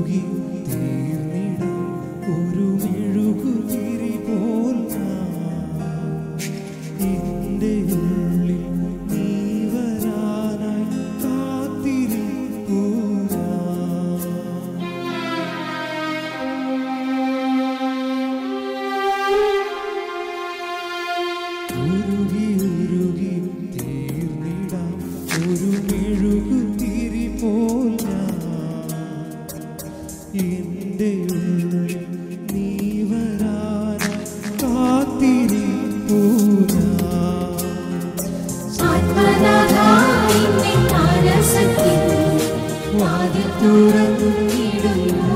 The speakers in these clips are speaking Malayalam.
തീർന്നിടാം ഒരു മെഴുകുതിരി പോൽ ഞാൻ. എൻ്റെ ഉള്ളിൽ നീ വരാനായി കാത്തിരിപ്പൂ ഞാൻ. ഉരുകി ഉരുകി തീർന്നിടാം ഒരു മെഴുകുതിരി പോൽ ഞാൻ. എൻ്റെ ഉള്ളിൽ നീ വരാനായി കാത്തിരിപ്പൂ ഞാൻ. ആത്മനാഥായി നിൻ മാനസത്തിൽ വാതിൽ തുറന്നിടുന്നു.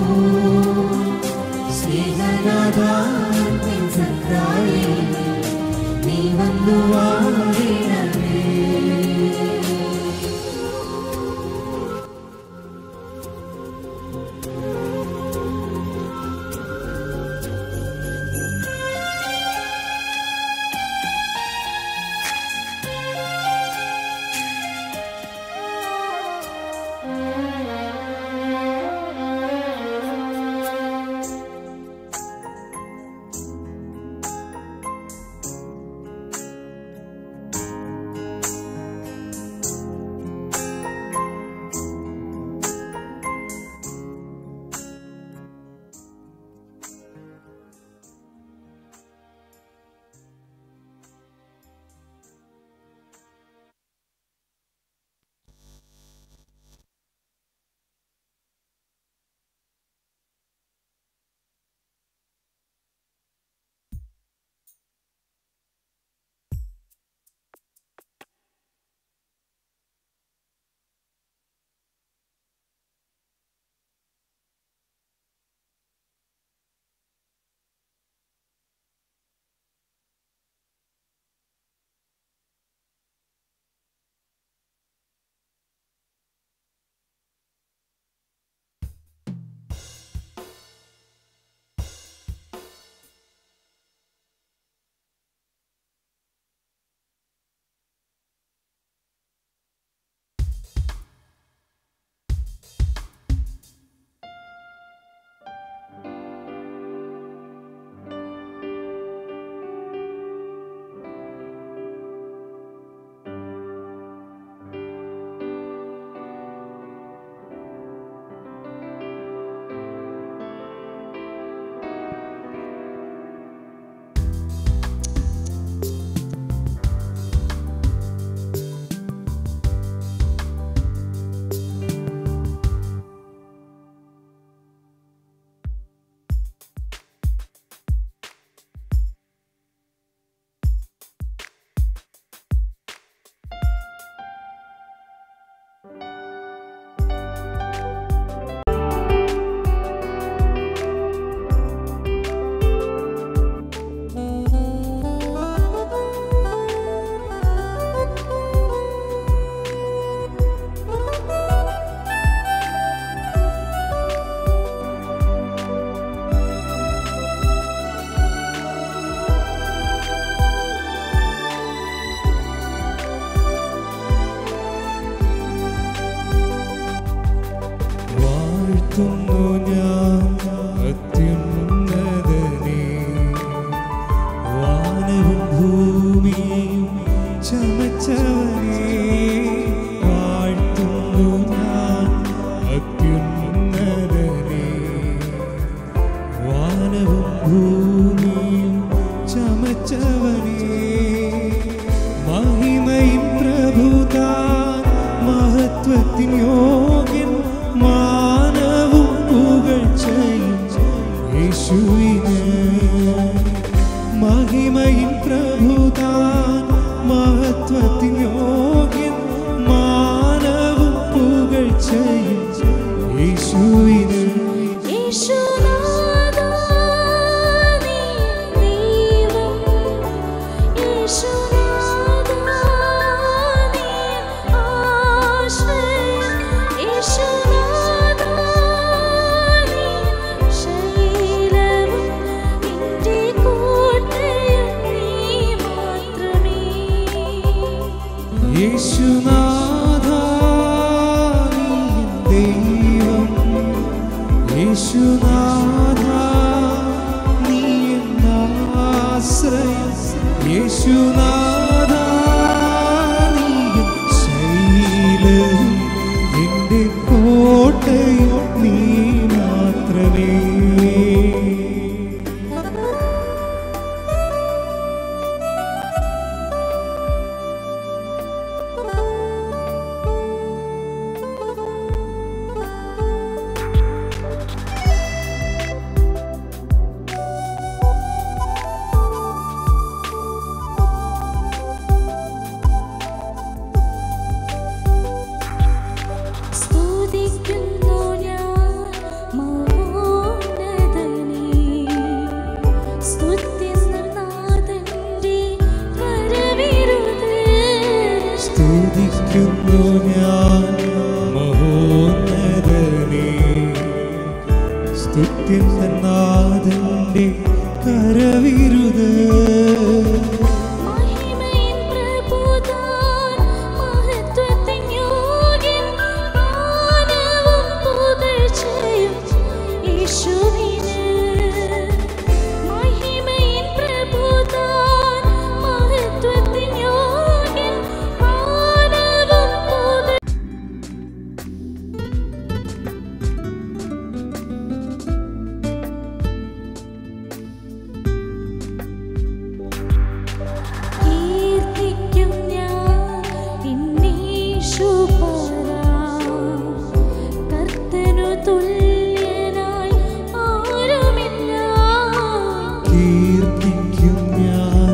സ്നേഹനാഥായി നിൻ സത്രാലയിൽ നീ വന്നു വാഴണമേ. വാഴ്ത്തുന്നു ഞാൻ അത്യുന്നതനെ വാനവും ഭൂമിയും ചമച്ചവനെ വാഴ്ത്തുന്നു ഞാൻ അത്യുന്നതനെ വാനവും ഭൂമിയും ചമച്ചവനെ മഹിമയും പ്രഭുതാൻ മഹത്വത്തിൻ യോഗ്യൻ മാനവും പുകഴ്ചയും യേശുവിന് മഹിമയും പ്രഭുതാൻ മഹത്വത്തിൻ യോഗ്യൻ മാനവും പുകഴ്ചയും യേശുവിന് യേശുനാഥാ നീ ദൈവം യേശുനാഥാ നീ ആശ്രയം യേശുനാഥാ നീ ശൈലവും എൻ്റെ കോട്ടയും നീ മാത്രമേ യേശുനാഥ നീ ദൈവം യേശുനാഥ നീ എന്നാശ്രയം യേശുനാഥ നീ എൻ ശൈലവും എൻ്റെ കോട്ടയും നീ മാത്രമേ സ്തുതിക്കുന്നു ഞാൻ മഹോന്നതനേ സ്തുതിക്കുന്ന നാഥന്റെ വരവിരുത് സ്തുതിക്കുന്നു ഞാൻ മഹോന്നതനേ സ്തുത്യനാഥന്റെ കരവിരുത് മഹിമയിൻ പ്രഭുതാൻ മഹത്വത്തിൻ യോഗ്യൻ മാനവും പുകഴ്ചയും യേശുവിന് മഹിമയിൻ പ്രഭുതാൻ മഹത്വത്തിൻ യോഗ്യൻ മാനവും പുകഴ്ചയും കീർത്തിക്കും ഞാൻ എന്നീശുപരാ. കർത്തനു തുല്യനായി ആരുമില്ല. കീർത്തിക്കും ഞാൻ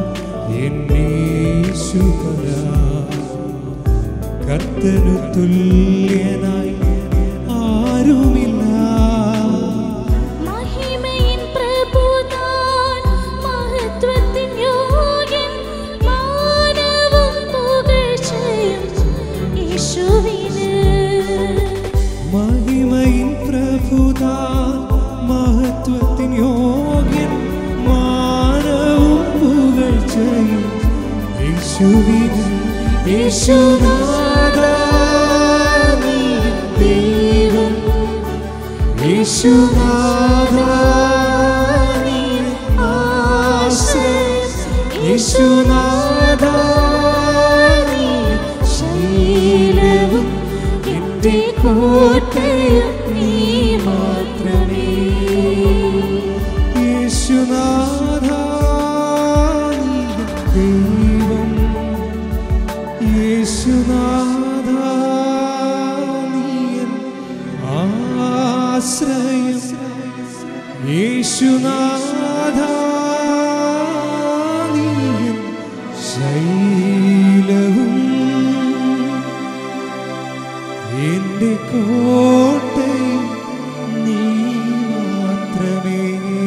എന്നേശുപരാ കർത്തനു തുല്യനായി ആരുമില്ല മഹിമയിൻ പ്രഭുതാൻ മഹത്വത്തിൻ യോഗ്യൻ മാനവും പുകഴ്ചയും യേശുവിന് മഹിമയിൻ പ്രഭുതാ മഹത്വത്തിൻ യോഗ്യൻ മാനവും പുകഴ്ചയും യേശുവിന് യേശുനാഥ നീ ദൈവം യേശുനാഥ നീ ആശ്രയം യേശുനാഥ നീ ശൈലവും എൻ്റെ കോട്ടയും നീ മാത്രമേ യേശുനാഥ നീ ദൈവം യേശുനാഥ നീ എൻ ആശ്രയം യേശുനാഥ നീ എൻ ശൈലവും എൻ്റെ കോട്ടയും നീ മാത്രമേ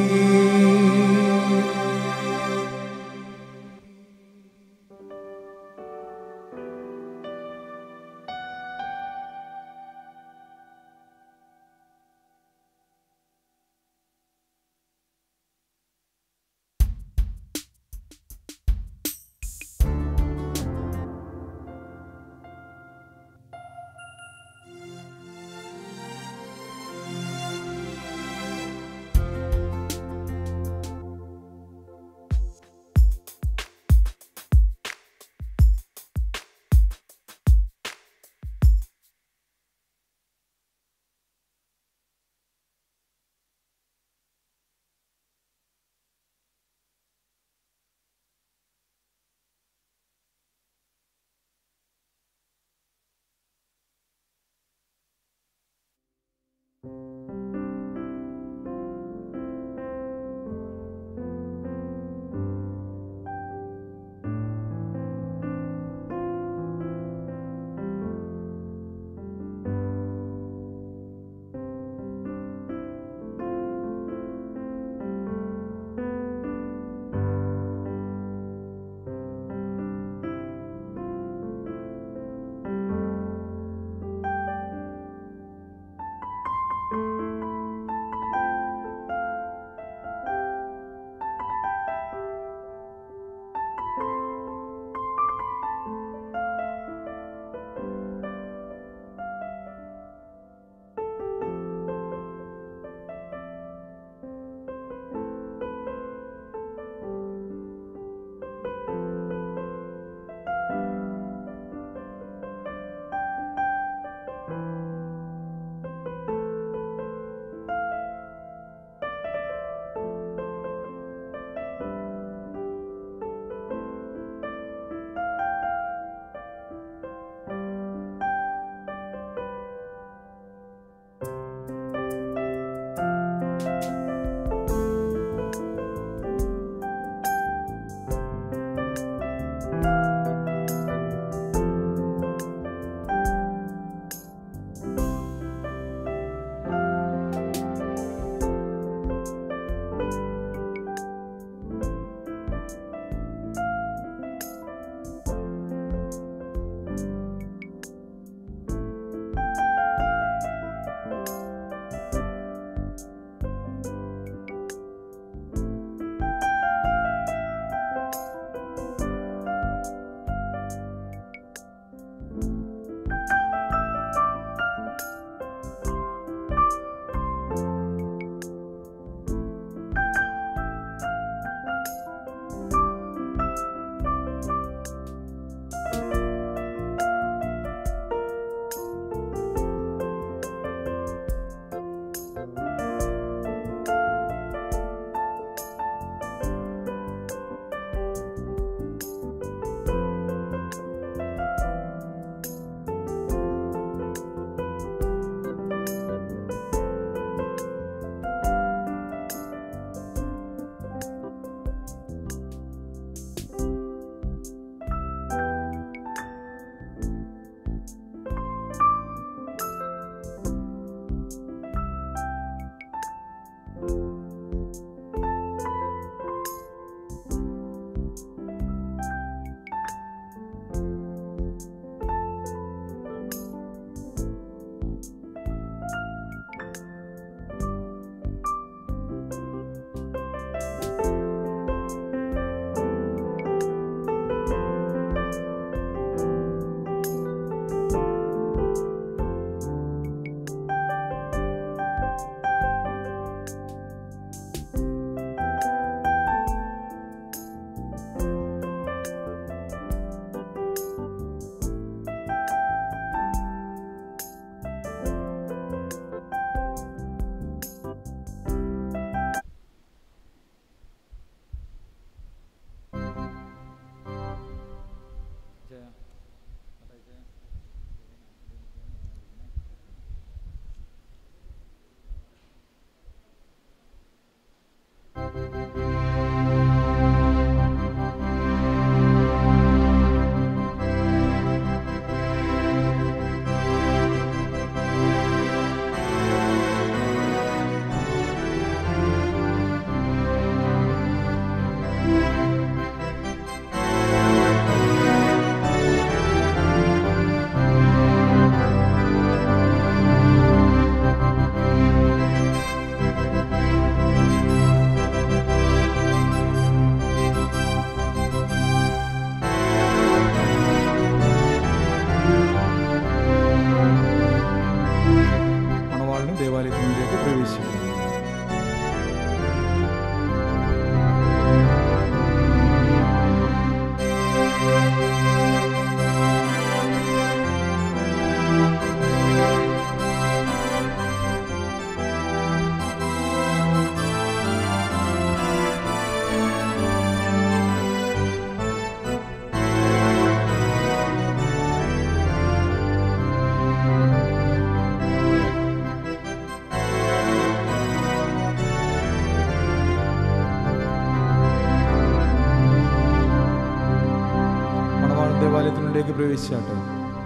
പ്രവേശിക്കാം മണവാളൻ ദേവാലയത്തിനുള്ളിലേക്ക് പ്രവേശിച്ചാട്ടെ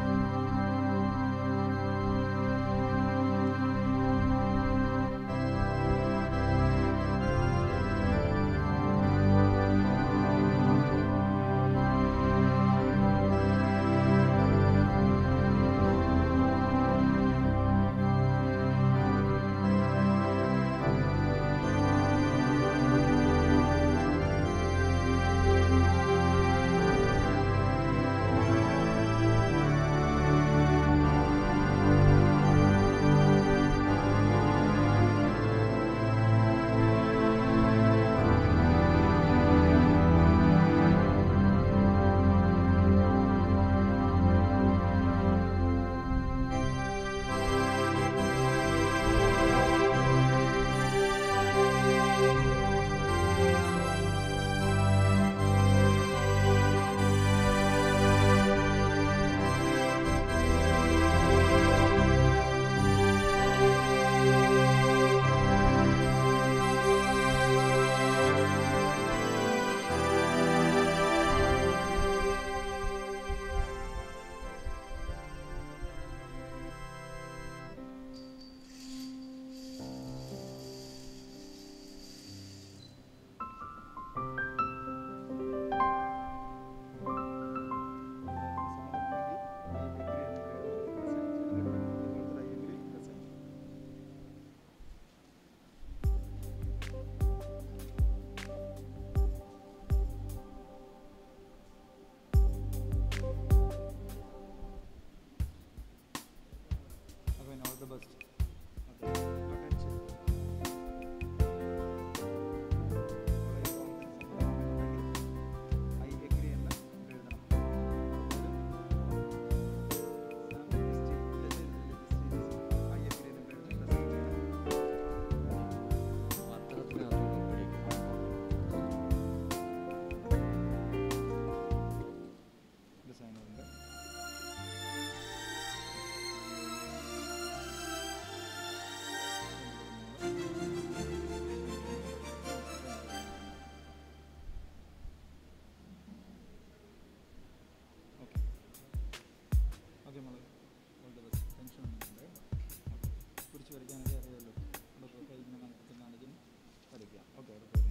ഓക്കെ മോളെ ഓൾ ദ ബെസ്റ്റ് ടെൻഷൻ ഒന്നും വേണ്ട കുറിച്ച് വരയ്ക്കാനൊക്കെ അറിയാമല്ലോ അതൊക്കെ കൈ ഇങ്ങനെ കാണിച്ച് കാണിക്കും വരയ്ക്കാം ഓക്കെ അവിടെ പോയിരുന്നു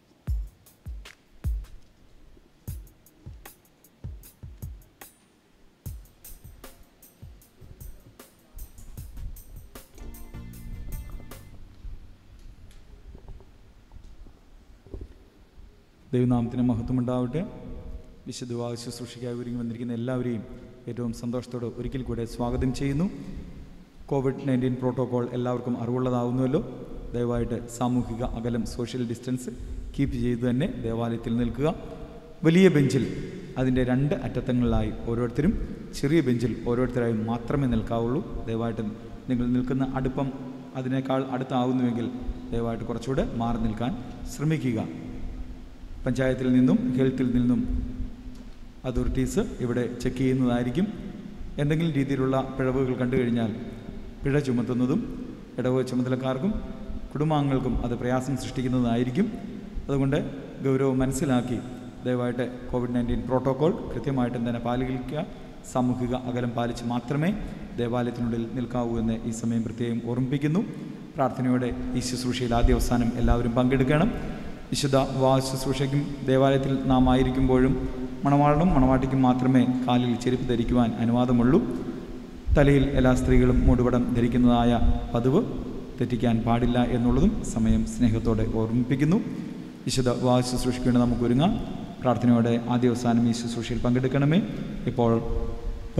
ദൈവനാമത്തിന് മഹത്വമുണ്ടാവട്ടെ വിശുദ്ധ വിവാഹ ശുശ്രൂഷയ്ക്കായി ഒരുങ്ങി വന്നിരിക്കുന്ന എല്ലാവരെയും ഏറ്റവും സന്തോഷത്തോടെ ഒരിക്കൽ കൂടെ സ്വാഗതം ചെയ്യുന്നു കോവിഡ് നയൻറ്റീൻ പ്രോട്ടോകോൾ എല്ലാവർക്കും അറിവുള്ളതാവുന്നുവല്ലോ ദയവായിട്ട് സാമൂഹിക അകലം സോഷ്യൽ ഡിസ്റ്റൻസ് കീപ്പ് ചെയ്ത് തന്നെ ദേവാലയത്തിൽ നിൽക്കുക വലിയ ബെഞ്ചിൽ അതിൻ്റെ രണ്ട് അറ്റത്തങ്ങളിലായി ഓരോരുത്തരും ചെറിയ ബെഞ്ചിൽ ഓരോരുത്തരായി മാത്രമേ നിൽക്കാവുള്ളൂ ദയവായിട്ട് നിങ്ങൾ നിൽക്കുന്ന അടുപ്പം അതിനേക്കാൾ അടുത്താവുന്നുവെങ്കിൽ ദയവായിട്ട് കുറച്ചുകൂടെ മാറി നിൽക്കാൻ ശ്രമിക്കുക പഞ്ചായത്തിൽ നിന്നും ഹെൽത്തിൽ നിന്നും അതോറിറ്റീസ് ഇവിടെ ചെക്ക് ചെയ്യുന്നതായിരിക്കും എന്തെങ്കിലും രീതിയിലുള്ള പിഴവുകൾ കണ്ടു കഴിഞ്ഞാൽ പിഴ ചുമത്തുന്നതും ഇടവ ചുമതലക്കാർക്കും കുടുംബാംഗങ്ങൾക്കും അത് പ്രയാസം സൃഷ്ടിക്കുന്നതായിരിക്കും അതുകൊണ്ട് ഗൗരവം മനസ്സിലാക്കി ദയവായിട്ട് കോവിഡ് നയൻറ്റീൻ പ്രോട്ടോകോൾ കൃത്യമായിട്ടും തന്നെ പാലിക്കുക സാമൂഹിക അകലം പാലിച്ച് മാത്രമേ ദേവാലയത്തിനുള്ളിൽ നിൽക്കാവൂ എന്ന് ഈ സമയം പ്രത്യേകം ഓർമ്മിപ്പിക്കുന്നു പ്രാർത്ഥനയോടെ ഈ ശുശ്രൂഷയിൽ ആദ്യ അവസാനം എല്ലാവരും പങ്കെടുക്കണം വിശുദ്ധ വിവാഹ ശുശ്രൂഷയ്ക്കും ദേവാലയത്തിൽ നാം ആയിരിക്കുമ്പോഴും മണവാളനും മണവാട്ടിക്കും മാത്രമേ കാലിൽ ചെരുപ്പ് ധരിക്കുവാൻ അനുവാദമുള്ളൂ തലയിൽ എല്ലാ സ്ത്രീകളും മൂടുപടം ധരിക്കുന്നതായ പതിവ് തെറ്റിക്കാൻ പാടില്ല എന്നുള്ളതും സമയം സ്നേഹത്തോടെ ഓർമ്മിപ്പിക്കുന്നു വിശുദ്ധ വിവാഹ ശുശ്രൂഷയ്ക്ക് വേണ്ടി നമുക്ക് ഒരുങ്ങാം പ്രാർത്ഥനയോടെ ആദ്യ അവസാനം ഈ ശുശ്രൂഷയിൽ പങ്കെടുക്കണമേ ഇപ്പോൾ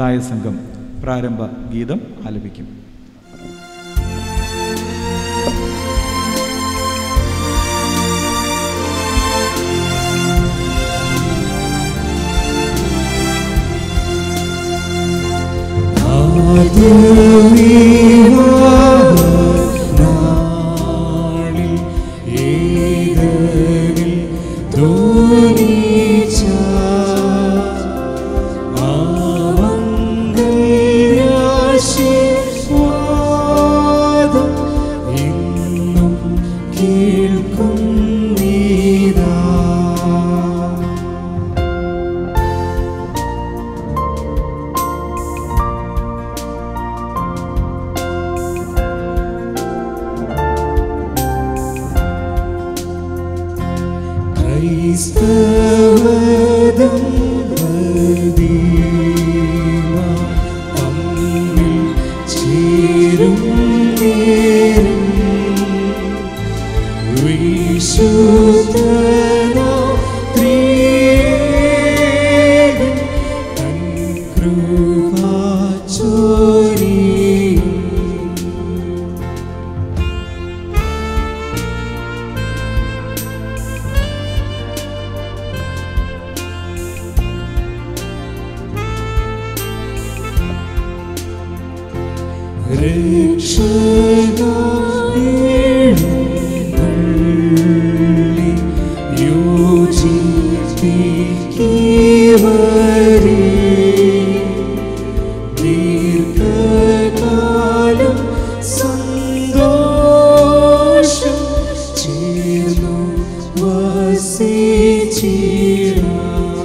ഗായസംഘം പ്രാരംഭ ഗീതം ആലപിക്കും യേശുവേ നാളിൽ ഏതനിൽ ധോനിച്ച ആമംഗല്യാശീർവാദം ഇന്നും കേൾക്കും നീതാ ക്രൈസ്തവദമ്പതിമാർ തമ്മിൽ ചേരും നേരം വിശുദ്ധനാം ത്രിയേകൻ തൻ കൃപ ചൊരിയും രക്ഷകേഴുന്നള്ളി യോജിപ്പിക്കുവരെ ദീർഘകാലം സന്തോഷം ചേർന്നു വസിച്ചിടാം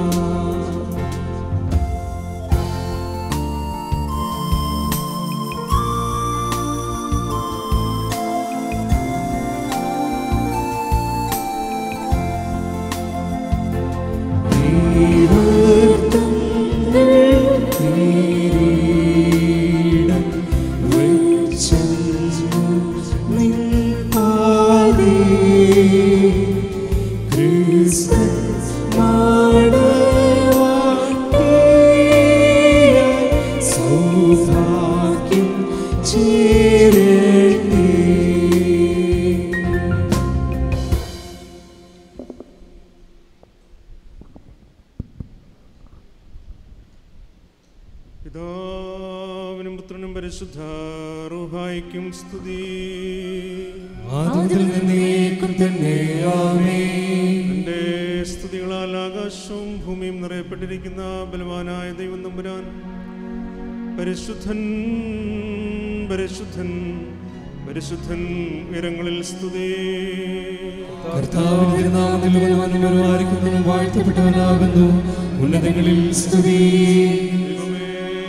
സൗഭാഗ്യം ചേരട്ടെ പിതാവിനും പുത്രനും പരിശുദ്ധ റൂഹായിക്കും സ്തുതി ആദ്യത്തിൽ നിന്നേക്കും തന്നെ ആമേൻ എൻ്റെ സ്തുതികളാൽ ആകാശവും ഭൂമിയും നിറയപ്പെട്ടിരിക്കുന്ന ബലവാനായ ദൈവം നമ്പുരാൻ പരിശുദ്ധൻ പരിശുദ്ധൻ പരിശുദ്ധൻ ഉയരങ്ങളിൽ സ്തുതി കർത്താവിന്റെ തിരുനാമത്തിൽ ബലവാനും വരുമാറിക്കുന്നവനും വാഴ്ത്തപ്പെട്ടവനാകുന്നു ഉന്നതങ്ങളിൽ സ്തുതി ദൈവമേ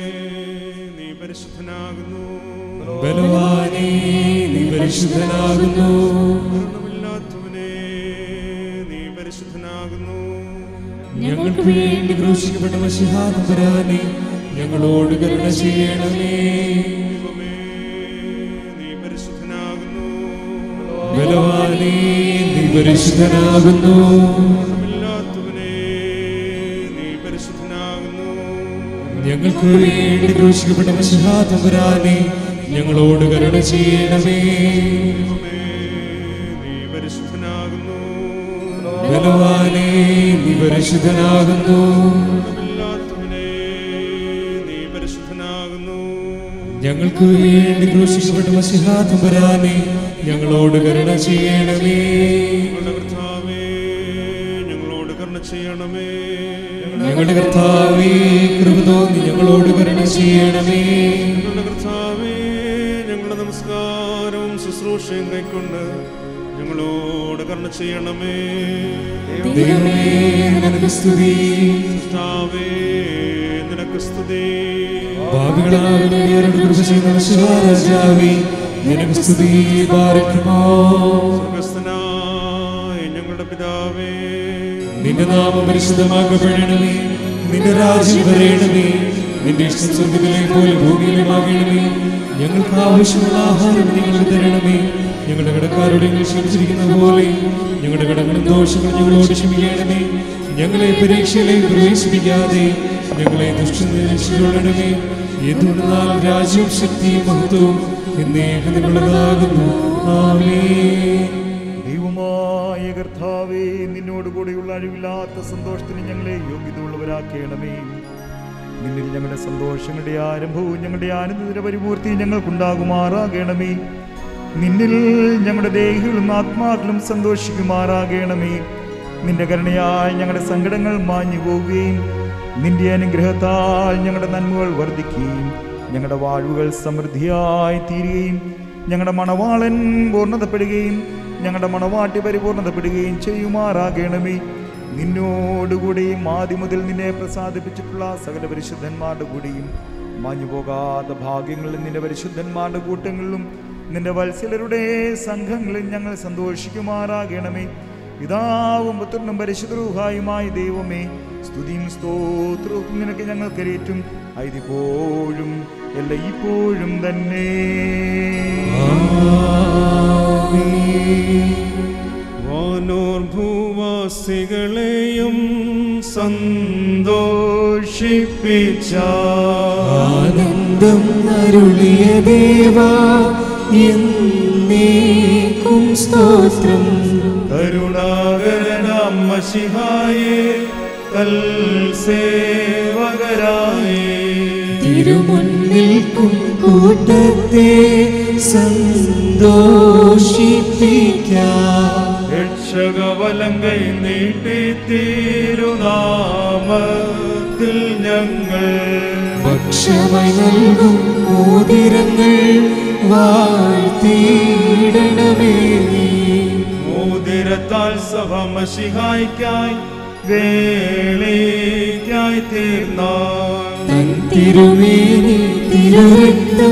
നീ പരിശുദ്ധനാകുന്നു ബലവാനേ നീ പരിശുദ്ധനാകുന്നു പൂർണ്ണമില്ലാത്തവനെ നീ പരിശുദ്ധനാകുന്നു ഞങ്ങൾക്ക് വേണ്ടി ക്രൂശിക്കപ്പെട്ട മഷിഹാതപരാനെ ഞങ്ങളോട് കരുണ ചെയ്യണമേ ദൈവമേ നീ പരിശുദ്ധനാകുന്നു ബലവാനേ നീ പരിശുദ്ധനാകുന്നു പൂർണ്ണമില്ലാത്തവനെ നീ പരിശുദ്ധനാകുന്നു ഞങ്ങൾക്ക് വേണ്ടി ക്രൂശിക്കപ്പെട്ട മഷിഹാതപരാനെ ഞങ്ങളോട് കരുണ ചെയ്യണമേ ദൈവമേ നീ പരിശുദ്ധനാകുന്നു ബലവാനേ നീ പരിശുദ്ധനാകുന്നു പൂർണ്ണമില്ലാത്തവനെ നീ പരിശുദ്ധനാകുന്നു ഞങ്ങൾക്ക് വേണ്ടി ക്രൂശിക്കപ്പെട്ട മസിഹാതമ്പരാനെ ഞങ്ങളോട് കരുണ ചെയ്യണമേ ഞങ്ങളുടെ കർത്താവേ ഞങ്ങളോട് കരുണ ചെയ്യണമേ ഞങ്ങളുടെ കർത്താവേ കൃപ തോന്നി ഞങ്ങളോട് കരുണ ചെയ്യണമേ ഞങ്ങളുടെ കർത്താവേ ഞങ്ങളുടെ നമസ്കാരവും ശുശ്രൂഷയും കൈക്കൊണ്ട് ഞങ്ങളോട് കരുണ ചെയ്യണമേ ദൈവമേ നിനക്ക് സ്തുതി കർത്താവേ നിനക്ക് സ്തുതി ഭാവികളാകുന്നവരോട് കൃപ ചെയ്യുന്ന മസിഹാരാജാവേ നിനക്ക് സ്തുതി പാരക്കുമോ സ്വർഗസ്ഥനായ ഞങ്ങളുടെ പിതാവേ നിന്റെ നാമം പരിശുദ്ധമാക്കപ്പെടണമേ നിന്റെ രാജ്യം വരയണമേ നിന്റെ ഇഷ്ടം സ്വർഗത്തിലെ പോലെ ഭൂമിയിലുമാകണമേ ഞങ്ങൾക്ക് ആവശ്യമുള്ള ആഹാരം ഞങ്ങൾക്ക് തരണമേ ഞങ്ങളുടെ കടക്കാരോട് ഞങ്ങൾ ക്ഷമിച്ചിരിക്കുന്ന പോലെ ഞങ്ങളുടെ കടങ്ങളും ദോഷങ്ങളും ഞങ്ങളോട് ക്ഷമിക്കണമേ ഞങ്ങളെ പരീക്ഷയിലേക്ക് പ്രവേശിപ്പിക്കാതെ ഞങ്ങളെ ദുഷ്ടനിരക്ഷിക്കൊള്ളണമേ എന്തുകൊണ്ടെന്നാൽ രാജ്യവും ശക്തിയും മഹത്വവും എന്നേക്ക് നിന്നുള്ളതാകുന്നു ആമേൻ ദൈവമായ കർത്താവേ നിന്നോട് കൂടെയുള്ള അഴിവില്ലാത്ത സന്തോഷത്തിന് ഞങ്ങളെ യോഗ്യതയുള്ളവരാക്കണമേ നിന്നിൽ ഞങ്ങളുടെ സന്തോഷങ്ങളുടെ ആരംഭവും ഞങ്ങളുടെ ആനന്ദത്തിന്റെ പരിപൂർത്തിയും ഞങ്ങൾക്കുണ്ടാകുമാറാകണമേ നിന്നിൽ ഞങ്ങളുടെ ദേഹികളും ആത്മാക്കളും സന്തോഷിക്കുമാറാകണമേ നിന്റെ കരുണയാൽ ഞങ്ങളുടെ സങ്കടങ്ങൾ മാഞ്ഞു പോവുകയും നിന്റെ അനുഗ്രഹത്താൽ ഞങ്ങളുടെ നന്മകൾ വർദ്ധിക്കുകയും ഞങ്ങളുടെ വാഴ്വുകൾ സമൃദ്ധിയായി തീരുകയും ഞങ്ങളുടെ മണവാളൻ പൂർണ്ണതപ്പെടുകയും ഞങ്ങളുടെ മണവാട്ടി പരിപൂർണതപ്പെടുകയും ചെയ്യുമാറാകണമേ നിന്നോടുകൂടിയും ആദ്യം മുതൽ നിന്നെ പ്രസാദിപ്പിച്ചിട്ടുള്ള സകല പരിശുദ്ധന്മാരുടെ കൂടിയും മാഞ്ഞു പോകാത്ത ഭാഗ്യങ്ങളിൽ നിന്റെ പരിശുദ്ധന്മാരുടെ കൂട്ടങ്ങളിലും നിന്റെ വത്സലരുടെ സംഘങ്ങളിൽ ഞങ്ങൾ സന്തോഷിക്കുമാറാകണമേ പിതാവും പുത്രനും പരിശുദ്ധരൂഹായുമായ ദൈവമേ സ്തുതിയും സ്തോത്രവും നിനക്ക് ഞങ്ങൾ കരേറ്റും അതിപ്പോഴും എല്ലാ ഇപ്പോഴും തന്നെ വാനോർ ഭൂവാസികളെയും സന്തോഷിപ്പിച്ച ആനന്ദം അരുളിയ ദേവാ എന്നേക്കും സ്തോത്രം കരുണാകരനാം മഷിഹായേ കൽ സേവകരായേ തിരുമുന്നിൽക്കും കൂട്ടത്തെ സന്തോഷിപ്പിക്കാം രക്ഷകവലങ്കൈ നീട്ടി തിരുനാമത്തിൽ ഞങ്ങൾ ഭക്ഷമായി നൽകും മോതിരങ്ങൾ വാഴ്ത്തിയിടണമേ നീ. മോതിരത്താൽ സഭ മഷിഹായ്ക്കായി വേളിക്കായി തീർന്നാൽ തൻ തിരുമേനി തിരുരക്തം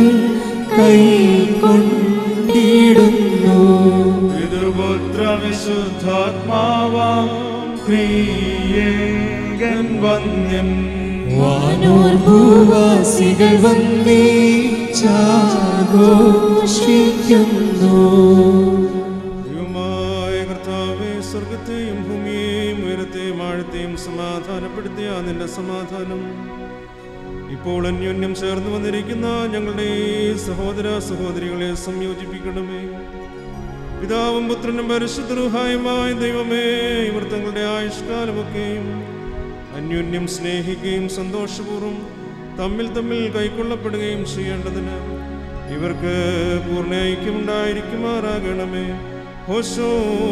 കൈക്കൊണ്ടിടുന്നു പിതൃപുത്ര വിശുദ്ധാത്മാവാം ക്രിയേകൻ വന്യൻ വാനോർ ഭൂവാസികൾ വന്നേ ചാഘോഷിക്കുന്നു ദൈവമായ കർത്താവേ സ്വർഗത്തെയും ഭൂമിയെയും ഉയരത്തെയും ആഴത്തെയും സമാധാനപ്പെടുത്തിയ നിന്റെ സമാധാനം ഇപ്പോൾ അന്യോന്യം ചേർന്ന് വന്നിരിക്കുന്ന ഞങ്ങളുടെ ഈ സഹോദര സഹോദരികളെ സംയോജിപ്പിക്കണമേ പിതാവും പുത്രനും പരിശുദ്ധരുഹായുമായ ദൈവമേ ഇവർ തങ്ങളുടെ ആയുഷ്കാലമൊക്കെയും അന്യോന്യം സ്നേഹിക്കുകയും സന്തോഷപൂർവ്വം തമ്മിൽ തമ്മിൽ കൈക്കൊള്ളപ്പെടുകയും ചെയ്യേണ്ടതിന് ഇവർക്ക് പൂർണ്ണ ഐക്യമുണ്ടായിരിക്കുമാറാകണമേ ഹോശോ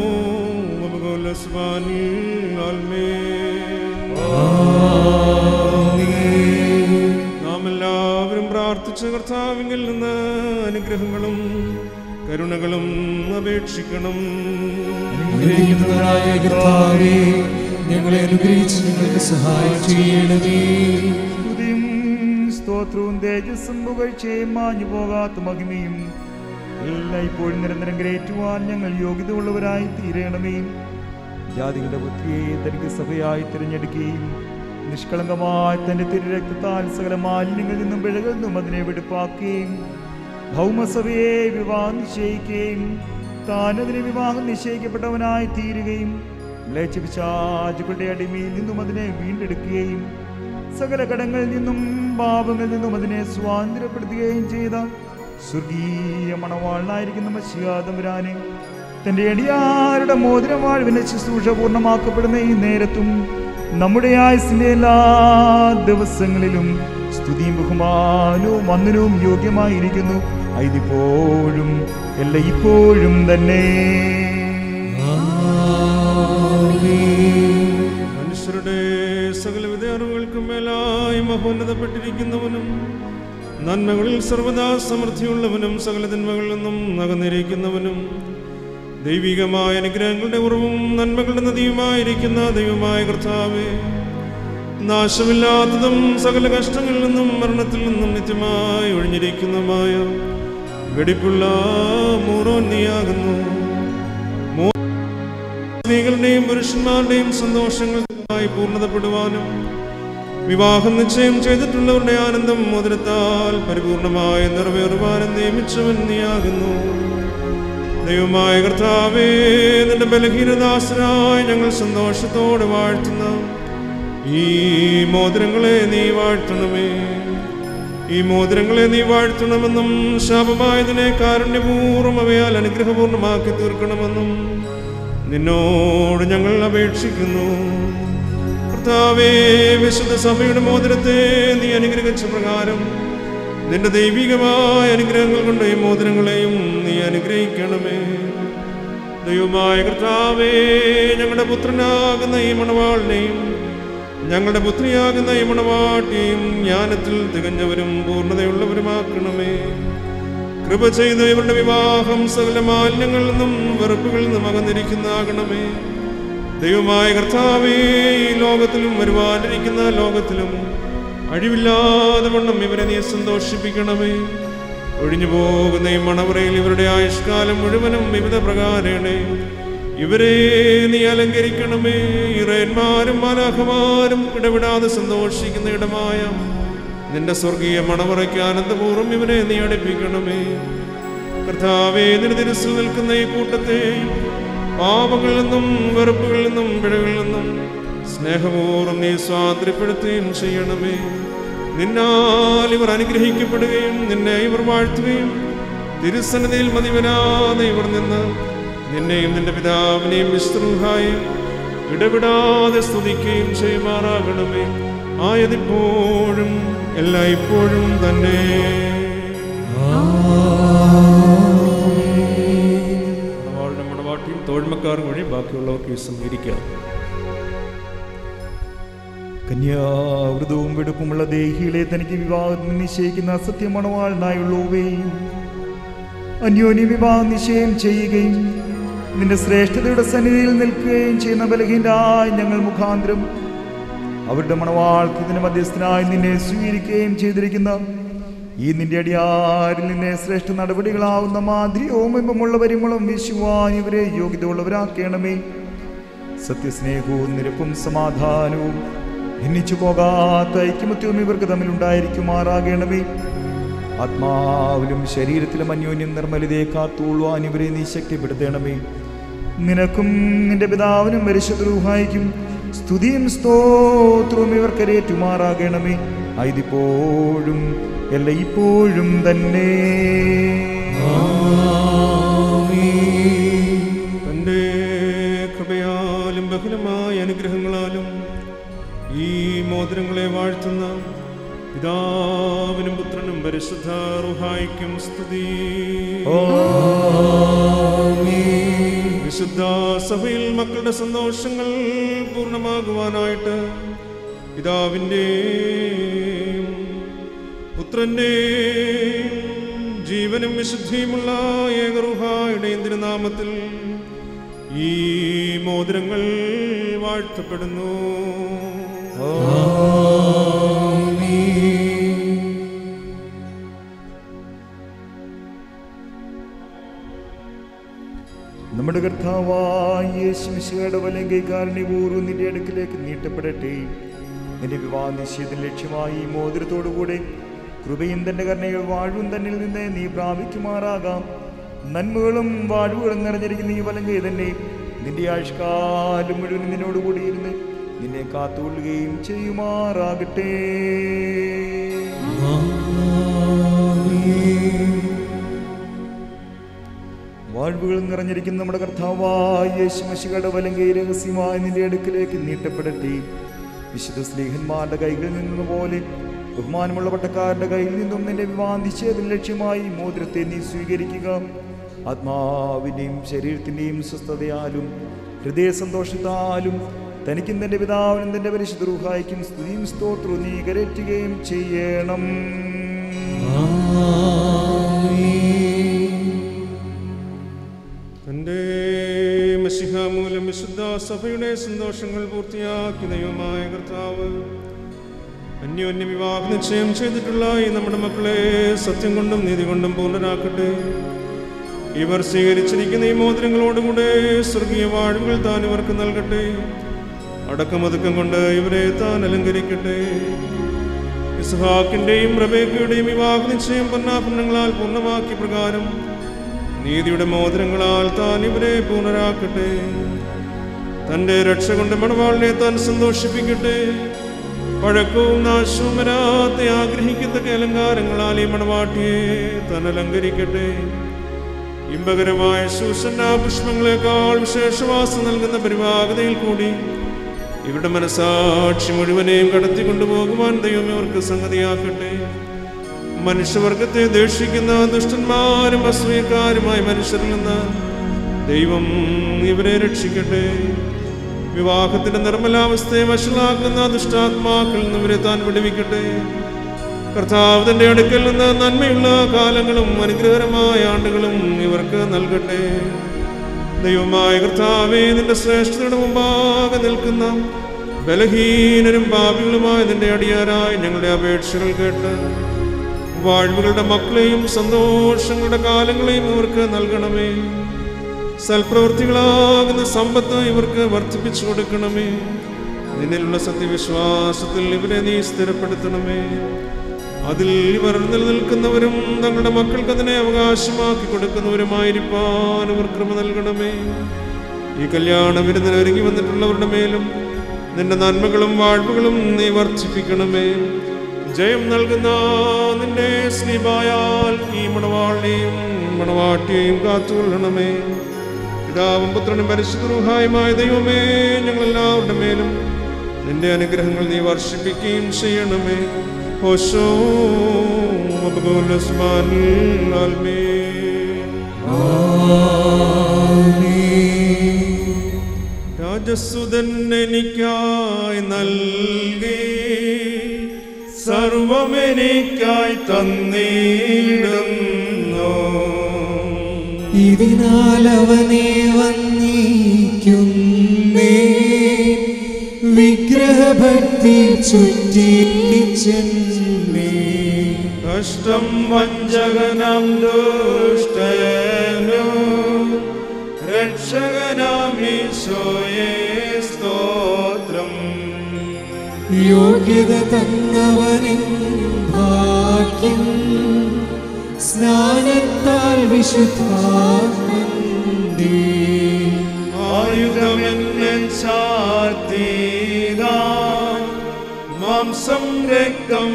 നാം എല്ലാവരും പ്രാർത്ഥിച്ച കർത്താവിങ്കിൽ നിന്ന് അനുഗ്രഹങ്ങളും കരുണകളും അപേക്ഷിക്കണം അനുഗ്രഹിക്കുന്നവനായ കർത്താവേ ഞങ്ങളെ അനുഗ്രഹിച്ച് ഞങ്ങൾക്ക് സഹായം ചെയ്യണമേ സ്തുതിയും സ്തോത്രവും തേജസ്സും പുകഴ്ചയും മാഞ്ഞു പോകാത്ത മഹിമയും എല്ലാം ഇപ്പോഴും നിരന്തരം ഗ്രഹിക്കുവാൻ ഞങ്ങൾ യോഗ്യത ഉള്ളവരായി തീരണമേ ജാതികളുടെ ബുദ്ധിയെ തനിക്ക് സഭയായി തിരഞ്ഞെടുക്കുകയും നിഷ്കളങ്കമായ തന്റെ തിരുരക്തത്താൽ സകല മാലിന്യങ്ങളിൽ നിന്നും പിഴകളിൽ നിന്നും അതിനെ വെടുപ്പാക്കുകയും ഭൗമസഭയെ വിവാഹം നിശ്ചയിക്കുകയും താൻ അതിന് വിവാഹം നിശ്ചയിക്കപ്പെട്ടവനായി തീരുകയും മ്ലേച്ഛപിശാചുക്കളുടെ അടിമയിൽ നിന്നും അതിനെ വീണ്ടെടുക്കുകയും സകല കടങ്ങളിൽ നിന്നും പാപങ്ങളിൽ നിന്നും അതിനെ സ്വാതന്ത്ര്യപ്പെടുത്തുകയും ചെയ്ത സ്വർഗീയ മണവാളനായിരിക്കുന്ന മത്സ്യാതമ്പുരാനെ തന്റെ അടിയാരുടെ മോതിരവാഴ്വിന്റെ ശുശ്രൂഷ പൂർണ്ണമാക്കപ്പെടുന്ന ഈ നേരത്തും നമ്മുടെ ആയുസിന്റെ എല്ലാ ദിവസങ്ങളിലും സ്തുതിയും ബഹുമാനവും വന്ദനവും യോഗ്യമായിരിക്കുന്നു അതിപ്പോഴും എല്ലാ ഇപ്പോഴും തന്നെ മനുഷ്യരുടെ സകലവിധ അറിവുകൾക്കും മേലായി മഹോന്നതപ്പെട്ടിരിക്കുന്നവനും നന്മകളിൽ സർവദാ സമൃദ്ധിയുള്ളവനും സകല തിന്മകളിൽ നിന്നും അകന്നിരിക്കുന്നവനും ദൈവികമായ അനുഗ്രഹങ്ങളുടെ ഉറവും നന്മകളുടെ നദിയുമായിരിക്കുന്ന ദൈവമായ കർത്താവേ നാശമില്ലാത്തതും സകല കഷ്ടങ്ങളിൽ നിന്നും മരണത്തിൽ നിന്നും നിത്യമായി ഒഴിഞ്ഞിരിക്കുന്നതുമായ വെടിപ്പുള്ള മൂറോൻ നീയാകുന്നു സ്ത്രീകളുടെയും പുരുഷന്മാരുടെയും സന്തോഷങ്ങൾക്കായി പൂർണ്ണതപ്പെടുവാനും വിവാഹം നിശ്ചയം ചെയ്തിട്ടുള്ളവരുടെ ആനന്ദം മോതിരത്താൽ പരിപൂർണമായി നിറവേറുവാനും നിയമിച്ചവൻ നീയാകുന്നു ദൈവമായ കർത്താവേ നിന്റെ ബലഹീനദാസനായി ഞങ്ങൾ സന്തോഷത്തോടെ വാഴ്ത്തുന്ന ഈ മോതിരങ്ങളെ നീ വാഴ്ത്തണമേ ഈ മോതിരങ്ങളെ നീ വാഴ്ത്തണമെന്നും ശാപമായതിനെ കാരുണ്യപൂർവ്വം അവയാൽ അനുഗ്രഹപൂർണ്ണമാക്കി തീർക്കണമെന്നും നിന്നോട് ഞങ്ങൾ അപേക്ഷിക്കുന്നു കർത്താവേ വിശുദ്ധ സഭയുടെ മോതിരത്തെ നീ അനുഗ്രഹിച്ച പ്രകാരം നിന്റെ ദൈവികമായ അനുഗ്രഹങ്ങൾ കൊണ്ട് ഈ മോതിരങ്ങളെയും നീ അനുഗ്രഹിക്കണമേ ദൈവമായ കർത്താവേ ഞങ്ങളുടെ പുത്രനാകുന്ന ഈ മണവാളിനെയും ഞങ്ങളുടെ പുത്രിയാകുന്ന ഈ മണവാട്ടിയും ജ്ഞാനത്തിൽ തികഞ്ഞവരും പൂർണ്ണതയുള്ളവരുമാക്കണമേ കൃപ ചെയ്ത് ഇവരുടെ വിവാഹം സകല മാലിന്യങ്ങളിൽ നിന്നും വെറുപ്പുകളിൽ നിന്നും അകന്നിരിക്കുന്നതാകണമേ ദൈവമായ കർത്താവേ ഈ ലോകത്തിലും വരുവാനിരിക്കുന്ന ലോകത്തിലും അഴിവില്ലാതെ വണ്ണം ഇവരെ നീ സന്തോഷിപ്പിക്കണമേ ഒഴിഞ്ഞു പോകുന്ന ഈ മണവറയിൽ ഇവരുടെ ആയുഷ്കാലം മുഴുവനും വിവിധ പ്രകാരേണേ ഇവരെ നീ അലങ്കരിക്കണമേ ഇറയന്മാരും മാലാഖമാരും ഇടപെടാതെ സന്തോഷിക്കുന്ന ഇടമായ നിന്റെ സ്വർഗീയ മണവറയ്ക്ക് ആനന്ദപൂർവ്വം ഇവരെ നീ അടുപ്പിക്കണമേ കർത്താവേ നിന്റെ തിരുസിൽ നിൽക്കുന്ന ഈ കൂട്ടത്തെ പാപങ്ങളിൽ നിന്നും വെറുപ്പുകളിൽ നിന്നും പിഴകളിൽ നിന്നും സ്നേഹപൂർവ്വം നീ സ്വാതന്ത്ര്യപ്പെടുത്തുകയും ചെയ്യണമേ നിന്നാൽ ഇവർ അനുഗ്രഹിക്കപ്പെടുകയും നിന്നെ ഇവർ വാഴ്ത്തുകയും തിരുസന്നിധിയിൽ മതിവരാതെ ഇവർ നിന്ന് നിന്നെയും നിന്റെ പിതാവിനെയും വിസ്തൃഹായും ഇടപെടാതെ സ്തുതിക്കുകയും ചെയ്യുമാറാകണമേ ആയതിപ്പോഴും എല്ലായ്പ്പോഴും തന്നെ മണവാളുടെ മണവാട്ടിയും തോഴ്മക്കാർ വഴി ബാക്കിയുള്ളവർക്ക് ഈ സംഹരിക്കാം കന്യാവൃതവും വെടുപ്പുമുള്ള ദേഹികളെ തനിക്ക് വിവാഹത്തിന് നിശ്ചയിക്കുന്ന സത്യമണവാളിനായുള്ളവേ അന്യോന്യ വിവാഹം നിശ്ചയം ചെയ്യുകയും നിന്റെ ശ്രേഷ്ഠതയുടെ സന്നിധിയിൽ നിൽക്കുകയും ചെയ്യുന്ന ബലഹീനായി ഞങ്ങൾ മുഖാന്തരം അവരുടെ മണവാൾക്കത്തിന് മധ്യസ്ഥനായി നിന്നെ സ്വീകരിക്കുകയും ചെയ്തിരിക്കുന്ന ഈ നിന്റെ അടിയാരിൽ നിന്നെ ശ്രേഷ്ഠ നടപടികളാവുന്ന മാതിരിയവും ഇമ്പമുള്ള പരിമളം വീശുവാൻ ഇവരെ യോഗ്യതയുള്ളവരാക്കണമേ സത്യസ്നേഹവും നിരപ്പും സമാധാനവും ഭിന്നിച്ചു പോകാത്ത ഐക്യമത്യവും ഇവർക്ക് തമ്മിലുണ്ടായിരിക്കുമാറാകണമേ ആത്മാവിലും ശരീരത്തിലും അന്യോന്യം നിർമ്മലതയെ കാത്തുകൊള്ളുവാൻ ഇവരെ നീ ശക്തിപ്പെടുത്തണമേ നിനക്കും നിന്റെ പിതാവിനും പരിശുദ്രൂഹായിക്കും സ്തുതിയും സ്തോത്രവും ഇവർക്കരേറ്റുമാറാകണമേ അതിപ്പോഴും എല്ലാ ഇപ്പോഴും തന്നെ തൻ്റെ കൃപയാലും ബഹുലമായ അനുഗ്രഹങ്ങളാലും ഈ മോതിരങ്ങളെ വാഴ്ത്തുന്ന പിതാവിനും പുത്രനും പരിശുദ്ധ റുഹായിക്കും സ്തുതി വിശുദ്ധ സഭയിൽ മക്കളുടെ സന്തോഷങ്ങൾ പൂർണ്ണമാകുവാനായിട്ട് പിതാവിൻ്റെയും പുത്രൻ്റെയും ജീവനും വിശുദ്ധിയുമുള്ള ഏകറുഹായുടെയും തിരുനാമത്തിൽ ഈ മോതിരങ്ങൾ വാഴ്ത്തപ്പെടുന്നു നമ്മുടെ കർത്താവായ യേശുമിശിയുടെ വലം കൈകാരണ്യപൂർവ്വം നിന്റെ അടുക്കിലേക്ക് നീട്ടപ്പെടട്ടെ നിന്റെ വിവാഹ നിശ്ചയത്തിന് ലക്ഷ്യമായി ഈ മോതിരത്തോടുകൂടെ കൃപയും തന്റെ കരുണയിൽ വാഴ്വും തന്നിൽ നിന്ന് നീ പ്രാപിക്കുമാറാകാം നന്മകളും വാഴ്വുകളും നിറഞ്ഞിരിക്കുന്ന ഈ വലം കൈ തന്നെ നിന്റെ ആയുഷ്കാലം മുഴുവൻ നിന്നോടുകൂടി ഇരുന്ന് നിന്നെ കാത്തുകൊള്ളുകയും ചെയ്യുമാറാകട്ടെ വാഴ്വുകൾ നിറഞ്ഞിരിക്കുന്ന നമ്മുടെ കർത്താവായ യേശുമശികളുടെ വലങ്കൈ രഹസ്യമായി നിന്റെ അടുക്കിലേക്ക് നീട്ടപ്പെടട്ടെ വിശുദ്ധ സ്നേഹന്മാരുടെ കൈകളിൽ നിന്ന പോലെ ബഹുമാനമുള്ള പട്ടക്കാരുടെ കയ്യിൽ നിന്നും നിന്റെ വിവാഹം നിശ്ചയത്തിന് ലക്ഷ്യമായി ഈ മോതിരത്തെ നീ സ്വീകരിക്കുക ആത്മാവിൻ്റെയും ശരീരത്തിൻ്റെയും സ്വസ്ഥതയാലും ഹൃദയ സന്തോഷത്താലും തനിക്കും തന്റെ പിതാവിനും തന്റെ പരിശുദ്ധ റൂഹായിക്കും സ്തുതിയും സ്തോത്രവും നീ കരറ്റുകയും ചെയ്യണം തൻ്റെ മസിഹ മൂലം വിശുദ്ധ സഭയുടെ സന്തോഷങ്ങൾ പൂർത്തിയാക്കി ദൈവമായ കർത്താവ് അന്യോന്യ വിവാഹ നിശ്ചയം ചെയ്തിട്ടുള്ള ഈ നമ്മുടെ മക്കളെ സത്യം കൊണ്ടും നീതി കൊണ്ടും പൂർണ്ണരാക്കട്ടെ ഇവർ സ്വീകരിച്ചിരിക്കുന്ന ഈ മോതിരങ്ങളോടുകൂടെ സ്വർഗീയ വാഴ്വുകൾ താൻ ഇവർക്ക് നൽകട്ടെ അടക്കമൊതുക്കം കൊണ്ട് ഇവരെ താൻ അലങ്കരിക്കട്ടെ ഇസ്ഹാക്കിന്റെയും റബേക്കയുടെയും വിവാഹ നിശ്ചയം പൊന്നാഭരണങ്ങളാൽ പൂർണ്ണമാക്കിയ പ്രകാരം നീതിയുടെ മോതിരങ്ങളാൽ താൻ ഇവരെ പൂർണ്ണരാക്കട്ടെ തന്റെ രക്ഷ കൊണ്ട് മണവാളിനെ താൻ സന്തോഷിപ്പിക്കട്ടെ പഴക്കവും നാശവും വരാത്ത ആഗ്രഹിക്കത്തക്ക അലങ്കാരങ്ങളാൽ ഈ മണവാട്ടിയെ താൻ അലങ്കരിക്കട്ടെ ഇമ്പകരമായ ശൂഷന പുഷ്പങ്ങളെക്കാൾ വിശേഷവാസം നൽകുന്ന പരിവാഹതയിൽ കൂടി ഇവരുടെ മനസാക്ഷി മുഴുവനെയും കടത്തിക്കൊണ്ടുപോകുവാൻ ദൈവം ഇവർക്ക് സംഗതിയാക്കട്ടെ മനുഷ്യവർഗത്തെ ദേഷിക്കുന്ന ദുഷ്ടന്മാരും അസൂയക്കാരുമായ മനുഷ്യരിൽ നിന്ന് ദൈവം ഇവരെ രക്ഷിക്കട്ടെ വിവാഹത്തിന്റെ നിർമ്മലാവസ്ഥയെ വഷളാക്കുന്ന ദുഷ്ടാത്മാക്കളിൽ നിന്ന് ഇവരെ താൻ വിടുവിക്കട്ടെ കർത്താവ് തന്റെ അടുക്കൽ നിന്ന് നന്മയുള്ള കാലങ്ങളും അനുഗ്രഹകരമായ ആണ്ടുകളും ഇവർക്ക് നൽകട്ടെ ദൈവമായ കർത്താവേ നിന്റെ ശ്രേഷ്ഠതയുടെ മുമ്പാകെ നിൽക്കുന്ന ബലഹീനരും പാപികളുമായ നിന്റെ അടിയാരായി ഞങ്ങളുടെ അപേക്ഷകൾ കേട്ട് വാഴ്വുകളുടെ മക്കളെയും സന്തോഷങ്ങളുടെ കാലങ്ങളെയും ഇവർക്ക് നൽകണമേ സൽപ്രവൃത്തികളാകുന്ന സമ്പത്ത് ഇവർക്ക് വർദ്ധിപ്പിച്ചു കൊടുക്കണമേ നിന്നിലുള്ള സത്യവിശ്വാസത്തിൽ ഇവരെ നീ സ്ഥിരപ്പെടുത്തണമേ അതിൽ ഇവർ നിലനിൽക്കുന്നവരും തങ്ങളുടെ മക്കൾക്ക് അതിനെ അവകാശമാക്കി കൊടുക്കുന്നവരുമായിരിക്കാൻ ഇവർ കൃപ നൽകണമേ ഈ കല്യാണ വിരുന്നിന് ഒരുങ്ങി വന്നിട്ടുള്ളവരുടെ മേലും നിന്റെ നന്മകളും വാഴ്വുകളും നീ വർദ്ധിപ്പിക്കണമേ ജയം നൽകുന്ന നിന്റെ സ്നീപായാൽ ഈ മണവാളിനെയും മണവാട്ടിയെയും കാത്തുകൊള്ളണമേ പിതാവും പുത്രനും പരിശുദ്ധരുഹായുമായ ദൈവമേ ഞങ്ങളെല്ലാവരുടെ മേലും നിന്റെ അനുഗ്രഹങ്ങൾ നീ വർഷിപ്പിക്കുകയും ചെയ്യണമേ ഹോശോ രാജസുതൻ എനിക്കായി നൽകി സർവമെനിക്കായി തന്നിടുന്നു ഇതിനാൽ അവനെ വന്നിക്കുന്നേ വിഗ്രഹഭക്തി ചുറ്റിച്ചെന്നേ കഷ്ടം വഞ്ചകനം ദുഷ്ടനു രക്ഷകനാം ഈശോയെ സ്തോത്രം യോഗ്യത തന്നവനിൻ ഭാഗ്യം സ്നാനത്താൽ വിശുദ്ധാത്മന്റെ ആയുധമെന്നെ ചാർത്തീക മാംസം രക്തം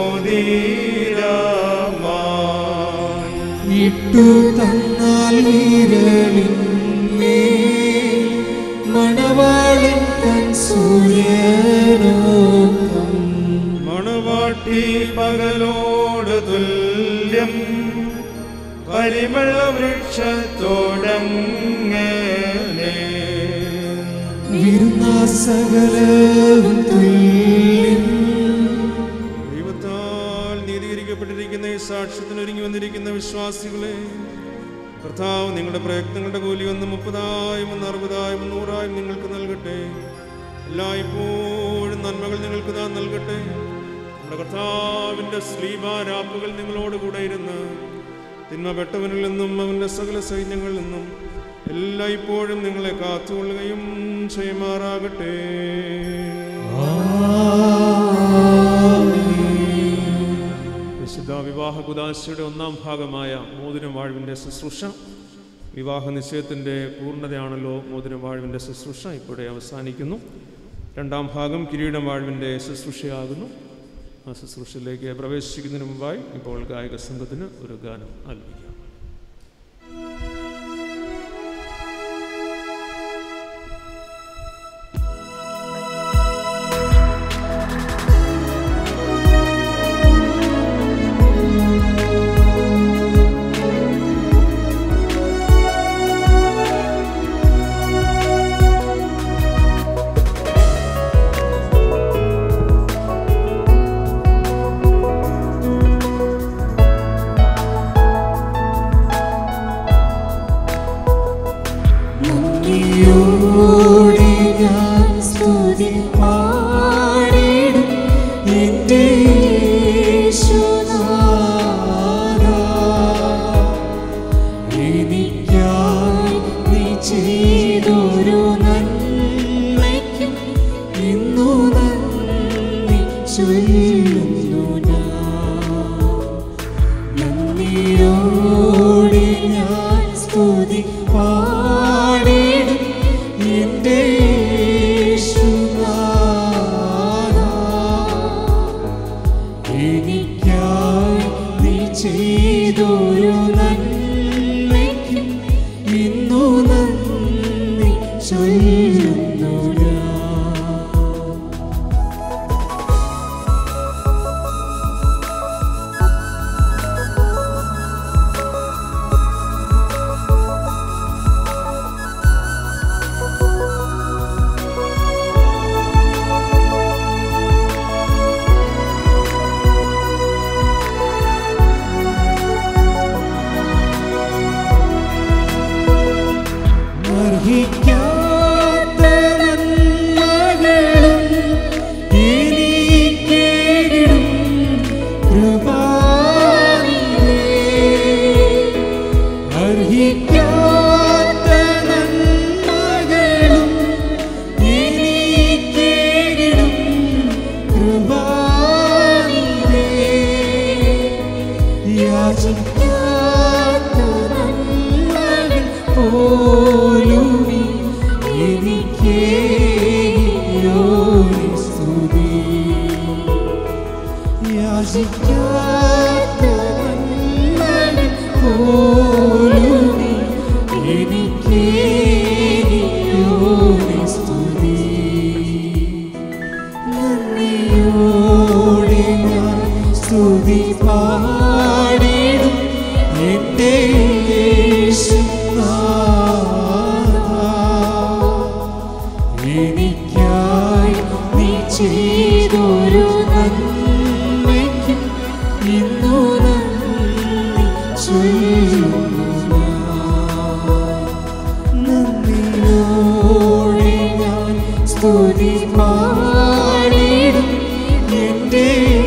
മോദീരമായി ഇട്ടു തന്നാൽ വീരലിന്മേ മണവാളൻ തൻ സൂര്യനോക്കം മണവാട്ടി പകലോട് തുല്യം പരിമള വൃക്ഷത്തോടങ്ങനെ വിരുന്ന സകലവും തുല്യം ദൈവത്താൽ നീതീകരിക്കപ്പെട്ടിരിക്കുന്ന ഈ സാക്ഷ്യത്തിന് ഒരുങ്ങി വന്നിരിക്കുന്ന വിശ്വാസികളെ കർത്താവ് നിങ്ങളുടെ പ്രയത്നങ്ങളുടെ കൂലി ഒന്ന് മുപ്പതായും ഒന്ന് അറുപതായും ഒന്ന് നൂറായും നിങ്ങൾക്ക് നൽകട്ടെ എല്ലായ്പ്പോഴും നന്മകൾ നിങ്ങൾക്ക് താൻ നൽകട്ടെ നമ്മുടെ കർത്താവിൻ്റെ സ്ലീബാരാപ്പുകൾ നിങ്ങളോട് കൂടെ ഇരുന്ന് തിന്മപ്പെട്ടവനിൽ നിന്നും അവൻ്റെ സകല സൈന്യങ്ങളിൽ നിന്നും എല്ലായ്പ്പോഴും നിങ്ങളെ കാത്തുകൊള്ളുകയും ചെയ്യുമാറാകട്ടെ വിശുദ്ധ വിവാഹ കുദാശയുടെ ഒന്നാം ഭാഗമായ മോതിരം വാഴ്വിൻ്റെ ശുശ്രൂഷ വിവാഹ നിശ്ചയത്തിൻ്റെ പൂർണ്ണതയാണല്ലോ മോതിരം വാഴ്വിൻ്റെ ശുശ്രൂഷ ഇപ്പോഴേ അവസാനിക്കുന്നു രണ്ടാം ഭാഗം കിരീടം വാഴ്വിൻ്റെ ശുശ്രൂഷയാകുന്നു ആ ശുശ്രൂഷയിലേക്ക് പ്രവേശിക്കുന്നതിന് മുമ്പായി ഇപ്പോൾ ഗായക സംഘത്തിന് ഒരു ഗാനം ആലപിക്കാം നന്ദിയോടെ ഞാൻ സ്തുതി പാടിടും എൻ്റെ യേശുനാഥാ. എനിക്കായി നീ ചെയ്തൊരു നന്മയ്ക്കും ഇന്നു നന്ദി ചൊല്ലുന്നു ഞാൻ നന്ദിയോടെ ഞാൻ സ്തുതി പാടിടും എൻ്റെ യേശുനാഥാ. എനിക്കായി നീ ചെയ്തൊരു നന്മയ്ക്കും ഇന്നു നന്ദി ചൊല്ലുന്നു ഞാൻ അർഹിക്കാത്ത നന്മകളും എനിക്കേകിടും കൃപാനിധേ. അർഹിക്കാത്ത നന്മകളും എനിക്കേകിടും കൃപാനിധേ. യാചിക്കാത്ത നന്മകൾ പോലും നീ എനിക്കേകിയോനി സ്തുതി. യാചിക്കാത്ത നന്മകൾ പോലും നീ എനിക്കേകിയോനി സ്തുതി. നന്ദിയോടെ ഞാൻ സ്തുതി പാടിടും എൻ്റെ യേശുനാഥാ. എനിക്കായി നീ ചെയ്തൊരു നന്മയ്ക്കും ഇന്നു നന്ദി ചൊല്ലുന്നു ഞാൻ. നന്ദിയോടെ ഞാൻ സ്തുതി പാടിടും എൻ്റെ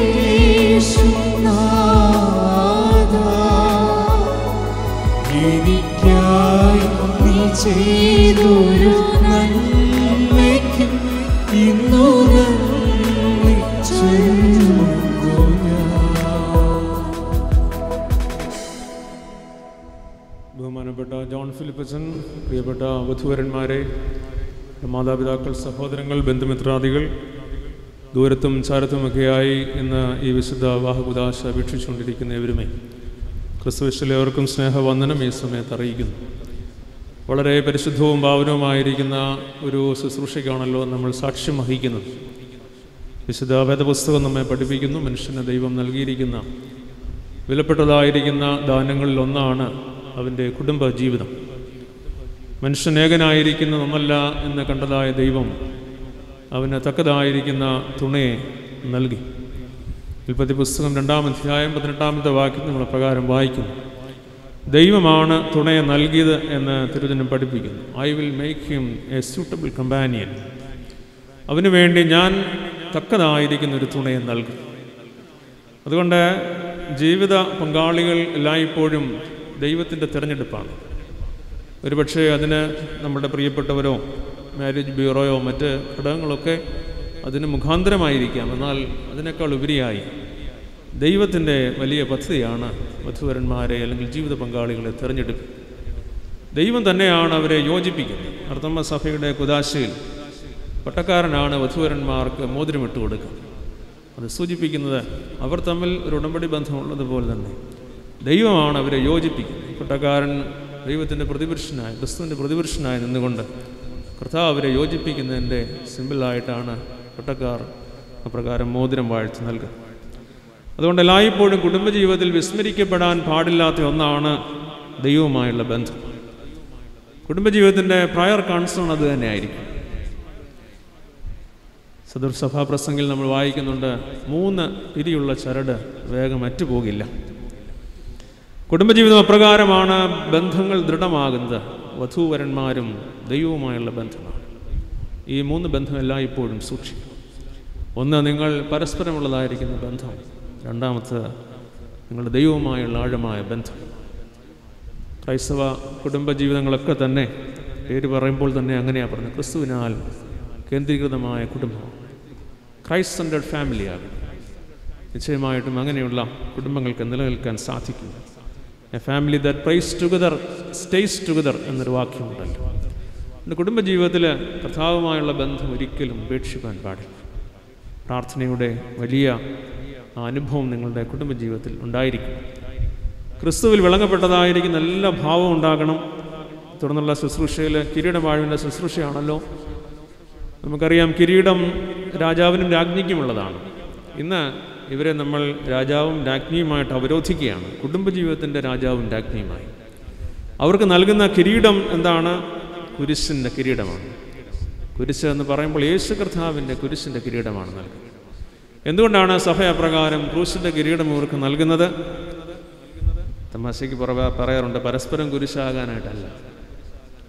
യേശുനാഥാ. എനിക്കായി നീ ചെയ്തൊരു നന്മയ്ക്കും ഇന്നു നന്ദി ചൊല്ലുന്നു ഞാൻ. ബഹുമാനപ്പെട്ട ജോൺ ഫിലിപ്പച്ചൻ പ്രിയപ്പെട്ട വധുവരന്മാരെ മാതാപിതാക്കൾ സഹോദരങ്ങൾ ബന്ധുമിത്രാദികൾ ദൂരത്തും ചാരത്തുമൊക്കെയായി ഇന്ന് ഈ വിശുദ്ധ വാഹകുദാശ വീക്ഷിച്ചുകൊണ്ടിരിക്കുന്ന എവരുമേ ക്രിസ്തുവിശ്വലേവർക്കും സ്നേഹവന്ദനം ഈ സമയത്ത് അറിയിക്കുന്നു വളരെ പരിശുദ്ധവും പാവനവുമായിരിക്കുന്ന ഒരു ശുശ്രൂഷയ്ക്കാണല്ലോ നമ്മൾ സാക്ഷ്യം വഹിക്കുന്നത് വിശുദ്ധ വേദപുസ്തകം നമ്മെ പഠിപ്പിക്കുന്നു മനുഷ്യന് ദൈവം നൽകിയിരിക്കുന്ന വിലപ്പെട്ടതായിരിക്കുന്ന ദാനങ്ങളിൽ ഒന്നാണ് അവൻ്റെ കുടുംബ ജീവിതം മനുഷ്യൻ ഏകനായിരിക്കുന്ന ഒന്നല്ല എന്ന് കണ്ടതായ ദൈവം അവന് തക്കതായിരിക്കുന്ന തുണയെ നൽകി ഉൽപ്പത്തി പുസ്തകം രണ്ടാം അധ്യായം പതിനെട്ടാമത്തെ വാക്യം നമ്മൾ പ്രകാരം വായിക്കുന്നു ദൈവമാണ് തുണയെ നൽകിയത് എന്ന് തിരുവചനം പഠിപ്പിക്കുന്നു I will make him a suitable companion അവന് വേണ്ടി ഞാൻ തക്കതായിരിക്കുന്ന ഒരു തുണയെ നൽകും അതുകൊണ്ട് ജീവിത പങ്കാളികൾ എല്ലായ്പ്പോഴും ദൈവത്തിൻ്റെ തിരഞ്ഞെടുപ്പാണ് ഒരുപക്ഷെ അതിന് നമ്മുടെ പ്രിയപ്പെട്ടവരോ മാരേജ് ബ്യൂറോയോ മറ്റ് ഘടകങ്ങളൊക്കെ അതിന് മുഖാന്തരമായിരിക്കാം എന്നാൽ അതിനേക്കാൾ ഉപരിയായി ദൈവത്തിൻ്റെ വലിയ പദ്ധതിയാണ് വധുവരന്മാരെ അല്ലെങ്കിൽ ജീവിത പങ്കാളികളെ തിരഞ്ഞെടുക്കുക ദൈവം തന്നെയാണ് അവരെ യോജിപ്പിക്കുന്നത് അർത്തമ്മ സഭയുടെ കുദാശയിൽ പട്ടക്കാരനാണ് വധുവരന്മാർക്ക് മോതിരമിട്ട് കൊടുക്കുക അത് സൂചിപ്പിക്കുന്നത് അവർ തമ്മിൽ ഒരു ഉടമ്പടി ബന്ധമുള്ളതുപോലെ തന്നെ ദൈവമാണ് അവരെ യോജിപ്പിക്കുന്നത് പട്ടക്കാരൻ ദൈവത്തിൻ്റെ പ്രതിപുരുഷനായി ക്രിസ്തുവിൻ്റെ പ്രതിപുരുഷനായി നിന്നുകൊണ്ട് കർത്താവ് അവരെ യോജിപ്പിക്കുന്നതിൻ്റെ സിമ്പിളായിട്ടാണ് പട്ടക്കാർ അപ്രകാരം മോതിരം വാഴ്ത്തി നൽകുക അതുകൊണ്ട് എല്ലായ്പ്പോഴും കുടുംബജീവിതത്തിൽ വിസ്മരിക്കപ്പെടാൻ പാടില്ലാത്ത ഒന്നാണ് ദൈവവുമായുള്ള ബന്ധം കുടുംബജീവിതത്തിൻ്റെ പ്രയർ കൺസേൺ അത് തന്നെയായിരിക്കും സദൃസഭാ പ്രസംഗിൽ നമ്മൾ വായിക്കുന്നുണ്ട് മൂന്ന് പിരിയുള്ള ചരട് വേഗം അറ്റുപോകില്ല കുടുംബജീവിതം അപ്രകാരമാണ് ബന്ധങ്ങൾ ദൃഢമാകുന്നത് വധൂവരന്മാരും ദൈവവുമായുള്ള ബന്ധമാണ് ഈ മൂന്ന് ബന്ധം എല്ലായ്പ്പോഴും സൂക്ഷിക്കും ഒന്ന് നിങ്ങൾ പരസ്പരമുള്ളതായിരിക്കുന്ന ബന്ധം രണ്ടാമത്തെ നിങ്ങളുടെ ദൈവവുമായുള്ള ആഴമായ ബന്ധം ക്രൈസ്തവ കുടുംബജീവിതങ്ങളൊക്കെ തന്നെ പേര് പറയുമ്പോൾ തന്നെ അങ്ങനെയാണ് പറഞ്ഞത് ക്രിസ്തുവിനാൽ കേന്ദ്രീകൃതമായ കുടുംബം ക്രൈസ്റ്റ് സെൻറ്റേഡ് ഫാമിലിയാകും നിശ്ചയമായിട്ടും അങ്ങനെയുള്ള കുടുംബങ്ങൾക്ക് നിലനിൽക്കാൻ സാധിക്കും a family that prays together stays together എന്നൊരു വാക്യമുണ്ടല്ലോ എൻ്റെ കുടുംബജീവിതത്തിൽ കർത്താവുമായുള്ള ബന്ധം ഒരിക്കലും ഉപേക്ഷിക്കാൻ പാടില്ല പ്രാർത്ഥനയുടെ വലിയ ആ അനുഭവം നിങ്ങളുടെ കുടുംബജീവിതത്തിൽ ഉണ്ടായിരിക്കും ക്രിസ്തുവിൽ വിളങ്ങപ്പെട്ടതായിരിക്കുന്ന എല്ലാ ഭാവവും ഉണ്ടാകണം തുടർന്നുള്ള ശുശ്രൂഷയിൽ കിരീടവാഴുവിൻ്റെ ശുശ്രൂഷയാണല്ലോ നമുക്കറിയാം കിരീടം രാജാവിനും രാജ്ഞിക്കുമുള്ളതാണ് ഇന്ന് ഇവരെ നമ്മൾ രാജാവും രാജ്ഞിയുമായിട്ട് അവരോധിക്കുകയാണ് കുടുംബജീവിതത്തിൻ്റെ രാജാവും രാജ്ഞിയുമായി അവർക്ക് നൽകുന്ന കിരീടം എന്താണ് കുരിശിൻ്റെ കിരീടമാണ് കുരിശ് എന്ന് പറയുമ്പോൾ യേശു കർത്താവിൻ്റെ കുരിശിൻ്റെ കിരീടമാണ് നൽകുന്നത് എന്തുകൊണ്ടാണ് സഭ അപ്രകാരം ക്രൂശിൻ്റെ കിരീടം ഇവർക്ക് നൽകുന്നത് തമാശയ്ക്ക് പുറമെ പറയാറുണ്ട് പരസ്പരം കുരിശാകാനായിട്ടല്ല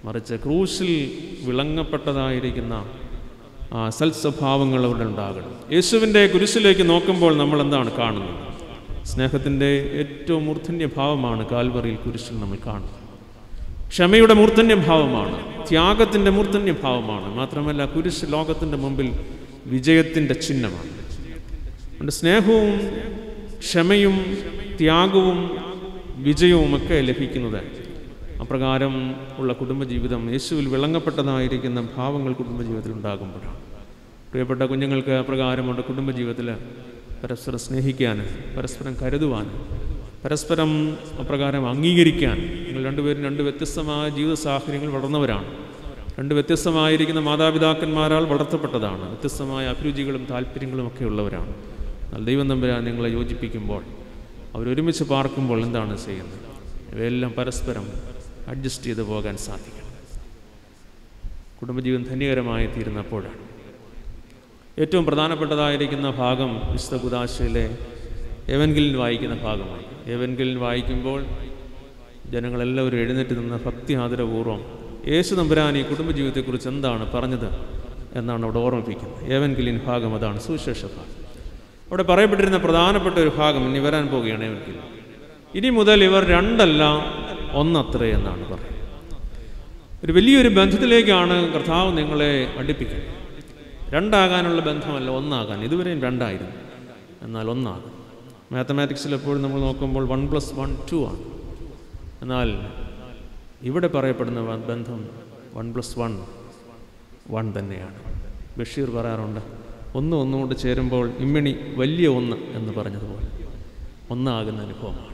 മറിച്ച് ക്രൂശിൽ വിളങ്ങപ്പെട്ടതായിരിക്കുന്ന ആ സൽസ്വഭാവങ്ങൾ അവിടെ ഉണ്ടാകണം യേശുവിൻ്റെ കുരിശിലേക്ക് നോക്കുമ്പോൾ നമ്മൾ എന്താണ് കാണുന്നത് സ്നേഹത്തിൻ്റെ ഏറ്റവും മൂർധന്യ ഭാവമാണ് കാൽവറിയിൽ കുരിശിൽ നമ്മൾ കാണുന്നത് ക്ഷമയുടെ മൂർധന്യ ഭാവമാണ് ത്യാഗത്തിൻ്റെ മൂർധന്യ ഭാവമാണ് മാത്രമല്ല കുരിശ് ലോകത്തിൻ്റെ മുമ്പിൽ വിജയത്തിൻ്റെ ചിഹ്നമാണ് അതുകൊണ്ട് സ്നേഹവും ക്ഷമയും ത്യാഗവും വിജയവുമൊക്കെ ലഭിക്കുന്നത് അപ്രകാരം ഉള്ള കുടുംബജീവിതം യേശുവിൽ വിളങ്ങപ്പെട്ടതായിരിക്കുന്ന ഭാവങ്ങൾ കുടുംബജീവിതത്തിൽ ഉണ്ടാകുമ്പോഴാണ് പ്രിയപ്പെട്ട കുഞ്ഞുങ്ങൾക്ക് അപ്രകാരമുണ്ട് കുടുംബജീവിതത്തിൽ പരസ്പരം സ്നേഹിക്കാൻ പരസ്പരം കരുതുവാൻ പരസ്പരം അപ്രകാരം അംഗീകരിക്കാൻ നിങ്ങൾ രണ്ടുപേരും രണ്ട് വ്യത്യസ്തമായ ജീവിത സാഹചര്യങ്ങൾ വളർന്നവരാണ് രണ്ട് വ്യത്യസ്തമായിരിക്കുന്ന മാതാപിതാക്കന്മാരാൽ വളർത്തപ്പെട്ടതാണ് വ്യത്യസ്തമായ അഭിരുചികളും താല്പര്യങ്ങളും ഒക്കെ ഉള്ളവരാണ് എന്നാൽ ദൈവം തമ്പുരാൻ നിങ്ങളെ യോജിപ്പിക്കുമ്പോൾ അവരൊരുമിച്ച് പാർക്കുമ്പോൾ എന്താണ് ചെയ്യുന്നത് ഇവയെല്ലാം പരസ്പരം അഡ്ജസ്റ്റ് ചെയ്ത് പോകാൻ സാധിക്കണം കുടുംബജീവൻ ധന്യകരമായി തീരുന്നപ്പോഴാണ് ഏറ്റവും പ്രധാനപ്പെട്ടതായിരിക്കുന്ന ഭാഗം വിശുദ്ധ കുദാശയിലെ എവൻഗിലിൻ വായിക്കുന്ന ഭാഗമാണ് എവൻഗിലിൻ വായിക്കുമ്പോൾ ജനങ്ങളെല്ലാവരും എഴുന്നേറ്റ് നിന്ന് ഭക്തി ആദരപൂർവ്വം യേശു നമ്പുരാൻ ഈ കുടുംബജീവിതത്തെക്കുറിച്ച് എന്താണ് പറഞ്ഞത് എന്നാണ് അവിടെ ഓർമ്മിപ്പിക്കുന്നത് ഏവൻകിലിൻ ഭാഗം അതാണ് സുവിശേഷ ഭാഗം അവിടെ പറയപ്പെട്ടിരുന്ന പ്രധാനപ്പെട്ട ഒരു ഭാഗം ഇനി വരാൻ പോവുകയാണ് ഏവൻകിലിൻ ഇനി മുതൽ ഇവർ രണ്ടല്ല ഒന്നത്രേ എന്നാണ് പറയുന്നത് ഒരു വലിയൊരു ബന്ധത്തിലേക്കാണ് കർത്താവ് നിങ്ങളെ അടുപ്പിക്കുന്നത് രണ്ടാകാനുള്ള ബന്ധമല്ല ഒന്നാകാൻ ഇതുവരെയും രണ്ടായിരുന്നു എന്നാൽ ഒന്നാകും മാത്തമാറ്റിക്സിൽ എപ്പോഴും നമ്മൾ നോക്കുമ്പോൾ വൺ പ്ലസ് വൺ ടു ആണ് എന്നാൽ ഇവിടെ പറയപ്പെടുന്ന വ- ബന്ധം വൺ പ്ലസ് വൺ വൺ തന്നെയാണ് ബഷീർ പറയാറുണ്ട് ഒന്ന് ഒന്നുകൊണ്ട് ചേരുമ്പോൾ ഇമ്മിണി വലിയ ഒന്ന് എന്ന് പറഞ്ഞതുപോലെ ഒന്നാകുന്ന അനുഭവമാണ്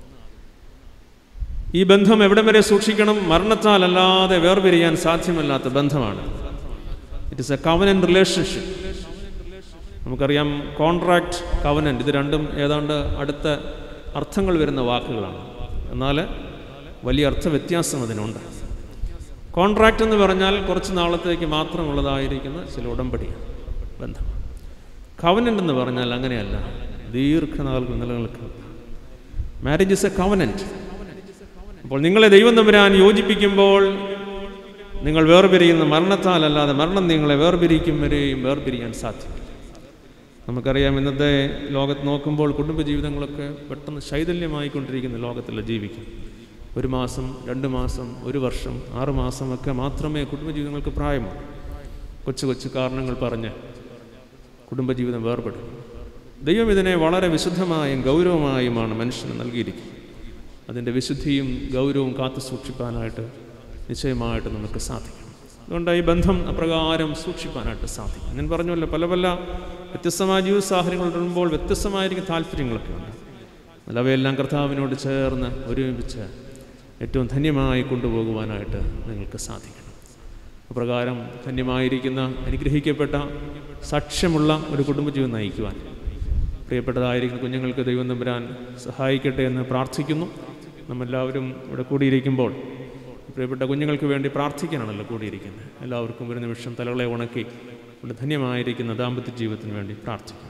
ഈ ബന്ധം എവിടം വരെ സൂക്ഷിക്കണം മരണത്താൽ അല്ലാതെ വേർപിരിയാൻ സാധ്യമല്ലാത്ത ബന്ധമാണ് it is a covenant relationship നമുക്കറിയാം കോൺട്രാക്റ്റ് കവനൻ്റ് ഇത് രണ്ടും ഏതാണ്ട് അടുത്ത അർത്ഥങ്ങൾ വരുന്ന വാക്കുകളാണ് എന്നാൽ വലിയ അർത്ഥ വ്യത്യാസം അതിനുണ്ട് കോൺട്രാക്റ്റ് എന്ന് പറഞ്ഞാൽ കുറച്ച് നാളത്തേക്ക് മാത്രമുള്ളതായിരിക്കുന്ന ചില ഉടമ്പടിയാണ് ബന്ധം കവനൻ്റ് എന്ന് പറഞ്ഞാൽ അങ്ങനെയല്ല ദീർഘനാളുകൾ നിലനിൽക്കുക മാരേജ് ഇസ് എ കവനൻറ്റ് അപ്പോൾ നിങ്ങളെ ദൈവം തമ്പുരാൻ യോജിപ്പിക്കുമ്പോൾ നിങ്ങൾ വേർപിരിയുന്ന മരണത്താലല്ലാതെ മരണം നിങ്ങളെ വേർപിരിക്കും വരെയും വേർപിരിയാൻ സാധ്യമല്ല നമുക്കറിയാം ഇന്നത്തെ ലോകത്ത് നോക്കുമ്പോൾ കുടുംബജീവിതങ്ങളൊക്കെ പെട്ടെന്ന് ശൈഥല്യമായിക്കൊണ്ടിരിക്കുന്ന ലോകത്തിൽ ജീവിക്കും ഒരു മാസം രണ്ട് മാസം ഒരു വർഷം ആറ് മാസമൊക്കെ മാത്രമേ കുടുംബജീവിതങ്ങൾക്ക് പ്രായമുള്ളൂ കൊച്ചു കൊച്ചു കാരണങ്ങൾ പറഞ്ഞ് കുടുംബജീവിതം വേർപെടും ദൈവം ഇതിനെ വളരെ വിശുദ്ധമായും ഗൗരവമായുമാണ് മനുഷ്യന് നൽകിയിരിക്കുന്നത് അതിൻ്റെ വിശുദ്ധിയും ഗൗരവവും കാത്തു സൂക്ഷിപ്പാനായിട്ട് നിശ്ചയമായിട്ട് നമുക്ക് സാധിക്കും അതുകൊണ്ട് ഈ ബന്ധം അപ്രകാരം സൂക്ഷിപ്പാനായിട്ട് സാധിക്കും ഞാൻ പറഞ്ഞല്ലോ പല പല വ്യത്യസ്തമായ ജീവിത സാഹചര്യങ്ങൾ വരുമ്പോൾ വ്യത്യസ്തമായിരിക്കും താല്പര്യങ്ങളൊക്കെ ഉണ്ട് എന്നാൽ അവയെല്ലാം കർത്താവിനോട് ചേർന്ന് ഒരുമിച്ച് ഏറ്റവും ധന്യമായി കൊണ്ടുപോകുവാനായിട്ട് നിങ്ങൾക്ക് സാധിക്കണം അപ്രകാരം ധന്യമായിരിക്കുന്ന അനുഗ്രഹിക്കപ്പെട്ട സാക്ഷ്യമുള്ള ഒരു കുടുംബജീവൻ നയിക്കുവാൻ പ്രിയപ്പെട്ടതായിരിക്കുന്ന കുഞ്ഞുങ്ങൾക്ക് ദൈവം തമ്പുരാൻ സഹായിക്കട്ടെ എന്ന് പ്രാർത്ഥിക്കുന്നു നമ്മെല്ലാവരും ഇവിടെ കൂടിയിരിക്കുമ്പോൾ പ്രിയപ്പെട്ട കുഞ്ഞുങ്ങൾക്ക് വേണ്ടി പ്രാർത്ഥിക്കാനാണല്ലോ കൂടിയിരിക്കുന്നത് എല്ലാവർക്കും ഒരു നിമിഷം തലകളെ ഉണക്കി ഇവിടെ ധന്യമായിരിക്കുന്ന ദാമ്പത്യ ജീവിതത്തിന് വേണ്ടി പ്രാർത്ഥിക്കുന്നു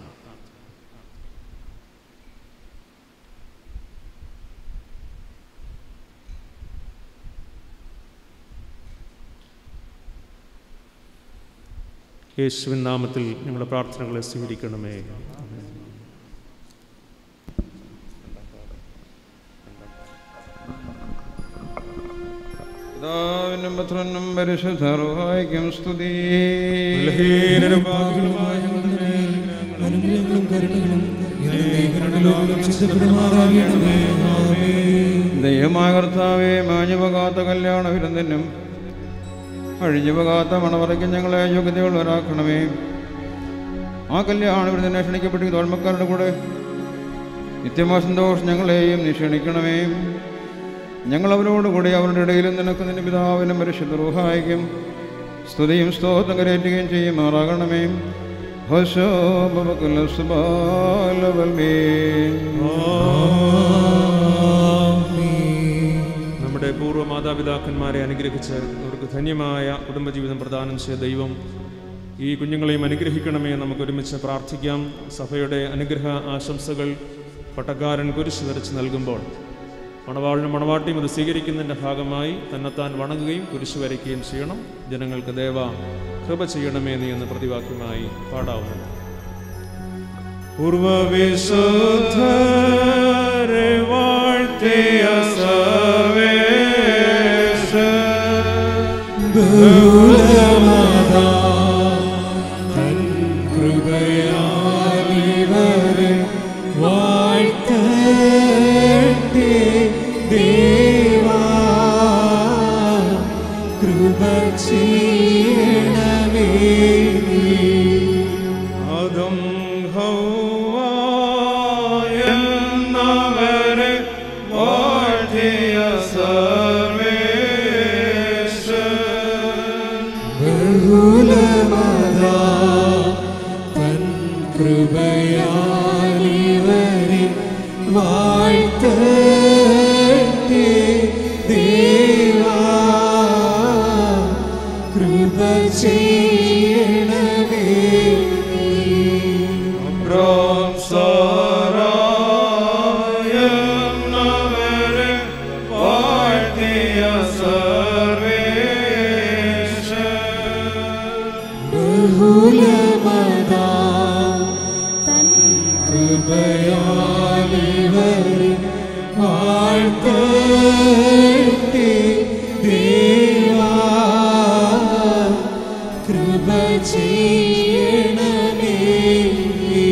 യേശുവിൻ നാമത്തിൽ ഞങ്ങളുടെ പ്രാർത്ഥനകളെ സ്വീകരിക്കണമേ പിതാവിനും പുത്രനും പരിശുദ്ധർഹായിക്കും സ്തുതി ബലഹീനരും പാപികളുമായ അനുഗ്രഹങ്ങളും കരുണകളും ലോകം ചിന്തപ്പെടുമാറാകണമേ ദൈവമായ കർത്താവെ മാഞ്ഞുപോകാത്ത കല്യാണ വിരുന്നിനും അഴിഞ്ഞുപോകാത്ത മണവറയ്ക്കും ഞങ്ങളെ യോഗ്യതയുള്ളവരാക്കണമേ ആ കല്യാണ വിരുന്നിനെ ക്ഷണിക്കപ്പെട്ടിരിക്കുന്ന ഓർമ്മക്കാരുടെ കൂടെ നിത്യമായ സന്തോഷം ഞങ്ങളെയും നീ ക്ഷണിക്കണമേ ഞങ്ങൾ അവരോട് കൂടി അവരുടെ ഇടയിലും നിനക്ക് നിന്റെ പിതാവിനും പരിശുദ്ധ റൂഹായിക്കും സ്തുതിയും സ്തോത്രം കരയറ്റുകയും ചെയ്യുമാറാകണമേ ഹോശോ ബബകുല സുബാലവൽമീൻ നമ്മുടെ പൂർവ്വ മാതാപിതാക്കന്മാരെ അനുഗ്രഹിച്ച് അവർക്ക് ധന്യമായ കുടുംബജീവിതം പ്രദാനം ചെയ്ത ദൈവം ഈ കുഞ്ഞുങ്ങളെയും അനുഗ്രഹിക്കണമേ നമുക്ക് ഒരുമിച്ച് പ്രാർത്ഥിക്കാം സഭയുടെ അനുഗ്രഹ ആശംസകൾ പട്ടക്കാരൻ കുരിശ് വരച്ച് നൽകുമ്പോൾ മണവാളിനും മണവാട്ടിയും ഇത് സ്വീകരിക്കുന്നതിൻ്റെ ഭാഗമായി തന്നെത്താൻ വണങ്ങുകയും കുരിശ് വരയ്ക്കുകയും ചെയ്യണം ജനങ്ങൾക്ക് ദേവ കൃപ ചെയ്യണമേ നീ എന്ന് പ്രതിവാക്യമായി പാടാവുന്നു പൂർവവിശുദ്ധരെ വാഴ്ത്തിയ സർവേശ ബഹുലമതാ തൻ കൃപയാലിവരെ വാഴ്ത്തട്ടെ ദേവാ കൃപ ചെയ്യണമേ നീ. അതും ഹൗവായെന്നവരെ വാഴ്ത്തിയ സർവേശ ബഹുലമതാ തൻ കൃപയാലിവരെ വാഴ്ത്തട്ടെ ദേവാ കൃപ ചെയ്യണമേ നീ. അബ്രാം സാറായെന്നവരെ വാഴ്ത്തിയ സർവേശ ബഹുലമതാ തൻ കൃപയാലിവരെ വാഴ്ത്തട്ടെ ദേവാ കൃപ ചെയ്യണമേ നീ.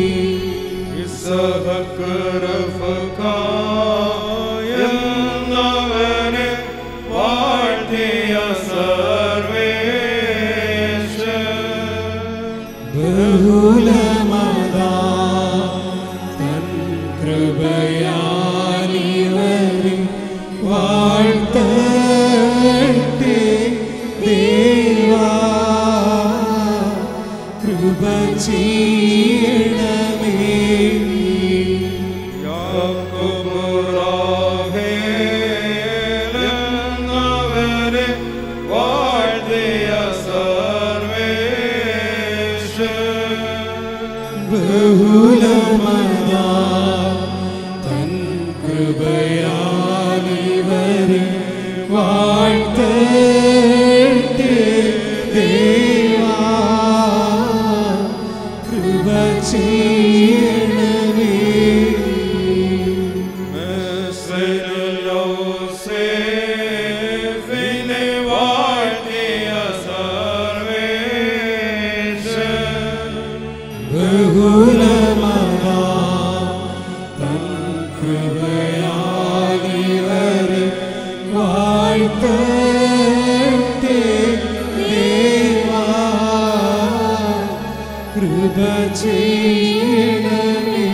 എന്നവനെ വാഴ്ത്തിയ സർവേശ ബഹുലമതാ തൻ കൃപയാലിവരെ വാഴ്ത്തട്ടെ ദേവാ കൃപ ചെയ്യണമേ നീ. യാക്കോബുറാഹേലെന്നവനെ വാഴ്ത്തിയ സർവേശ ബഹുലമതാ തൻ കൃപയാലിവരെ വാഴ്ത്തട്ടെ ദേവാ കൃപ ചെയ്യണമേ മെസ്സലോസേഫിനെ വാഴ്ത്തിയ സർവേശ ബഹുലമതാ തൻ കൃപയാലിവരെ വാഴ്ത്തട്ടെ ദേവാ കൃപ ചെയ്യണമേ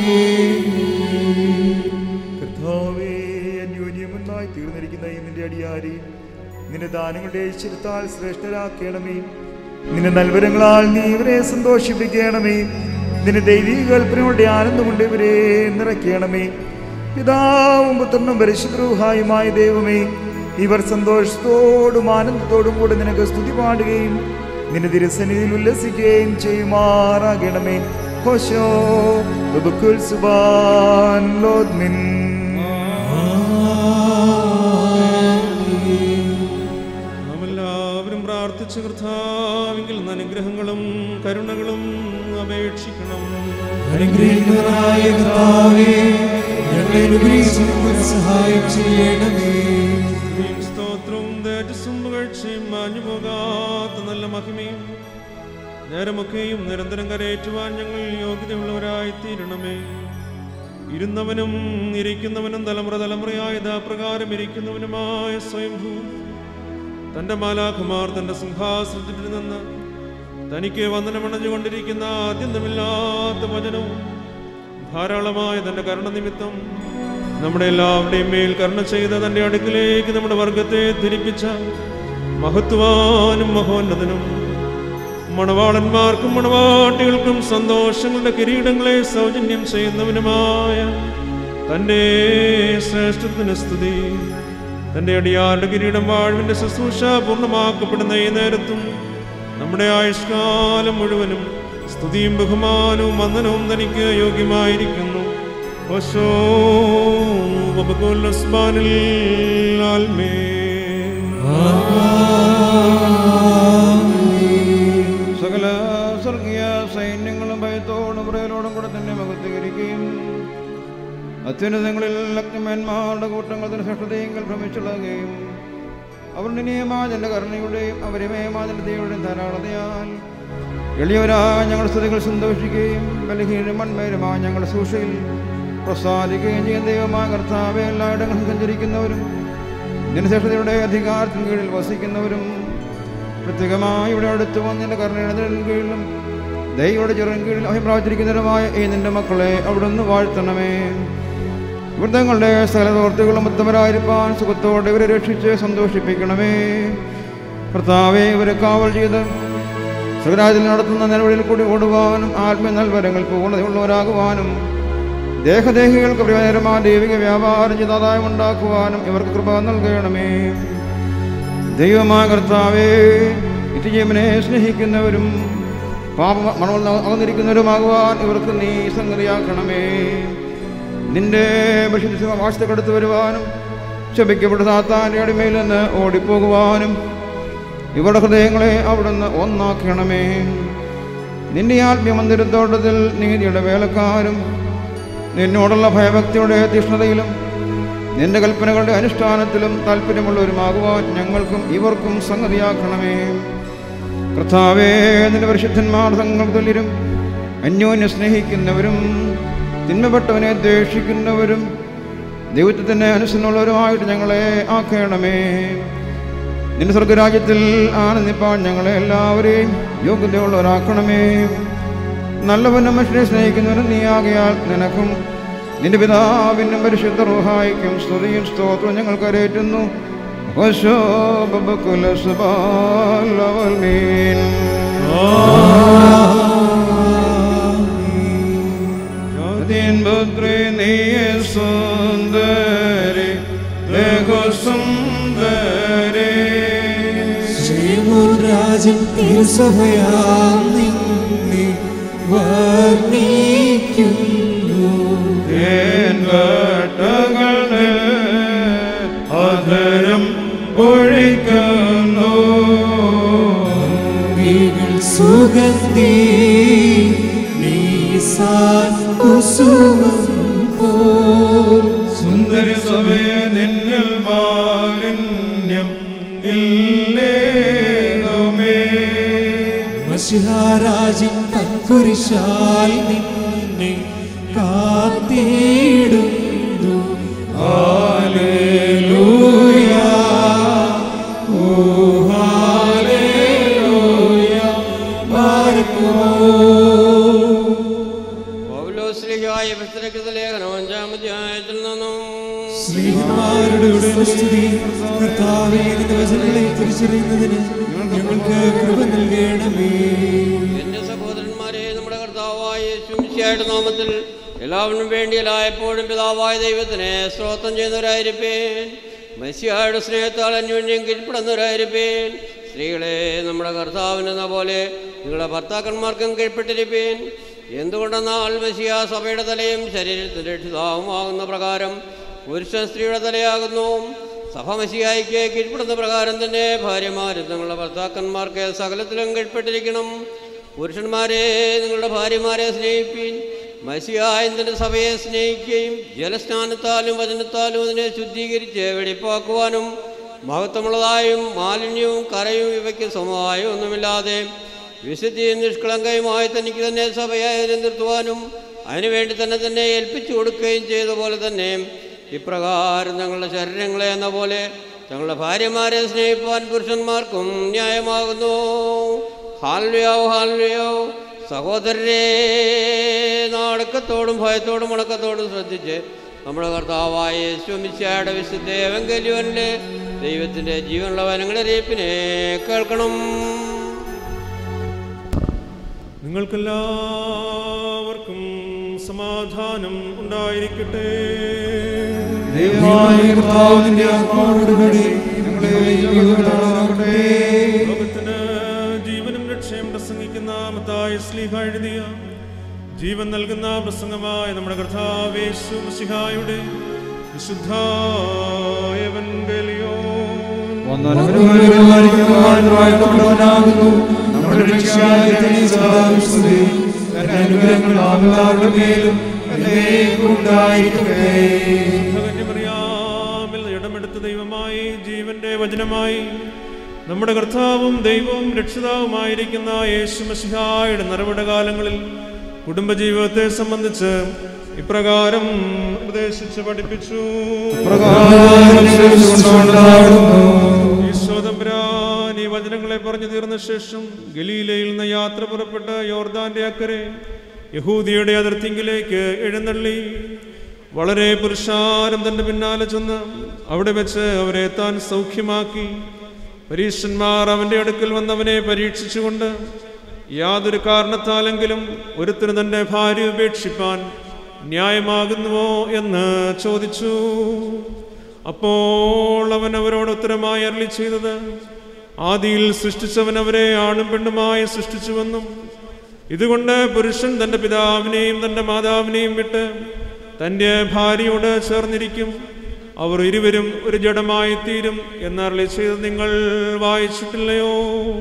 കർത്താവേ അന്യോന്യമെന്നായി തീർന്നിരിക്കുന്ന ഈ നിന്റെ അടിയാരി നിന്റെ ദാനങ്ങളുടെ ഐശ്വര്യത്താൽ ശ്രേഷ്ഠരാക്കണമേ നിന്റെ നൽവരങ്ങളാൽ നീ ഇവരെ സന്തോഷിപ്പിക്കണമേ നിന്റെ ദൈവീക കൽപ്പനകളുടെ ആനന്ദം കൊണ്ട് ഇവരെ നിറയ്ക്കണമേ പിതാവും പുത്രനും പരിശുദ്രൂഹായുമായ ദൈവമേ ഇവർ സന്തോഷത്തോടും ആനന്ദത്തോടും കൂടെ നിനക്ക് സ്തുതി പാടുകയും നിന്റെ തിരുസന്നിധിയിൽ ഉല്ലസിക്കുകയും ചെയ്യുമാറാകണമേ ഹോശോ ബുക്കുൽ സുബാൻ ലോദ്മിൻ നാം എല്ലാവരും പ്രാർത്ഥിച്ച കർത്താവിങ്കിൽ നിന്ന് അനുഗ്രഹങ്ങളും കരുണകളും അപേക്ഷിക്കണം അനുഗ്രഹിക്കുന്നവനായ കർത്താവേ ഞങ്ങളെ അനുഗ്രഹിച്ച് ഞങ്ങൾക്ക് സഹായം ചെയ്യണമേ സ്തുതിയും സ്തോത്രവും തേജസ്സും പുകഴ്ചയും മാഞ്ഞു പോകാത്ത നല്ല മഹിമയും നേരമൊക്കെയും നിരന്തരം കരയേറ്റുവാൻ ഞങ്ങൾ യോഗ്യതയുള്ളവരായി തീരണമേ ഇരുന്നവനും ഇരിക്കുന്നവനും തലമുറ തലമുറയായ പ്രകാരം ഇരിക്കുന്നവനുമായ സ്വയംഭൂ തന്റെ മാലാഖമാർ തന്റെ സിംഹാസനത്തിൽ നിന്ന് തനിക്ക് വന്ദനമണഞ്ഞുകൊണ്ടിരിക്കുന്ന ആദ്യന്തമില്ലാത്ത വചനവും ധാരാളമായ തന്റെ കരുണ നിമിത്തം നമ്മുടെ എല്ലാവരുടെയും മേൽ കരുണ ചെയ്ത തന്റെ അടുക്കിലേക്ക് നമ്മുടെ വർഗത്തെ ധരിപ്പിച്ച മഹത്വാനും മഹോന്നതനും മണവാളന്മാർക്കും മണവാട്ടികൾക്കും സന്തോഷങ്ങളുടെ കിരീടങ്ങളെ സൗജന്യം ചെയ്യുന്നവനുമായ തൻ്റെ ശ്രേഷ്ഠത്തിന് സ്തുതി തൻ്റെ അടിയാരുടെ കിരീടം വാഴ്വിൻ്റെ ശുശ്രൂഷ പൂർണ്ണമാക്കപ്പെടുന്ന ഈ നേരത്തും നമ്മുടെ ആയുഷ്കാലം മുഴുവനും സ്തുതിയും ബഹുമാനവും വന്ദനവും തനിക്ക് യോഗ്യമായിരിക്കുന്നു وشو وبكل اسبان العالمين സകല സ്വർഗീയ സൈന്യങ്ങളും ഭയത്തോടും പ്രയലോടും കൂടെ തന്നെ മഹത്വീകരിക്കുകയും അത്യുന്നതങ്ങളിൽ അഗ്നിമന്മാരുടെ കൂട്ടങ്ങൾ തന്നെ ശ്രദ്ധയെങ്കിൽ ഭ്രമിച്ചുള്ളതുകയും അവരുടെ നിയമാജന്റെ കരുണയുടെയും അവരമേമാജന്റെ ദൈവയുടെയും ധാരാളതയാൽ എളിയവരായ ഞങ്ങളുടെ സ്തുതികൾ സന്തോഷിക്കുകയും ബലഹീന മൺമേരുമായ ഞങ്ങളുടെ സൂക്ഷയിൽ പ്രസാദിക്കുകയും ചെയ്യുന്ന ദൈവമായ കർത്താവെ എല്ലായിടങ്ങളും സഞ്ചരിക്കുന്നവരും ജനശേഷതയുടെ അധികാരത്തിന് കീഴിൽ വസിക്കുന്നവരും പ്രത്യേകമായി ഇവിടെ അടുത്ത് വന്നതിൻ്റെ കരുണയുടെ കീഴിലും ദൈവയുടെ ചെറിയ കീഴിൽ അഭിപ്രായത്തിരിക്കുന്നവരുമായ ഈ നിന്റെ മക്കളെ അവിടുന്ന് വാഴ്ത്തണമേ ഇവർ തങ്ങളുടെ സകല പ്രവർത്തികളും ഉത്തമരായിരിക്കാൻ സുഖത്തോടെ ഇവരെ രക്ഷിച്ച് സന്തോഷിപ്പിക്കണമേ കർത്താവെ ഇവരെ കാവൽ ചെയ്ത് സ്വരാജ്യത്തിൽ നടത്തുന്ന നിലവിളിയിൽ കൂടി ഓടുവാനും ആത്മീയ നൽവരങ്ങൾ പൂർണ്ണതയുള്ളവരാകുവാനും ദേഹദേഹികൾക്ക് പ്രയോജനമായ ദൈവിക വ്യാപാരം ചെയ്ത് ആദായം ഉണ്ടാക്കുവാനും ഇവർക്ക് കൃപ നൽകണമേ ദൈവമായ കർത്താവേ നിത്യജീവനെ സ്നേഹിക്കുന്നവരും പാപ മണവൽ അകന്നിരിക്കുന്നവരുമാകുവാൻ ഇവർക്ക് നീ സംഗതിയാക്കണമേ നിന്റെ വാശത്തെടുത്ത് വരുവാനും ശപിക്കപ്പെട്ട സാത്താൻ്റെ അടിമയിൽ നിന്ന് ഓടിപ്പോകുവാനും ഇവരുടെ ഹൃദയങ്ങളെ അവിടുന്ന് ഒന്നാക്കണമേ നിന്റെ ആത്മീയ മന്ദിരത്തോട്ടത്തിൽ നീതിയുടെ വേലക്കാരും നിന്നോടുള്ള ഭയഭക്തിയുടെ തീഷ്ണതയിലും നിന്റെ കൽപ്പനകളുടെ അനുഷ്ഠാനത്തിലും താല്പര്യമുള്ളവരുമാകുവാൻ ഞങ്ങൾക്കും ഇവർക്കും സംഗതിയാക്കണമേ കർത്താവേ നിന്റെ പരിശുദ്ധന്മാർ തങ്ങൾ തുല്യരും അന്യോന്യം സ്നേഹിക്കുന്നവരും തിന്മപ്പെട്ടവനെ ദ്വേഷിക്കുന്നവരും ദൈവത്തിന് അനുസരണമുള്ളവരുമായിട്ട് ഞങ്ങളെ ആക്കണമേ നിന്റെ സ്വർഗരാജ്യത്തിൽ ആനന്ദിപ്പാൻ ഞങ്ങളെ എല്ലാവരെയും യോഗ്യതയുള്ളവരാക്കണമേ നല്ലവനും മനുഷ്യനെ സ്നേഹിക്കുന്നവരും നീ ആകയാൽ നിനക്കും നിന്റെ പിതാവിനും പരിശുദ്ധ റുഹായിക്കും സ്തുതിയും സ്തോത്രവും ഞങ്ങൾ കരയേറ്റുന്നു പുത്രി നീ സുന്ദരി സുന്ദരി ശ്രീമുദ്രാജൻ തിരുസഭയാം നിന്നെ വർണ്ണിക്കുന്നു തേൻകട്ടകളെ അധരം പൊഴിക്കുന്നു വീകൾ സുഗന്ധി നീസാൻ കുസുമം പോൽ സുന്ദരി സഭയെ നിന്നിൽ മാലിന്യം ഇല്ലേതുമേ മഷിഹാരാജൻ തക്കുരിശാൽ നിന്നെ കാത്തിടുന്നു ഹല്ലേലൂയ ഓ ഹാലേലൂയ ബാരക്കുമോ പൗലോസ്ലിഹായ പുസ്തകത്തിൽ ലേഖനം അഞ്ചാം അധ്യായത്തിൽ നിന്നും സ്ത്രീമാരുടെ സ്തുതി കർത്താവേ നിന്റെ വചനങ്ങളെ തിരിച്ചറിയുന്നതിന് ഞങ്ങൾക്ക് കൃപ നൽകണമേ എന്റെ സഹോദരന്മാരെ നമ്മുടെ കർത്താവായ യേശുമിശിഹായുടെ നാമത്തിൽ എല്ലാവരും വേണ്ടിയല്ലായപ്പോഴും പിതാവായ ദൈവത്തിനെ സ്തോത്രം ചെയ്യുന്നവരായിരിപ്പേൻ മസിയായുടെ സ്നേഹത്താൽ അന്യോന്യം കീഴ്പ്പെടുന്നവരായിരിപ്പേൻ സ്ത്രീകളെ നമ്മുടെ കർത്താവിനെന്ന പോലെ നിങ്ങളുടെ ഭർത്താക്കന്മാർക്കും കീഴ്പ്പെട്ടിരിപ്പേൻ എന്തുകൊണ്ടെന്നാൽ മസിയ സഭയുടെ തലയും ശരീരത്തിൻ്റെ രക്ഷിതാവുമാകുന്ന പ്രകാരം പുരുഷൻ സ്ത്രീയുടെ തലയാകുന്നു സഭ മസിയായിക്ക് കീഴ്പ്പെടുന്ന പ്രകാരം തന്നെ ഭാര്യമാരും തങ്ങളുടെ ഭർത്താക്കന്മാർക്ക് സകലത്തിലും കീഴ്പ്പെട്ടിരിക്കണം പുരുഷന്മാരെ നിങ്ങളുടെ ഭാര്യമാരെ സ്നേഹിപ്പീൻ മസിയായ തൻ്റെ സഭയെ സ്നേഹിക്കുകയും ജലസ്നാനത്താലും വചനത്താലും അതിനെ ശുദ്ധീകരിച്ച് വെടിപ്പാക്കുവാനും മഹത്വമുള്ളതായും മാലിന്യവും കരയും ഇവയ്ക്ക് സമമായും ഒന്നുമില്ലാതെ വിശുദ്ധിയും നിഷ്കളങ്കയുമായി തനിക്ക് തന്നെ സഭയായി നിർത്തുവാനും അതിനുവേണ്ടി തന്നെ തന്നെ ഏൽപ്പിച്ചു കൊടുക്കുകയും ചെയ്ത പോലെ തന്നെ ഇപ്രകാരം തങ്ങളുടെ ശരീരങ്ങളെ എന്ന പോലെ തങ്ങളുടെ ഭാര്യമാരെ സ്നേഹിപ്പാൻ പുരുഷന്മാർക്കും ന്യായമാകുന്നു ഹാൽവയോ ഹാൽവയോ സഹോദരരെ നാടക്കത്തോടും ഭയത്തോടും ഉണക്കത്തോടും ശ്രദ്ധിച്ച് നമ്മുടെ കർത്താവായ യേശുമിശയുടെ വിശുദ്ധ ഏവങ്കല്യോനിലെ ദൈവത്തിൻ്റെ ജീവനുള്ള വനങ്ങളുടെ അറിയിപ്പിനെ കേൾക്കണം നിങ്ങൾക്കെല്ലാവർക്കും സമാധാനം ഉണ്ടായിരിക്കട്ടെ ദൈവമായ കർത്താവ് നിന്റെ ആത്മാവോടുകൂടി ഞങ്ങളെ യോഗ്യരാക്കട്ടെ. ലോകത്തിന് ജീവനും രക്ഷയും പ്രസംഗിക്കുന്ന മത്തായ സ്ലീഹ എഴുതിയ ജീവൻ നൽകുന്ന പ്രസംഗമായ നമ്മുടെ കർത്താവേശു മസിഹായുടെ വിശുദ്ധായ എവൻഗേലിയോൻ വാഴ്ത്തപ്പെട്ടവനാകുന്നു നമ്മുടെ രക്ഷാകരനെ സദാ സ്തുതി തന്റെ അനുഗ്രഹങ്ങൾ ആളുകളുടെ മേലും എന്നേക്കും ഉണ്ടായിരിക്കട്ടെ ധന്യമറിയാമിൽ ഇടമെടുത്ത ദൈവമായി ജീവന്റെ വചനമായി നമ്മുടെ കർത്താവും ദൈവവും രക്ഷിതാവുമായിരിക്കുന്ന യേശു മസിഹായുടെ നിറവിട കാലങ്ങളിൽ കുടുംബജീവിതത്തെ സംബന്ധിച്ച് ഇപ്രകാരം ഉപദേശിച്ച് പഠിപ്പിച്ചു ഈശോതമ്പുരാൻ ഈ വചനങ്ങളെ പറഞ്ഞു തീർന്ന ശേഷം ഗലീലയിൽ നിന്ന് യാത്ര പുറപ്പെട്ട് യോർദാന്റെ അക്കരെ യഹൂദിയുടെ അതിർത്തിങ്കിലേക്ക് എഴുന്നള്ളി വളരെ പുരുഷാരം തന്റെ പിന്നാലെ ചെന്ന് അവിടെ വെച്ച് അവരെ താൻ സൗഖ്യമാക്കി പരീക്ഷന്മാർ അവന്റെ അടുക്കൽ വന്നവനെ പരീക്ഷിച്ചുകൊണ്ട് യാതൊരു കാരണത്താലെങ്കിലും ഒരുത്തന് തന്റെ ഭാര്യ ഉപേക്ഷിപ്പാൻ ന്യായമാകുന്നുവോ എന്ന് ചോദിച്ചു അപ്പോൾ അവൻ അവരോട് ഉത്തരമായി അരളി ചെയ്തത് ആദിയിൽ സൃഷ്ടിച്ചവൻ അവരെ ആണും പെണ്ണുമായി സൃഷ്ടിച്ചുവെന്നും ഇതുകൊണ്ട് പുരുഷൻ തൻ്റെ പിതാവിനെയും തൻ്റെ മാതാവിനെയും വിട്ട് തൻ്റെ ഭാര്യയോട് ചേർന്നിരിക്കും അവർ ഇരുവരും ഒരു ജഡമായി തീരും എന്നരളി ചെയ്ത് നിങ്ങൾ വായിച്ചിട്ടില്ലയോ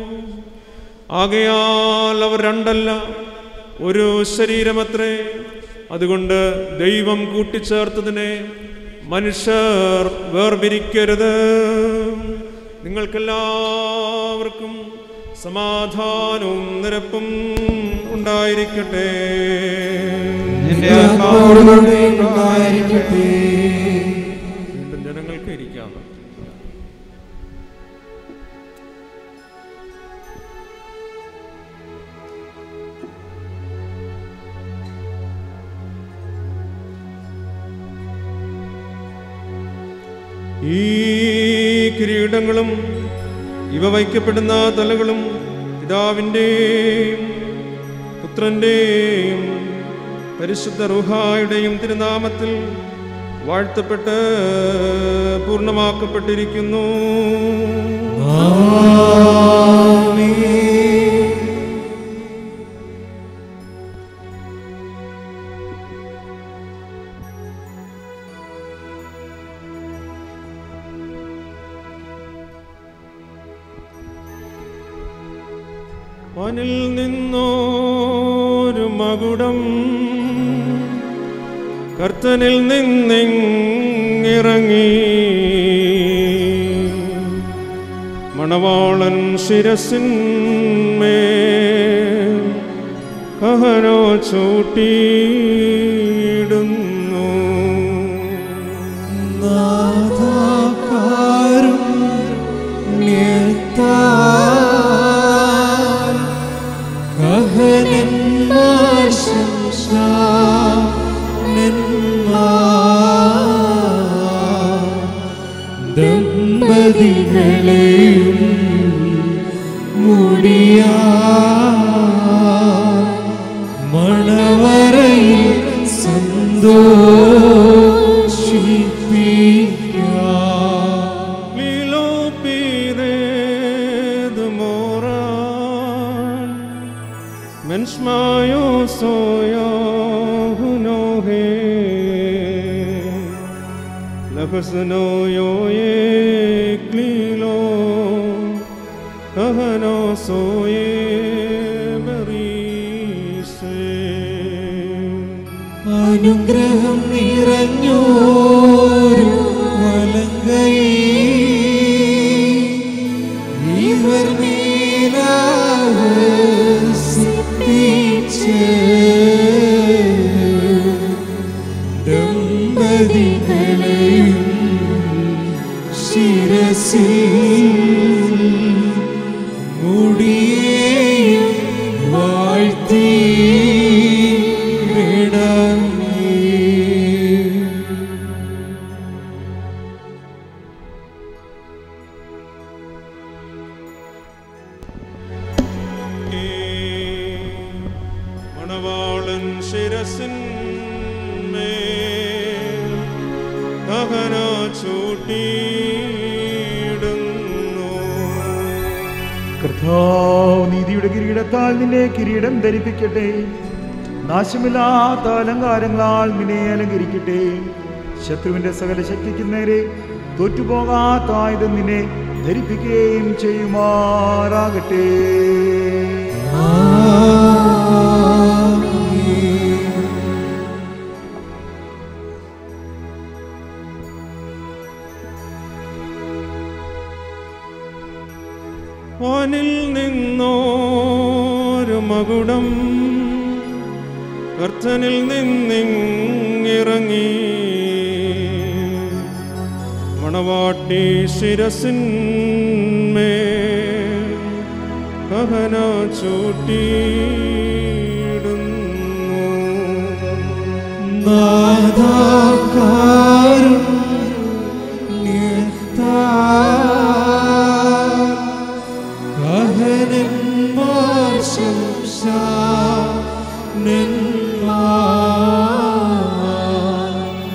ആകയാൽ അവർ രണ്ടല്ല ഒരു ശരീരമത്രേ അതുകൊണ്ട് ദൈവം കൂട്ടിച്ചേർത്തതിനെ മനുഷ്യർ വേർപിരിക്കരുത് നിങ്ങൾക്കെല്ലാവർക്കും സമാധാനവും നിരപ്പും ഉണ്ടായിരിക്കട്ടെ നിന്റെ ആത്മാവോടുകൂടെ ഉണ്ടായിരിക്കട്ടെ വീണ്ടും ജനങ്ങൾക്ക് ഇരിക്കാം ഈ കിരീടങ്ങളും ഇവ വയ്ക്കപ്പെടുന്ന തലകളും പിതാവിൻ്റെയും പുത്രൻ്റെയും പരിശുദ്ധ റുഹായുടെയും തിരുനാമത്തിൽ വാഴ്ത്തപ്പെട്ട് പൂർണ്ണമാക്കപ്പെട്ടിരിക്കുന്നു വനിൽ നിന്നോരു മകുടം കർത്തനിൽ നിന്നിറങ്ങി മണവാളൻ ശിരസിന്മേ കഹനോ ചൂട്ടിയിടുന്നു നാഥാകാരും നിർത്താൻ കഹനന്മാർ ശംശാനന്മാർ ദമ്പതികളെയും മുടിയാ മണവറയിൽ സന്തോഷിപ്പിക്കാം Lilo pide de moran Mens mayo soyo no he Lafas no yo ye klilo Kahano soye berise അനുഗ്രഹം നിറഞ്ഞോരു വലങ്കൈ ഇവർ നീലാവസിപ്പിച്ച് ദമ്പതികളെയും ശിരസിൽ മുടിയേയും വാഴ്ത്തി മണവാളൻ ശിരസിൻ ദഹന ചൂട്ടിയിടുന്നു കർത്താവ് നീതിയുടെ കിരീടത്താൽ നിന്നെ കിരീടം ധരിപ്പിക്കട്ടെ നാശമില്ലാത്ത അലങ്കാരങ്ങളാൽ നിന്നെ അലങ്കരിക്കട്ടെ ശത്രുവിന്റെ സകല ശക്തിക്കും നേരെ തോറ്റുപോകാത്ത ആയുധം നിന്നെ ധരിപ്പിക്കുകയും ചെയ്യുമാറാകട്ടെ വാനിൽ നിന്നോരു മകുടം കർത്തനിൽ നിന്നിറങ്ങി മണവാട്ടി ശിരസിന്മേ കഹന ചൂട്ടിയിടുന്നു നാദാകാരം കഹനന്മാർ ശംശാനന്മാർ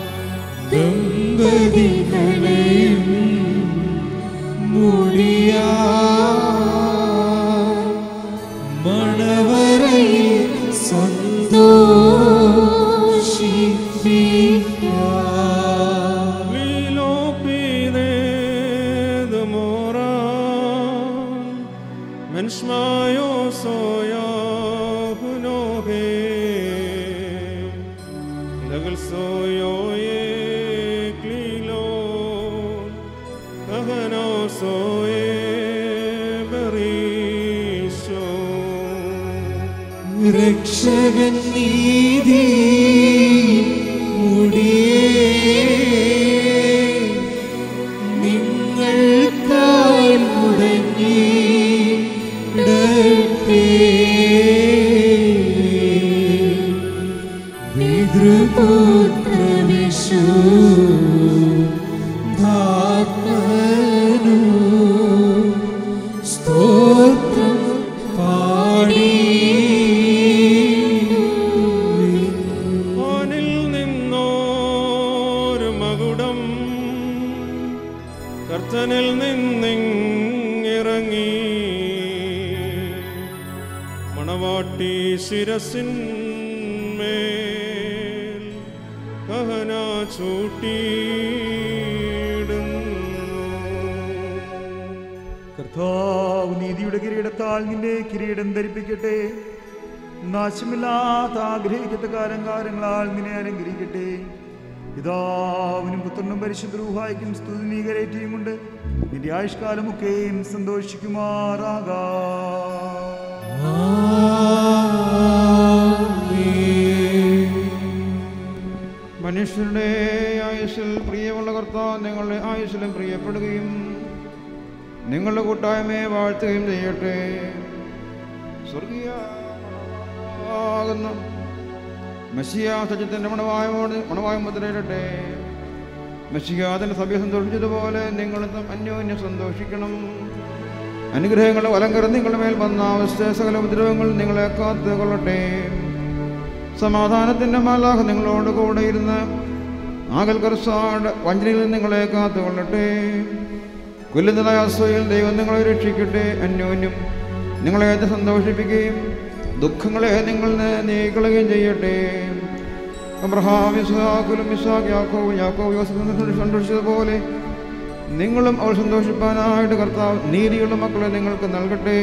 ദമ്പതികളെയും മുടിയാ മണവരയിൽ സന്തോഷിപ്പിക്കാം Menschmayo soya hunoge Lagal soyo ye klilo Kahana soye berisho രക്ഷകൻ നീതി മുടിയേ നിങ്ങൾക്കായി മുടങ്ങി പിതൃപുത്ര വിശു ധാത്മനു സ്തോത്രം പാടി വാനിൽ നിന്നോരു മകുടം കർത്തനിൽ നിന്നിറങ്ങി മണവാട്ടി ശിരസിന്മേൽ കഹന ചൂട്ടിയിടുന്നു കർത്താവ് നീതിയുടെ കിരീടത്താൽ നിന്നെ കിരീടം ധരിപ്പിക്കട്ടെ നാശമില്ലാത്ത ആഗ്രഹിക്കത്തക്ക അലങ്കാരങ്ങളാൽ നിന്നെ അലങ്കരിക്കട്ടെ പിതാവിനും പുത്രനും പരിശുദ്ധ രൂഹായിക്കും സ്തുതി നീകരേറ്റിയും കൊണ്ട് നിന്റെ ആയുഷ്കാലമൊക്കെയും സന്തോഷിക്കുമാറാകാം മനുഷ്യരുടെ ആയുസ്സിൽ പ്രിയമുള്ള കർത്താവ് നിങ്ങളുടെ ആയുസ്സിലും പ്രിയപ്പെടുകയും നിങ്ങളുടെ കൂട്ടായ്മയെ വാഴ്ത്തുകയും ചെയ്യട്ടെ സ്വർഗീയ ആകുന്ന മെസ്സിയ സജ്ജത്തിൻ്റെ മണവായോട് മണവായ മുദ്രയിടട്ടെ മെസ്സിയ അതിൻ്റെ സഭയെ സന്തോഷിച്ചതുപോലെ നിങ്ങളും അന്യോന്യം സന്തോഷിക്കണം അനുഗ്രഹങ്ങളുടെ അലങ്കരം നിങ്ങളുടെ മേൽ വന്ന അവസ്ഥ സകല ഉപദ്രവങ്ങൾ നിങ്ങളെ കാത്തു കൊള്ളട്ടെ സമാധാനത്തിൻ്റെ മാലാഹ നിങ്ങളോട് കൂടെ ഇരുന്ന് ആകൽ കർസാട് വഞ്ചനയിൽ നിന്ന് നിങ്ങളെ കാത്തുകൊള്ളട്ടെ കൊല്ലുന്നതായ അസൂയിൽ ദൈവം നിങ്ങളെ രക്ഷിക്കട്ടെ അന്യോന്യം നിങ്ങളെ അത് സന്തോഷിപ്പിക്കുകയും ദുഃഖങ്ങളെ നിങ്ങൾ നീക്കളയുകയും ചെയ്യട്ടെ അബ്രഹാം ഇസ്ഹാഖുലും ഇസ്ഹാഖ് യാക്കോവ് യാക്കോവ് യോസഫ് സന്തോഷിച്ചതുപോലെ നിങ്ങളും അവൾ സന്തോഷിപ്പാനായിട്ട് കർത്താവ് നീതിയുള്ള മക്കളെ നിങ്ങൾക്ക് നൽകട്ടെ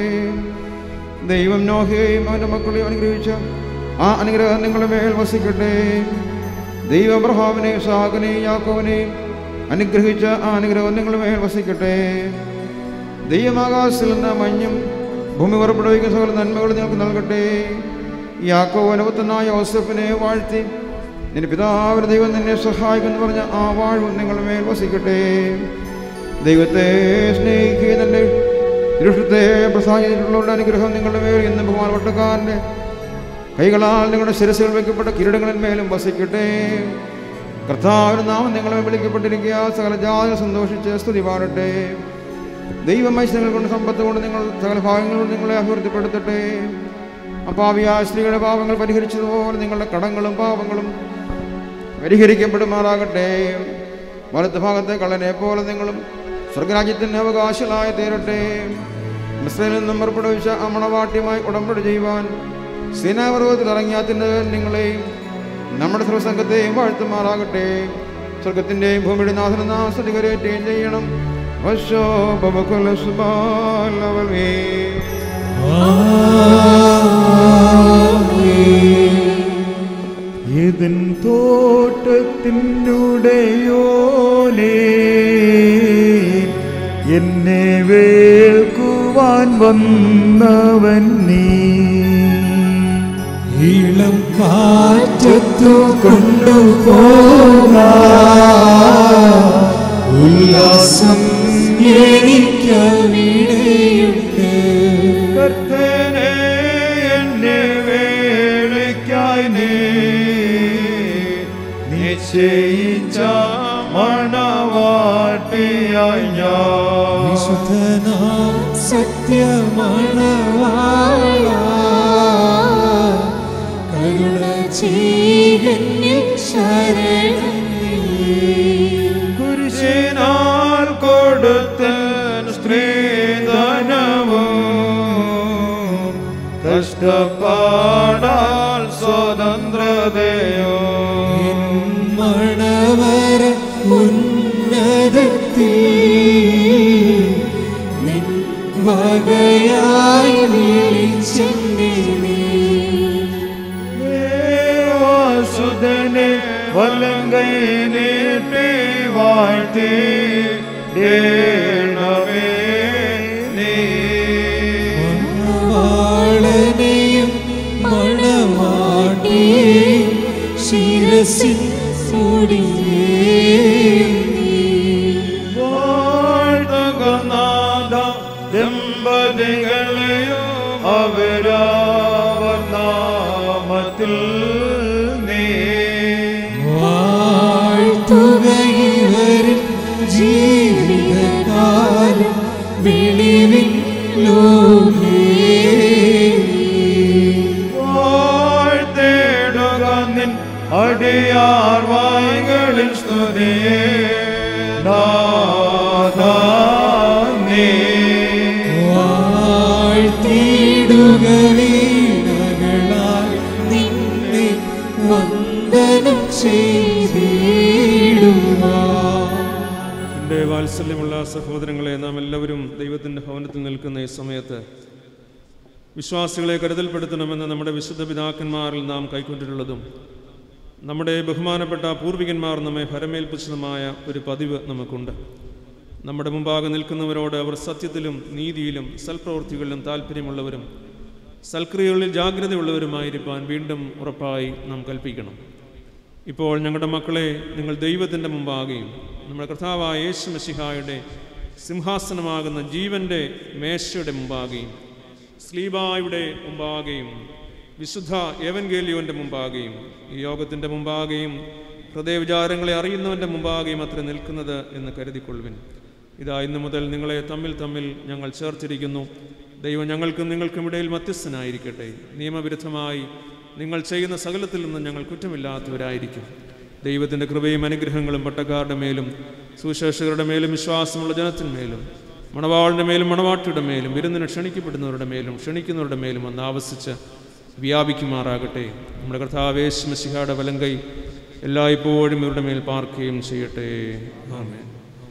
ദൈവം നോഹയെയും അവൻ്റെ മക്കളെയും അനുഗ്രഹിച്ച ആ അനുഗ്രഹം നിങ്ങളുടെ മേൽ വസിക്കട്ടെ ദൈവം അബ്രഹാമിനെയും സാഹനെയും യാക്കോവിനെയും അനുഗ്രഹിച്ച ആ അനുഗ്രഹം നിങ്ങളുടെ മേൽ വസിക്കട്ടെ ദൈവമാകാശത്തിൽ നിന്ന് മഞ്ഞും ഭൂമി പുറപ്പെടുവിക്കുന്ന സകല നന്മകൾ നിങ്ങൾക്ക് നൽകട്ടെ യാക്കോ അനുപത്തനായ യോസഫിനെ വാഴ്ത്തി നിന്റെ പിതാവിന് ദൈവം നിന്നെ സഹായിക്കുമെന്ന് പറഞ്ഞ ആ വാഴ്വും നിങ്ങളുടെ മേൽ വസിക്കട്ടെ ദൈവത്തെ സ്നേഹിക്കുകയും തൻ്റെ തിരുഷത്തെ പ്രസാദിച്ചിട്ടുള്ള അനുഗ്രഹം നിങ്ങളുടെ മേൽ എന്ന് ബഹുമാനപ്പെട്ടക്കാരൻ്റെ കൈകളാൽ നിങ്ങളുടെ ശിരസുകൾ വയ്ക്കപ്പെട്ട കിരീടങ്ങളിൽ മേലും വസിക്കട്ടെ കർത്താവിന് നാമം നിങ്ങളെ വിളിക്കപ്പെട്ടിരിക്കുക സകല ജാതികൾ സന്തോഷിച്ച് സ്തുതി പാടട്ടെ ദൈവം ഐശ്വര്യങ്ങൾ കൊണ്ട് സമ്പത്ത് കൊണ്ട് നിങ്ങൾ സകല ഭാഗങ്ങളോട് നിങ്ങളെ അഭിവൃദ്ധിപ്പെടുത്തട്ടെ അപ്പാവിയായ സ്ത്രീകളുടെ പാപങ്ങൾ പരിഹരിച്ചതുപോലെ നിങ്ങളുടെ കടങ്ങളും പാപങ്ങളും പരിഹരിക്കപ്പെടുമാറാകട്ടെ വലത്ത് ഭാഗത്തെ കള്ളനെ പോലെ നിങ്ങളും സ്വർഗരാജ്യത്തിന് അവകാശികളായി തീരട്ടെ മിശ്രയിൽ നിന്നും പുറപ്പെടുവിച്ച അമണവാട്യമായി ഉടമ്പടി ചെയ്യുവാൻ സേനാപർവ്വതത്തിൽ ഇറങ്ങിയാത്തിൻ്റെ നിങ്ങളെയും നമ്മുടെ സർവസംഘത്തെയും വാഴ്ത്തുമാറാകട്ടെ സ്വർഗത്തിൻ്റെയും ഭൂമിയുടെ നാഥന നാസ്തുതികരേറ്റുകയും ചെയ്യണം വശോ ബബകുല സുബാലവൽമേ ഏതൻ തോട്ടത്തിനുടയോലേ എന്നെ വേൾക്കുവാൻ വന്നവൻ നീ ഇളം കാറ്റത്തു കൊണ്ടുപോക ഉല്ലാസം എനിക്കവിടെയുണ്ട് കർത്തനെ എന്നെ വേളയ്ക്കായി നീ നിശ്ചയിച്ച മണവാട്ടിയായി ഞാൻ വിശുദ്ധനാം സത്യമണവാള കരുണ ചെയ്യന്നിൽ ശരണം നീ. കുരിശിനാൽ കൊടുത്ത സ്ത്രീധനവും കഷ്ടപ്പാടാൽ സ്വതന്ത്രതയോ മണവര ഉന്നതത്തിൽ നിൻ വകയായി വിളിച്ചെന്നെ നീ ദേവാസുതനെ വലങ്കൈ നീട്ടി വാഴ്ത്തി േണമേ നീ വാളനെയും മണവാട്ടിയെയും ശിരസിൽ വാഴ്ത്തകനാഥ ദമ്പതികളെയോ അവരാവർ നാമത്തിൽ നീ വാഴ്ത്തുകയിവരിൽ ജീവിതകാലം വെളിവിൽ ലോകേ വാഴ്ത്തേടുക നിൻ അടിയാർ വായ്കളിൽ സ്തുതിയേ നാഥാ നീ വാഴ്ത്തിയിടുക വീണകളാൽ നിന്നെ വന്ദനം ചെയ്തിടുവാൻ എൻ്റെ വാത്സല്യമുള്ള സഹോദരങ്ങളെ നാം എല്ലാവരും ദൈവത്തിൻ്റെ ഭവനത്തിൽ നിൽക്കുന്ന ഈ സമയത്ത് വിശ്വാസികളെ കരുതൽപ്പെടുത്തണമെന്ന് നമ്മുടെ വിശുദ്ധ പിതാക്കന്മാരിൽ നാം കൈക്കൊണ്ടിട്ടുള്ളതും നമ്മുടെ ബഹുമാനപ്പെട്ട പൂർവികന്മാർ നമ്മെ ഭരമേൽപ്പിച്ചതുമായ ഒരു പതിവ് നമുക്കുണ്ട് നമ്മുടെ മുമ്പാകെ നിൽക്കുന്നവരോട് അവർ സത്യത്തിലും നീതിയിലും സൽപ്രവൃത്തികളിലും താല്പര്യമുള്ളവരും സൽക്രിയകളിൽ ജാഗ്രതയുള്ളവരുമായിരിക്കാൻ വീണ്ടും ഉറപ്പായി നാം കൽപ്പിക്കണം ഇപ്പോൾ ഞങ്ങളുടെ മക്കളെ നിങ്ങൾ ദൈവത്തിൻ്റെ മുമ്പാകെയും നമ്മുടെ കർത്താവായ യേശു മസിഹായുടെ സിംഹാസനമാകുന്ന ജീവൻ്റെ മേശയുടെ മുമ്പാകെയും സ്ലീബായുടെ മുമ്പാകെയും വിശുദ്ധ ഏവൻഗേലിയോൻ്റെ മുമ്പാകെയും ഈ യോഗത്തിൻ്റെ മുമ്പാകെയും ഹൃദയവിചാരങ്ങളെ അറിയുന്നവൻ്റെ മുമ്പാകെയും അത്ര നിൽക്കുന്നത് എന്ന് കരുതിക്കൊള്ളുവിൻ ഇതാ ഇന്നു മുതൽ നിങ്ങളെ തമ്മിൽ തമ്മിൽ ഞങ്ങൾ ചേർത്തിരിക്കുന്നു ദൈവം ഞങ്ങൾക്കും നിങ്ങൾക്കും ഇടയിൽ മധ്യസ്ഥനായിരിക്കട്ടെ നിയമവിരുദ്ധമായി നിങ്ങൾ ചെയ്യുന്ന സകലത്തിൽ നിന്ന് ഞങ്ങൾ കുറ്റമില്ലാത്തവരായിരിക്കും ദൈവത്തിൻ്റെ കൃപയും അനുഗ്രഹങ്ങളും പട്ടക്കാരുടെ മേലും സുശേഷകരുടെ മേലും വിശ്വാസമുള്ള ജനത്തിന്മേലും മണവാളിൻ്റെ മേലും മണവാട്ടിയുടെ മേലും വിരുന്നിന് ക്ഷണിക്കപ്പെടുന്നവരുടെ മേലും ക്ഷണിക്കുന്നവരുടെ മേലും വന്ന് ആവസിച്ച് വ്യാപിക്കുമാറാകട്ടെ നമ്മുടെ കർത്താവേശ് മസിഹായുടെ വലങ്കൈ എല്ലായ്പ്പോഴും ഇവരുടെ മേൽ പാർക്കുകയും ചെയ്യട്ടെ ആമേൻ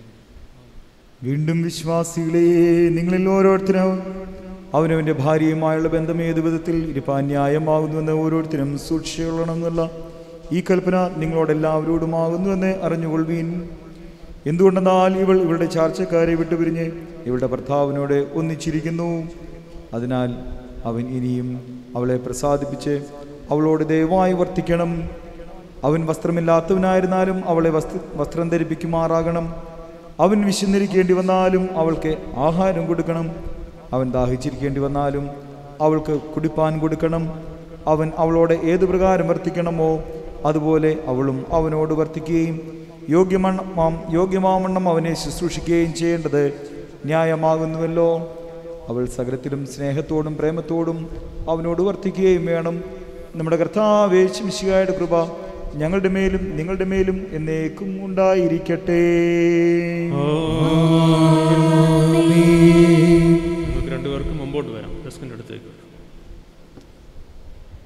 വീണ്ടും വിശ്വാസികളെ നിങ്ങളിൽ ഓരോരുത്തരും അവനവൻ്റെ ഭാര്യയുമായുള്ള ബന്ധം ഏതു വിധത്തിൽ ഇരിപ്പാൻ ന്യായമാകുന്നുവെന്ന് ഓരോരുത്തരും സൂക്ഷിച്ചുകൊള്ളണമെന്നുള്ള ഈ കൽപ്പന നിങ്ങളോടെല്ലാവരോടുമാകുന്നുവെന്ന് അറിഞ്ഞുകൊള്ളുവീൻ എന്തുകൊണ്ടെന്നാൽ ഇവൾ ഇവളുടെ ചാർച്ചക്കാരെ വിട്ടുപിരിഞ്ഞ് ഇവളുടെ ഭർത്താവിനോട് ഒന്നിച്ചിരിക്കുന്നു അതിനാൽ അവൻ ഇനിയും അവളെ പ്രസാദിപ്പിച്ച് അവളോട് ദയവായി വർത്തിക്കണം അവൻ വസ്ത്രമില്ലാത്തവനായിരുന്നാലും അവളെ വസ്ത്ര വസ്ത്രം ധരിപ്പിക്കുമാറാകണം അവൻ വിശന്നിരിക്കേണ്ടി വന്നാലും അവൾക്ക് ആഹാരം കൊടുക്കണം അവൻ ദാഹിച്ചിരിക്കേണ്ടി വന്നാലും അവൾക്ക് കുടിപ്പാൻ കൊടുക്കണം അവൻ അവളോട് ഏതു പ്രകാരം വർത്തിക്കണമോ അതുപോലെ അവളും അവനോട് വർത്തിക്കുകയും യോഗ്യമണ്ണം യോഗ്യമാവണ്ണം അവനെ ശുശ്രൂഷിക്കുകയും ചെയ്യേണ്ടത് ന്യായമാകുന്നുവല്ലോ അവൾ സകലത്തിലും സ്നേഹത്തോടും പ്രേമത്തോടും അവനോട് വർത്തിക്കുകയും വേണം നമ്മുടെ കർത്താവേശ് മിശികായുടെ കൃപ ഞങ്ങളുടെ മേലും നിങ്ങളുടെ മേലും എന്നേക്കും ഉണ്ടായിരിക്കട്ടെ നമുക്ക് രണ്ടുപേർക്കും മുമ്പോട്ട് വരാം ഡെസ്കിൻ്റെ അടുത്തേക്ക്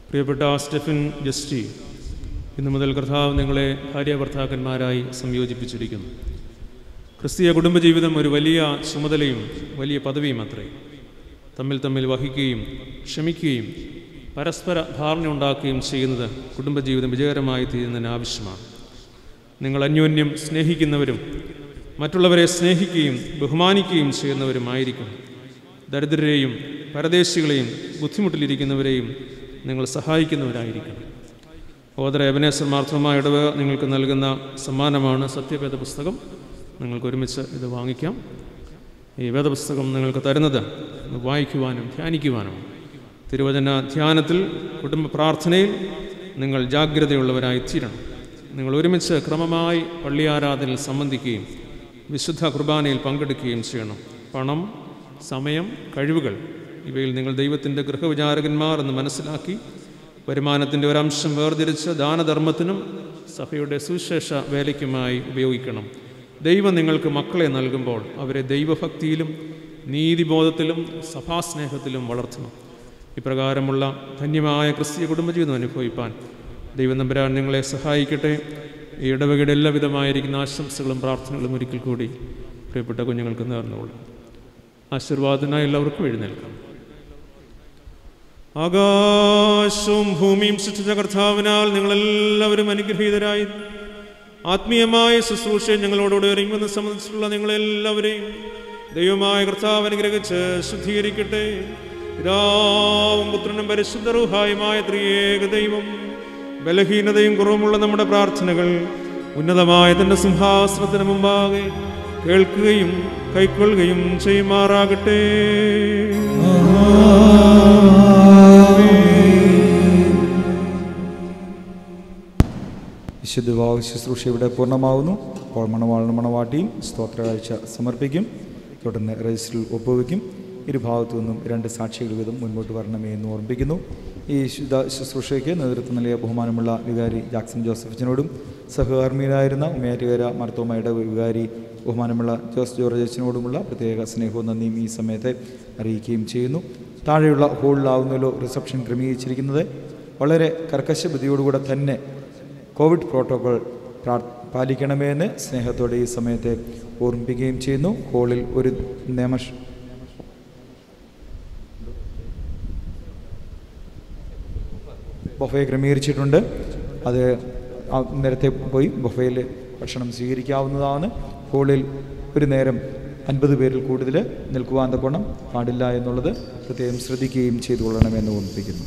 പ്രിയപ്പെട്ട സ്റ്റെഫിൻ ജസ്റ്റി ഇന്നു മുതൽ കർത്താവ് നിങ്ങളെ ഭാര്യ ഭർത്താക്കന്മാരായി സംയോജിപ്പിച്ചിരിക്കുന്നു ക്രിസ്തീയ കുടുംബജീവിതം ഒരു വലിയ ചുമതലയും വലിയ പദവിയും അത്രേ തമ്മിൽ തമ്മിൽ വഹിക്കുകയും ക്ഷമിക്കുകയും പരസ്പര ധാരണ ഉണ്ടാക്കുകയും ചെയ്യുന്നത് കുടുംബജീവിതം വിജയകരമായി തീരുന്നതിന് ആവശ്യമാണ് നിങ്ങൾ അന്യോന്യം സ്നേഹിക്കുന്നവരും മറ്റുള്ളവരെ സ്നേഹിക്കുകയും ബഹുമാനിക്കുകയും ചെയ്യുന്നവരുമായിരിക്കും ദരിദ്രരെയും പരദേശികളെയും ബുദ്ധിമുട്ടിലിരിക്കുന്നവരെയും നിങ്ങൾ സഹായിക്കുന്നവരായിരിക്കണം ഓദര എബനേശ്വർ മാർത്തമായ ഇടവ നിങ്ങൾക്ക് നൽകുന്ന സമ്മാനമാണ് സത്യവേദ പുസ്തകം നിങ്ങൾക്ക് ഒരുമിച്ച് ഇത് വാങ്ങിക്കാം ഈ വേദപുസ്തകം നിങ്ങൾക്ക് തരുന്നത് ഇത് വായിക്കുവാനും ധ്യാനിക്കുവാനും തിരുവചന ധ്യാനത്തിൽ കുടുംബ പ്രാർത്ഥനയിൽ നിങ്ങൾ ജാഗ്രതയുള്ളവരായി തീരണം നിങ്ങൾ ഒരുമിച്ച് ക്രമമായി പള്ളിയാരാധനയിൽ സംബന്ധിക്കുകയും വിശുദ്ധ കുർബാനയിൽ പങ്കെടുക്കുകയും ചെയ്യണം പണം സമയം കഴിവുകൾ ഇവയിൽ നിങ്ങൾ ദൈവത്തിൻ്റെ ഗൃഹവിചാരകന്മാർ എന്ന് മനസ്സിലാക്കി വരുമാനത്തിൻ്റെ ഒരംശം വേർതിരിച്ച് ദാനധർമ്മത്തിനും സഭയുടെ സുവിശേഷ വേലയ്ക്കുമായി ഉപയോഗിക്കണം ദൈവം നിങ്ങൾക്ക് മക്കളെ നൽകുമ്പോൾ അവരെ ദൈവഭക്തിയിലും നീതിബോധത്തിലും സഭാസ്നേഹത്തിലും വളർത്തണം ഇപ്രകാരമുള്ള ധന്യമായ ക്രിസ്തീയ കുടുംബജീവിതം അനുഭവിപ്പാൻ ദൈവം നമ്പരാൻ നിങ്ങളെ സഹായിക്കട്ടെ ഈ ഇടവകയുടെ എല്ലാവിധമായിരിക്കുന്ന ആശംസകളും പ്രാർത്ഥനകളും ഒരിക്കൽ കൂടി പ്രിയപ്പെട്ട കുഞ്ഞുങ്ങൾക്ക് നേർന്നുകൊള്ളു ആശീർവാദനായി എല്ലാവർക്കും എഴുന്നേൽക്കാം ആകാശവും ഭൂമിയും സൃഷ്ടിച്ച കർത്താവിനാൽ നിങ്ങളെല്ലാവരും അനുഗ്രഹീതരായി ആത്മീയമായ ശുശ്രൂഷ ഞങ്ങളോടുകൂടി ഒരുങ്ങുമെന്ന് സംബന്ധിച്ചിട്ടുള്ള നിങ്ങളെല്ലാവരെയും ദൈവമായ കർത്താവ് അനുഗ്രഹിച്ച് ശുദ്ധീകരിക്കട്ടെ പിതാവും പുത്രനും പരിശുദ്ധറുഹായുമായ ത്രിയേക ദൈവം ബലഹീനതയും കുറവുമുള്ള നമ്മുടെ പ്രാർത്ഥനകൾ ഉന്നതമായ തന്റെ സിംഹാസനത്തിന് മുമ്പാകെ കേൾക്കുകയും കൈക്കൊള്ളുകയും ചെയ്യുമാറാകട്ടെ വിശുദ്ധ വിവാഹ ശുശ്രൂഷ ഇവിടെ പൂർണ്ണമാവുന്നു അപ്പോൾ മണവാളിന് മണവാട്ടിയും സ്തോത്ര കാഴ്ച സമർപ്പിക്കും തുടർന്ന് രജിസ്റ്ററിൽ ഒപ്പുവെക്കും ഇരുഭാഗത്തു നിന്നും രണ്ട് സാക്ഷികൾ വീതം മുൻപോട്ട് വരണമേ എന്ന് ഓർമ്മിപ്പിക്കുന്നു ഈ ശുദ്ധ ശുശ്രൂഷയ്ക്ക് നേതൃത്വം നൽകിയ ബഹുമാനമുള്ള വികാരി ജാക്സൺ ജോസഫിനോടും സഹകർമ്മിയിലായിരുന്ന ഉമയാറ്റുകര മർത്തോമയുടെ വികാരി ബഹുമാനമുള്ള ജോസ് ജോർജ് അച്ഛനോടുമുള്ള പ്രത്യേക സ്നേഹവും നന്ദിയും ഈ സമയത്തെ അറിയിക്കുകയും ചെയ്യുന്നു താഴെയുള്ള ഹോളിലാവുന്നല്ലോ റിസപ്ഷൻ ക്രമീകരിച്ചിരിക്കുന്നത് വളരെ കർക്കശ ബുദ്ധിയോടുകൂടെ തന്നെ കോവിഡ് പ്രോട്ടോകോൾ പ്രാർ പാലിക്കണമെന്ന് സ്നേഹത്തോടെ ഈ സമയത്തെ ഓർമ്മിപ്പിക്കുകയും ചെയ്യുന്നു ഹോളിൽ ഒരു നിയമ ബൊഫയെ ക്രമീകരിച്ചിട്ടുണ്ട് അത് ആ നേരത്തെ പോയി ബൊഫയിൽ ഭക്ഷണം സ്വീകരിക്കാവുന്നതാണ് ഹോളിൽ ഒരു നേരം അൻപത് പേരിൽ കൂടുതൽ നിൽക്കുവാൻ തക്കോണം പാടില്ല എന്നുള്ളത് പ്രത്യേകം ശ്രദ്ധിക്കുകയും ചെയ്തു കൊള്ളണമെന്ന് ഓർമ്മിപ്പിക്കുന്നു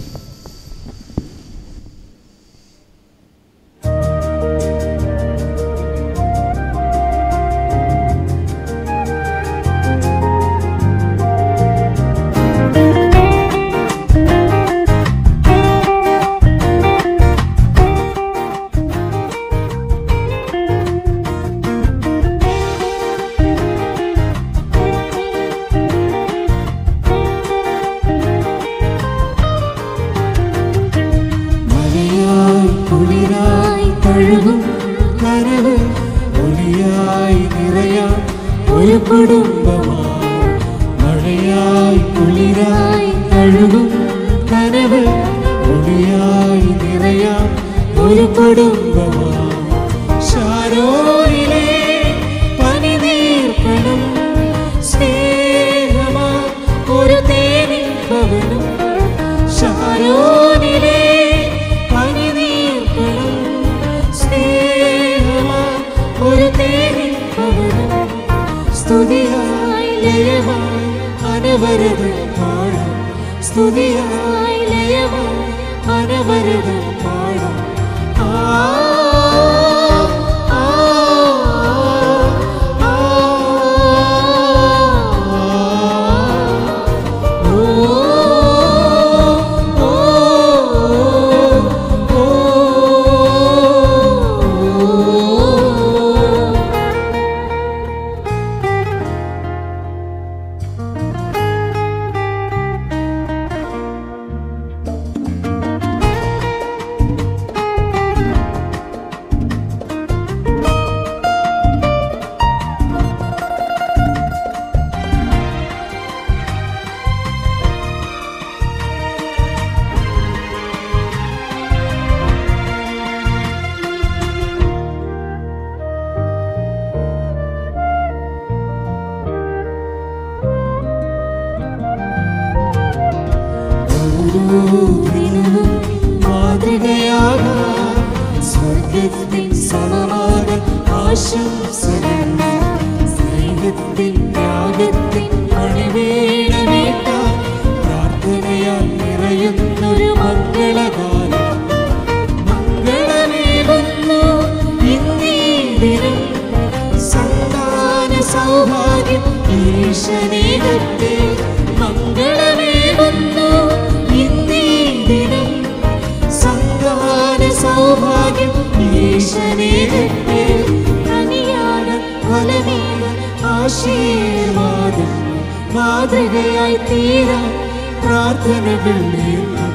മഴയായി കുളിരായി തഴുകും കരവ് ഒളിയായി നിറയാം ഒരു കുടുംബമായി മഴയായി കുളിരായി തഴുകും കനവ് ഒളിയായി നിറയാം ഒരു കുടുംബമായി ഷാരോയിലെ പനിനീർക്കണം സ്നേഹമാ ഒരു തേനിൻ ഭവനം ഷാരോനിലെ പനിനീർക്കണം സ്നേഹമാ ഒരു തേനിൻ ഭവനം സ്തുതിയായി ലയമായി അനവരതം പാടാം സ്തുതിയായി ലയമായി അനവരതം പാടാം ആ ആ, ആ, ഓ, ഓ, ഓ, ഓ ദിനവും മാതൃകയാകാം സ്വർഗത്തിൻ സമമായ ആശംസകൾ സ്നേഹത്തിൻ ത്യാഗത്തിൻ മണിവേണമേറ്റാൻ പ്രാർത്ഥനയാൽ നിറയുന്നൊരു മംഗളകാലം മംഗളമേകുന്നു ഇന്നീ ദിനം സന്താന സൗഭാഗ്യം ഈശനേകത്തെ മംഗളമേകുന്നു ഇന്നീ ദിനം സന്താന സൗഭാഗ്യം ഈശനേകത്തെ കനിയാന ഫലമേക ആശീർവാദം മാതൃകയായി തീരാൻ പ്രാർത്ഥനകൾ നേർന്നു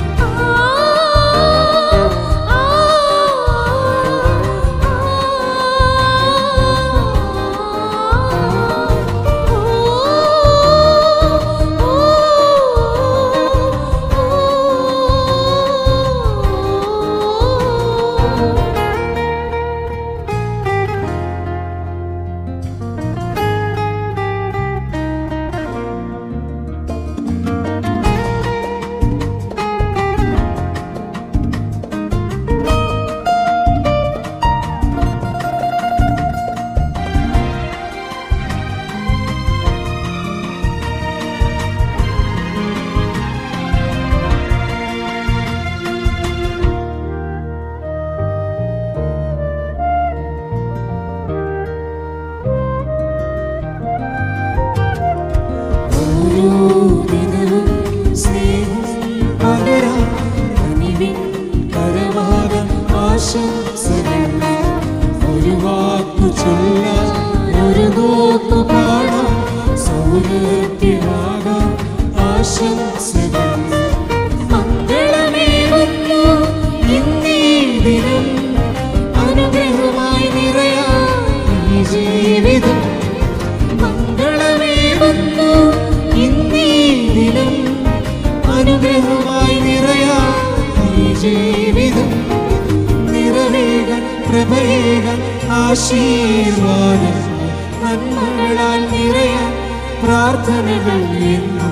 ഓരോ ദിനവും സ്നേഹം പകരാൻ കനിവിൻ കരവാകാൻ ആശംസകൾ ഒരു വാക്കു ചൊല്ലാൻ ഒരു നോക്കു കാണാൻ സൗരഭ്യമാകാൻ ആശംസകൾ മംഗളമേകുന്നു ഇന്നീ ദിനം അനുഗ്രഹമായി നിറയാൻ ഈ ജീവിതം മംഗളമേകുന്നു ഇന്നീ ദിനം അനുഗ്രഹമായി നിറയാ ഈ ജീവിതം നിറവേകാൻ പ്രഭയേകാൻ ആശീർവാദം നന്മകളാൽ നിറയാൻ പ്രാർത്ഥനകൾ എന്നും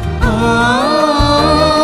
ആ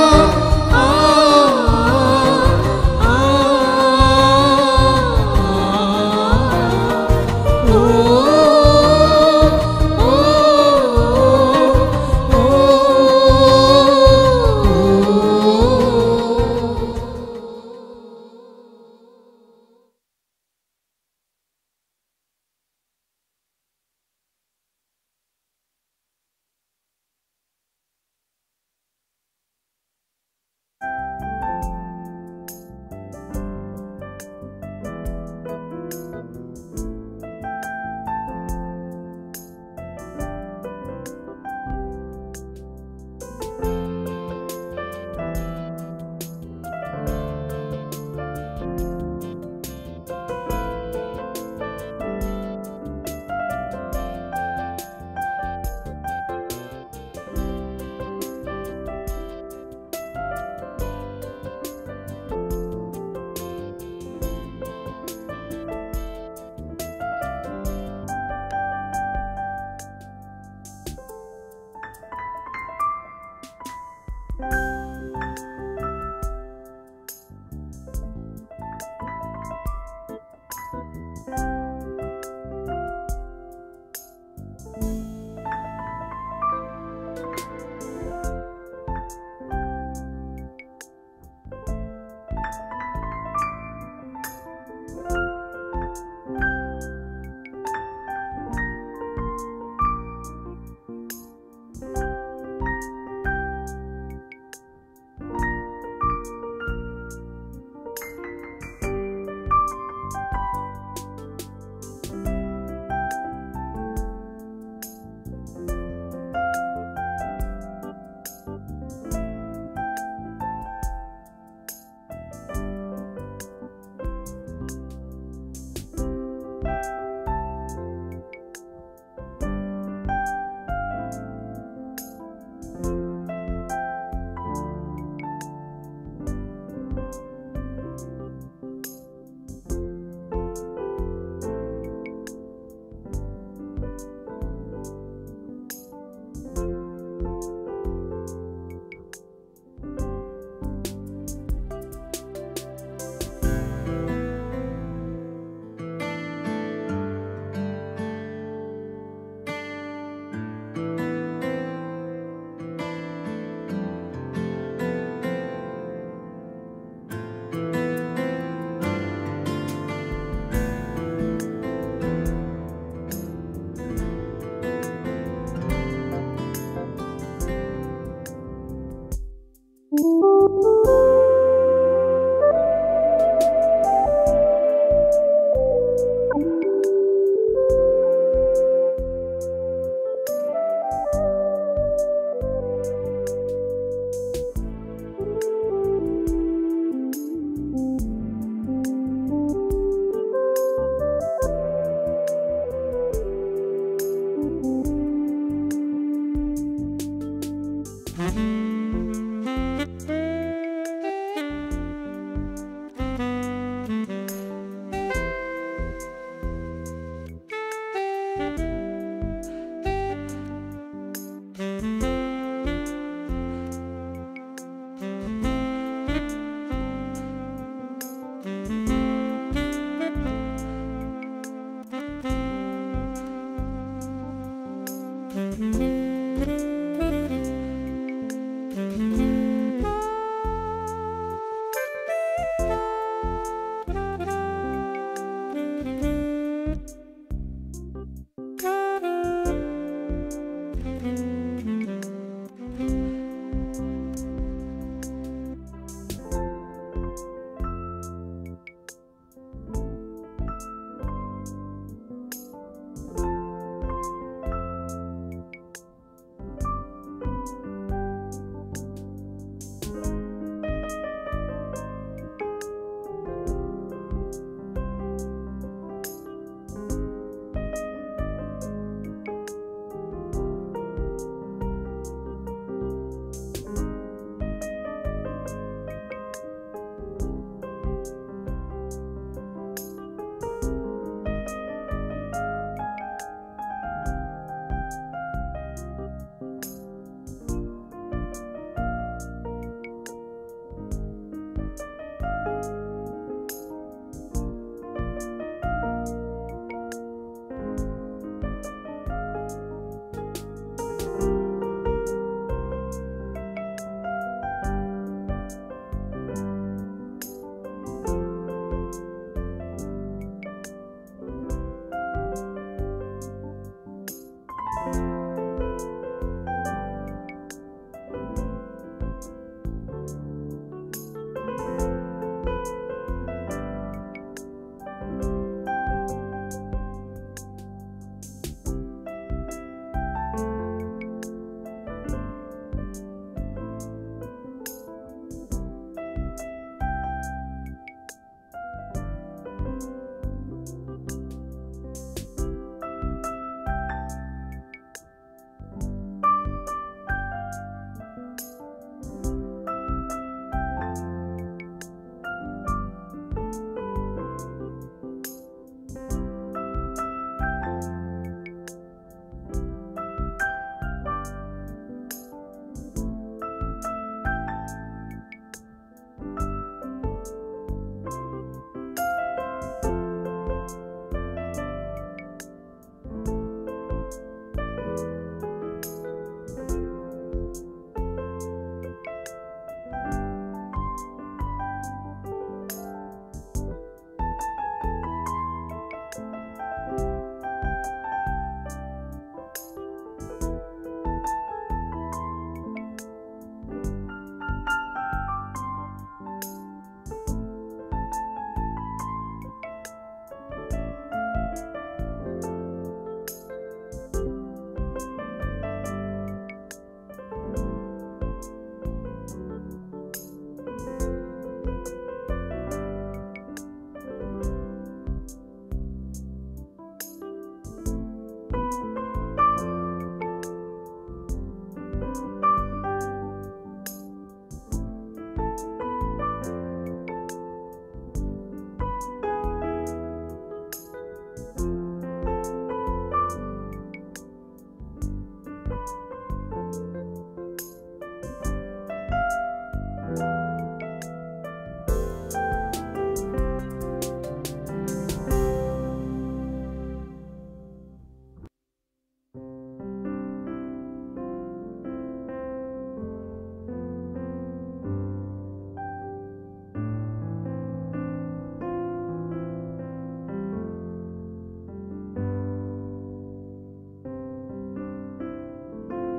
ും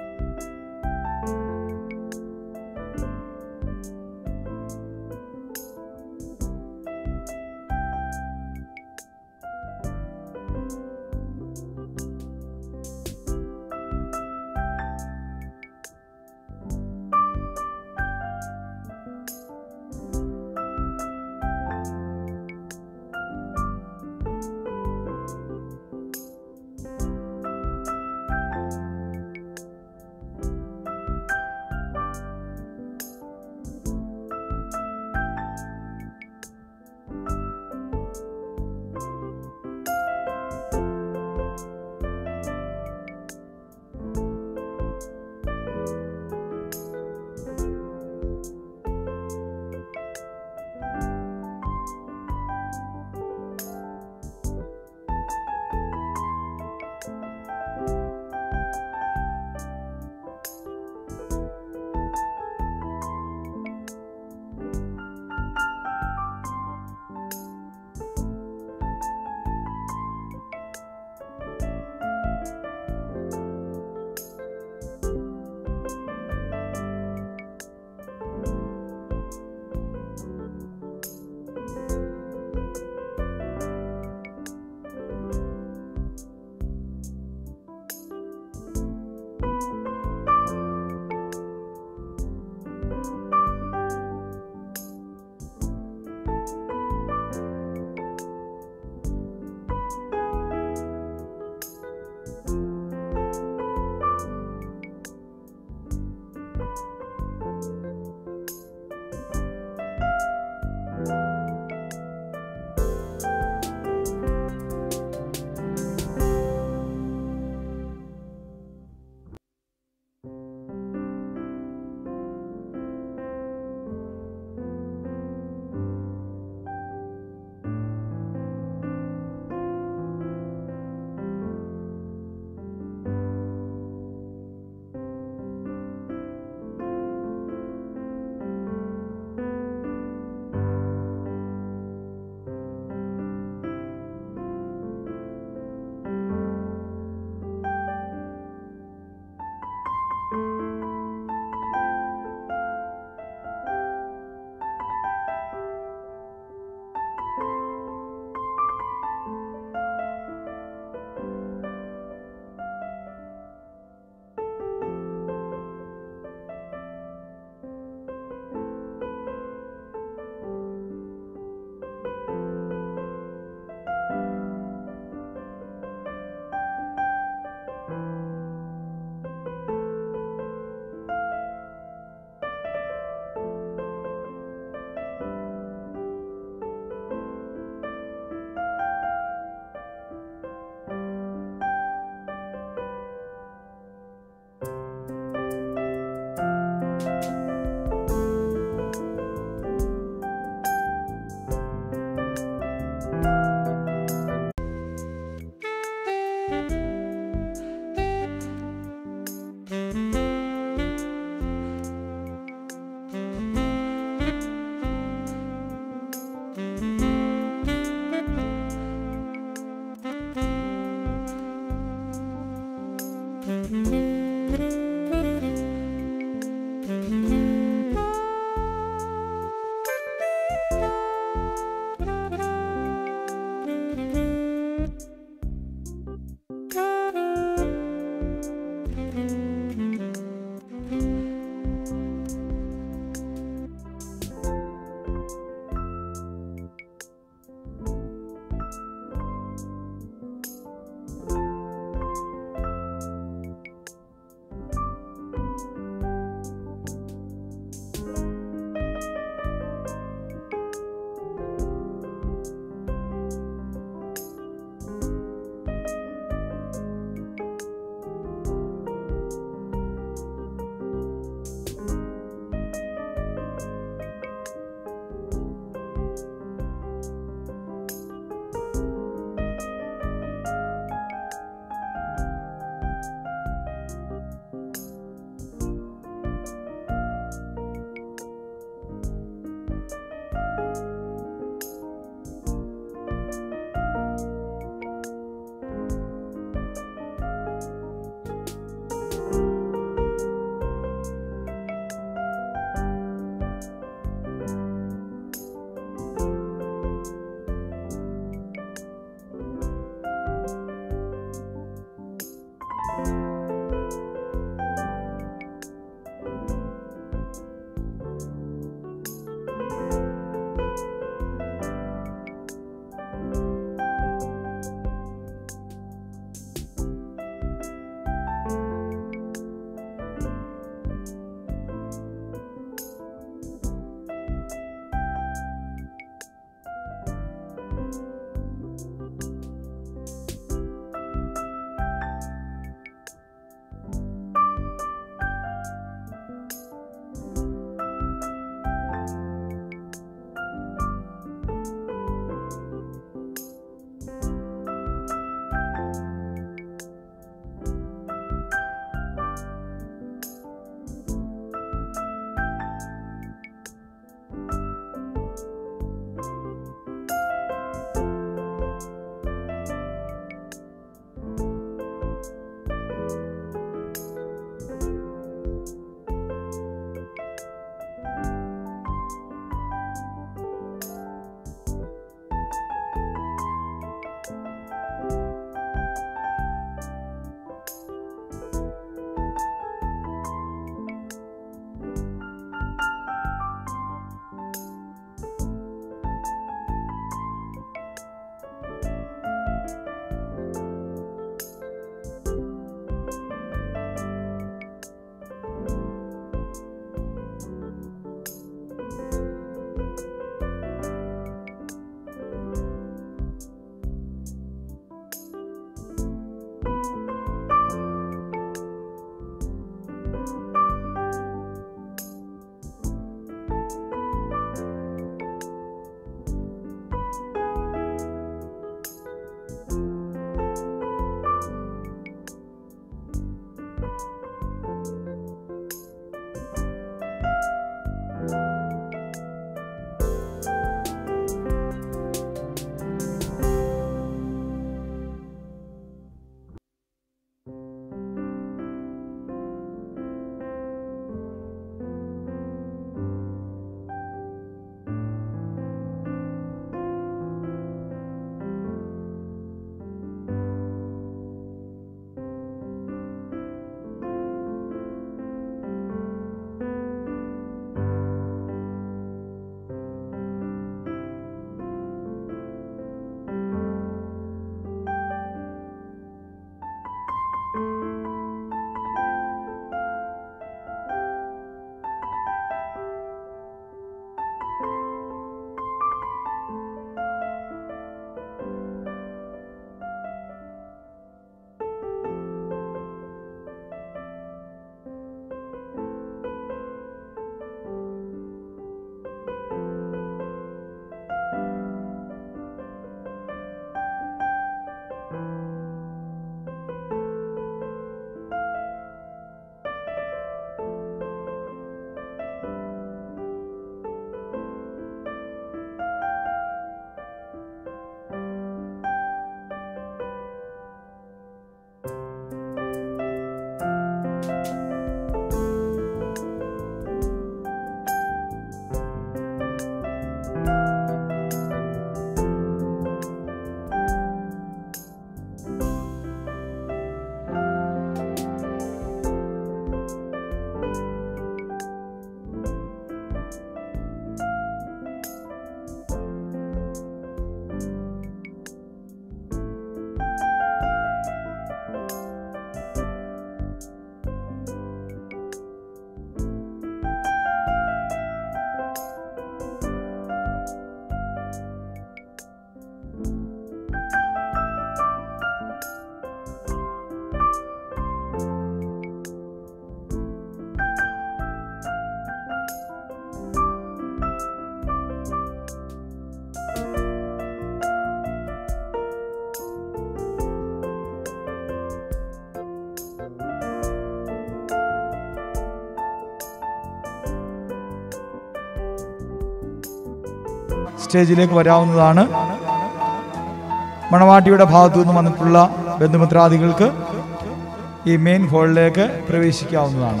സ്റ്റേജിലേക്ക് വരാവുന്നതാണ് മണവാട്ടിയുടെ ഭാഗത്തു നിന്ന് വന്നിട്ടുള്ള ബന്ധുമിത്രാദികൾക്ക് ഈ മെയിൻ ഹാളിലേക്ക് പ്രവേശിക്കാവുന്നതാണ്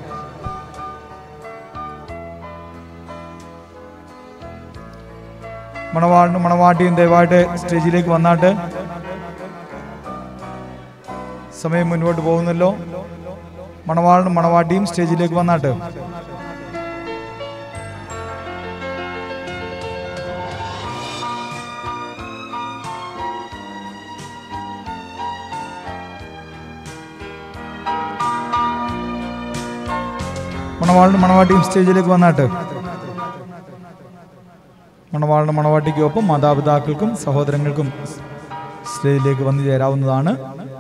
മണവാളിനും മണവാട്ടിയും ദയവായിട്ട് സ്റ്റേജിലേക്ക് വന്നാട്ട് സമയം മുന്നോട്ട് പോകുന്നല്ലോ മണവാളിനും മണവാട്ടിയും സ്റ്റേജിലേക്ക് വന്നാട്ട് മണവാളിനും മണവാട്ടിയും സ്റ്റേജിലേക്ക് വന്നാട്ട് മണവാളിനും മണവാട്ടിക്കും ഒപ്പം മാതാപിതാക്കൾക്കും സഹോദരങ്ങൾക്കും സ്റ്റേജിലേക്ക് വന്നു ചേരാവുന്നതാണ്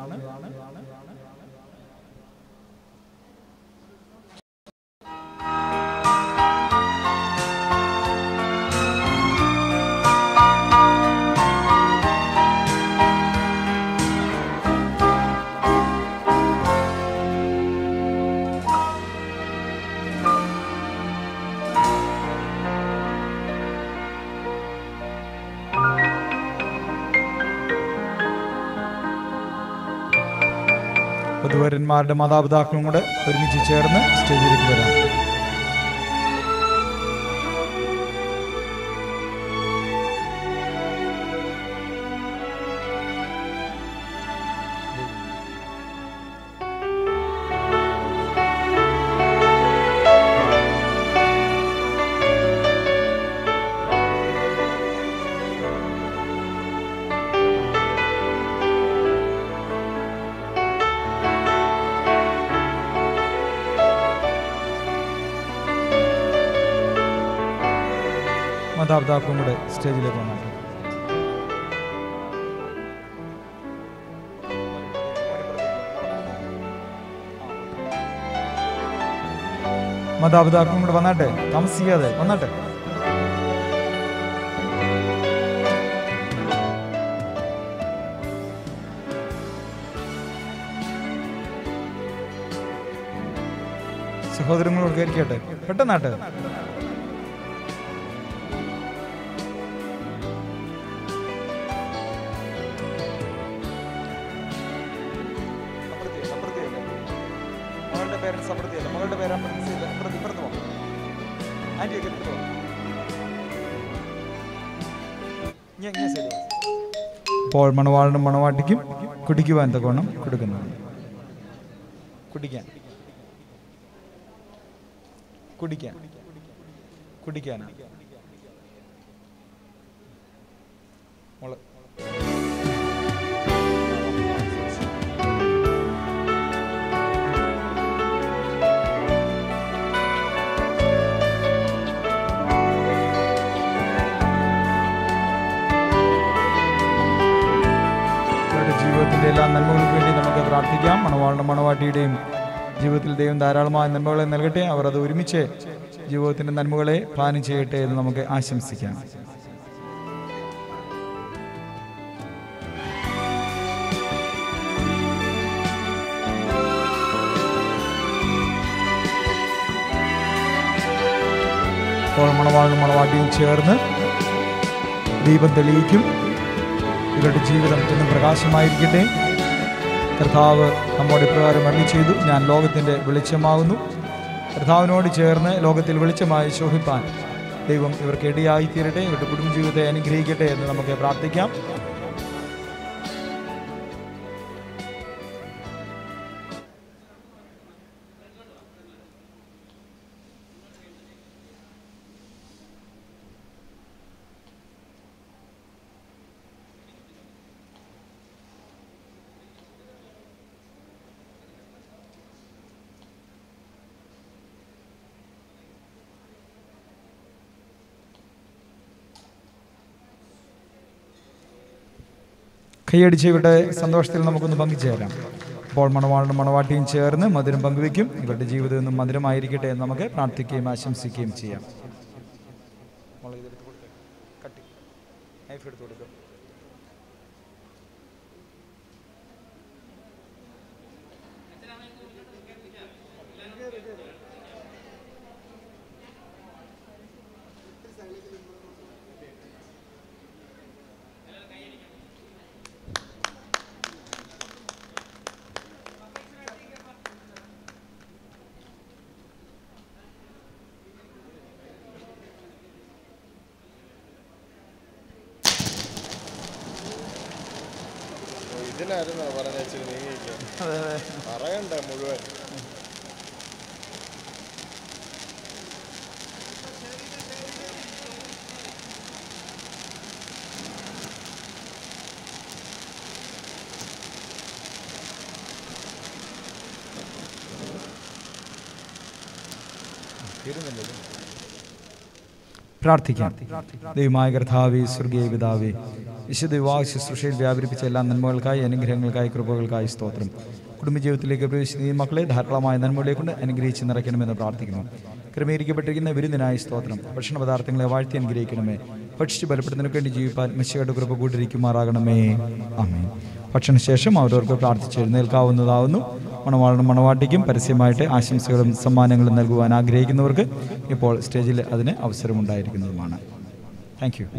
വധുവരന്മാരുടെ മാതാപിതാക്കളും കൂടെ ഒരുമിച്ച് ചേർന്ന് സ്റ്റേജിലേക്ക് വരാം മാതാപിതാക്കളും കൂടെ സ്റ്റേജിലേക്ക് വന്നാട്ട് മാതാപിതാക്കളും കൂടെ വന്നാട്ടെ താമസിക്കാതെ വന്നാട്ടെ സഹോദരങ്ങളോട് കയറിക്കട്ടെ പെട്ടെന്നാട്ടെ മകളുടെ പേരൻസ് അപ്പുറത്തിയല്ല മകളുടെ പേര് അപ്പുറത്ത് അപ്പുറത്ത് ഇപ്പുറത്ത് പോകാം ആൻറ്റിയൊക്കെ ഇപ്പുറത്ത് പോകാം ഇപ്പോൾ മണവാളിനും മണവാട്ടിക്കും കുടിക്കുവാൻ തക്കോണം കൊടുക്കുന്നതാണ് കുടിക്കാൻ കുടിക്കാൻ കുടിക്കാനാണ് മോള് അവരുടെ ജീവിതത്തിൻ്റെ എല്ലാ നന്മകൾക്കും വേണ്ടി നമുക്ക് പ്രാർത്ഥിക്കാം മണവാളിനും മണവാട്ടിയുടെയും ജീവിതത്തിൽ ദൈവം ധാരാളമായ നന്മകളെ നൽകട്ടെ അവർ അത് ഒരുമിച്ച് ജീവിതത്തിൻ്റെ നന്മകളെ പ്ലാൻ ചെയ്യട്ടെ എന്ന് നമുക്ക് ആശംസിക്കാം ഇപ്പോൾ മണവാളിനും മണവാട്ടിയും ചേർന്ന് ദീപം തെളിയിക്കും ഇവരുടെ ജീവിതം എന്നും പ്രകാശമായിരിക്കട്ടെ കർത്താവ് നമ്മോട് ഇപ്രകാരം അരുളി ചെയ്തു ഞാൻ ലോകത്തിൻ്റെ വെളിച്ചമാകുന്നു കർത്താവിനോട് ചേർന്ന് ലോകത്തിൽ വെളിച്ചമായി ശോഭിപ്പാൻ ദൈവം ഇവർക്ക് ഇടയായി തീരട്ടെ ഇവരുടെ കുടുംബജീവിതത്തെ അനുഗ്രഹിക്കട്ടെ എന്ന് നമുക്ക് പ്രാർത്ഥിക്കാം കൈയടിച്ച് ഇവരുടെ സന്തോഷത്തിൽ നമുക്കൊന്ന് പങ്കുചേരാം അപ്പോൾ മണവാളിനും മണവാട്ടിയും ചേർന്ന് മധുരം പങ്കുവെക്കും ഇവരുടെ ജീവിതം എന്നും മധുരമായിരിക്കട്ടെ എന്ന് നമുക്ക് പ്രാർത്ഥിക്കുകയും ആശംസിക്കുകയും ചെയ്യാം ഇതിനായിരുന്നോ പറഞ്ഞ ഇച്ചിരി നീങ്ങിയിരിക്കാൻ പറയണ്ട മുഴുവൻ പ്രാർത്ഥിക്കാം ദൈവമായ കർത്താവേ സ്വർഗീയ പിതാവേ വിശുദ്ധ വിവാഹ ശുശ്രൂഷയിൽ വ്യാപരിപ്പിച്ച എല്ലാ നന്മകൾക്കായി അനുഗ്രഹങ്ങൾക്കായി കൃപകൾക്കായി സ്തോത്രം കുടുംബജീവിതത്തിലേക്ക് പ്രവേശിക്കുന്ന ഈ മക്കളെ ധാരാളമായ നന്മകളെ കൊണ്ട് അനുഗ്രഹിച്ച് നിറയ്ക്കണമെന്ന് പ്രാർത്ഥിക്കുന്നു ക്രമീകരിക്കപ്പെട്ടിരിക്കുന്ന വിരുന്നിനായി സ്തോത്രം ഭക്ഷണ പദാർത്ഥങ്ങളെ വാഴ്ത്തി അനുഗ്രഹിക്കണമേ ഭക്ഷിച്ച് ബലപ്പെടുന്നതിനു വേണ്ടി ജീവിപ്പാൻ മെസ്സിയുടെ കൃപ കൂട്ടിരിക്കുമാറാകണമേ അമ്മേ ഭക്ഷണശേഷം അവരവർക്ക് പ്രാർത്ഥിച്ച് എഴുന്നേൽക്കാവുന്നതാവുന്നു മണവാളനും മണവാട്ടിക്കും പരസ്യമായിട്ട് ആശംസകളും സമ്മാനങ്ങളും നൽകുവാൻ ആഗ്രഹിക്കുന്നവർക്ക് ഇപ്പോൾ സ്റ്റേജിൽ അതിന് അവസരമുണ്ടായിരിക്കുന്നതുമാണ് താങ്ക് യു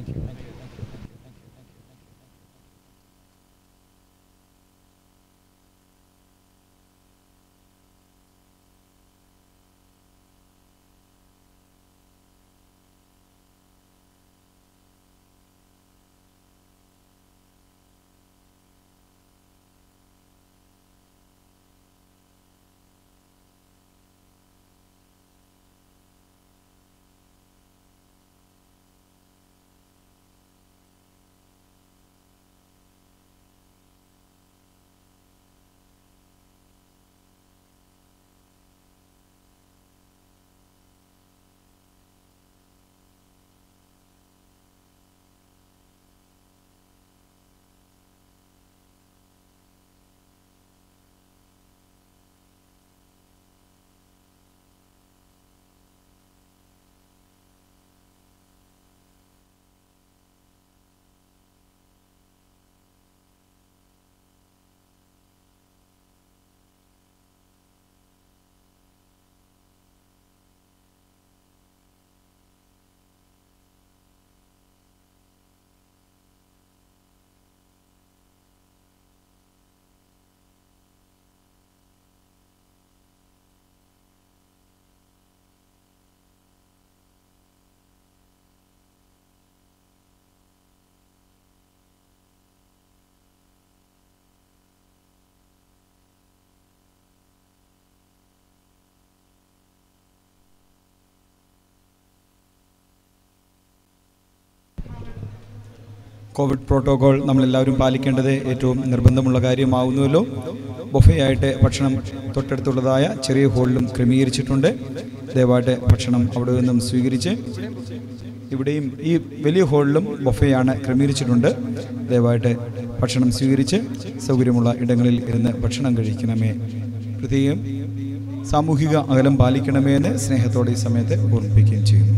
കോവിഡ് പ്രോട്ടോകോൾ നമ്മളെല്ലാവരും പാലിക്കേണ്ടത് ഏറ്റവും നിർബന്ധമുള്ള കാര്യമാവുന്നുവല്ലോ ബൊഫയായിട്ട് ഭക്ഷണം തൊട്ടടുത്തുള്ളതായ ചെറിയ ഹോളിലും ക്രമീകരിച്ചിട്ടുണ്ട് ദയവായിട്ട് ഭക്ഷണം അവിടെ നിന്നും സ്വീകരിച്ച് ഇവിടെയും ഈ വലിയ ഹോളിലും ബൊഫയാണ് ക്രമീകരിച്ചിട്ടുണ്ട് ദയവായിട്ട് ഭക്ഷണം സ്വീകരിച്ച് സൗകര്യമുള്ള ഇടങ്ങളിൽ ഇരുന്ന് ഭക്ഷണം കഴിക്കണമേ പ്രത്യേകം സാമൂഹിക അകലം പാലിക്കണമേ എന്ന് സ്നേഹത്തോടെ ഈ സമയത്ത് ഓർമ്മിപ്പിക്കുകയും ചെയ്യുന്നു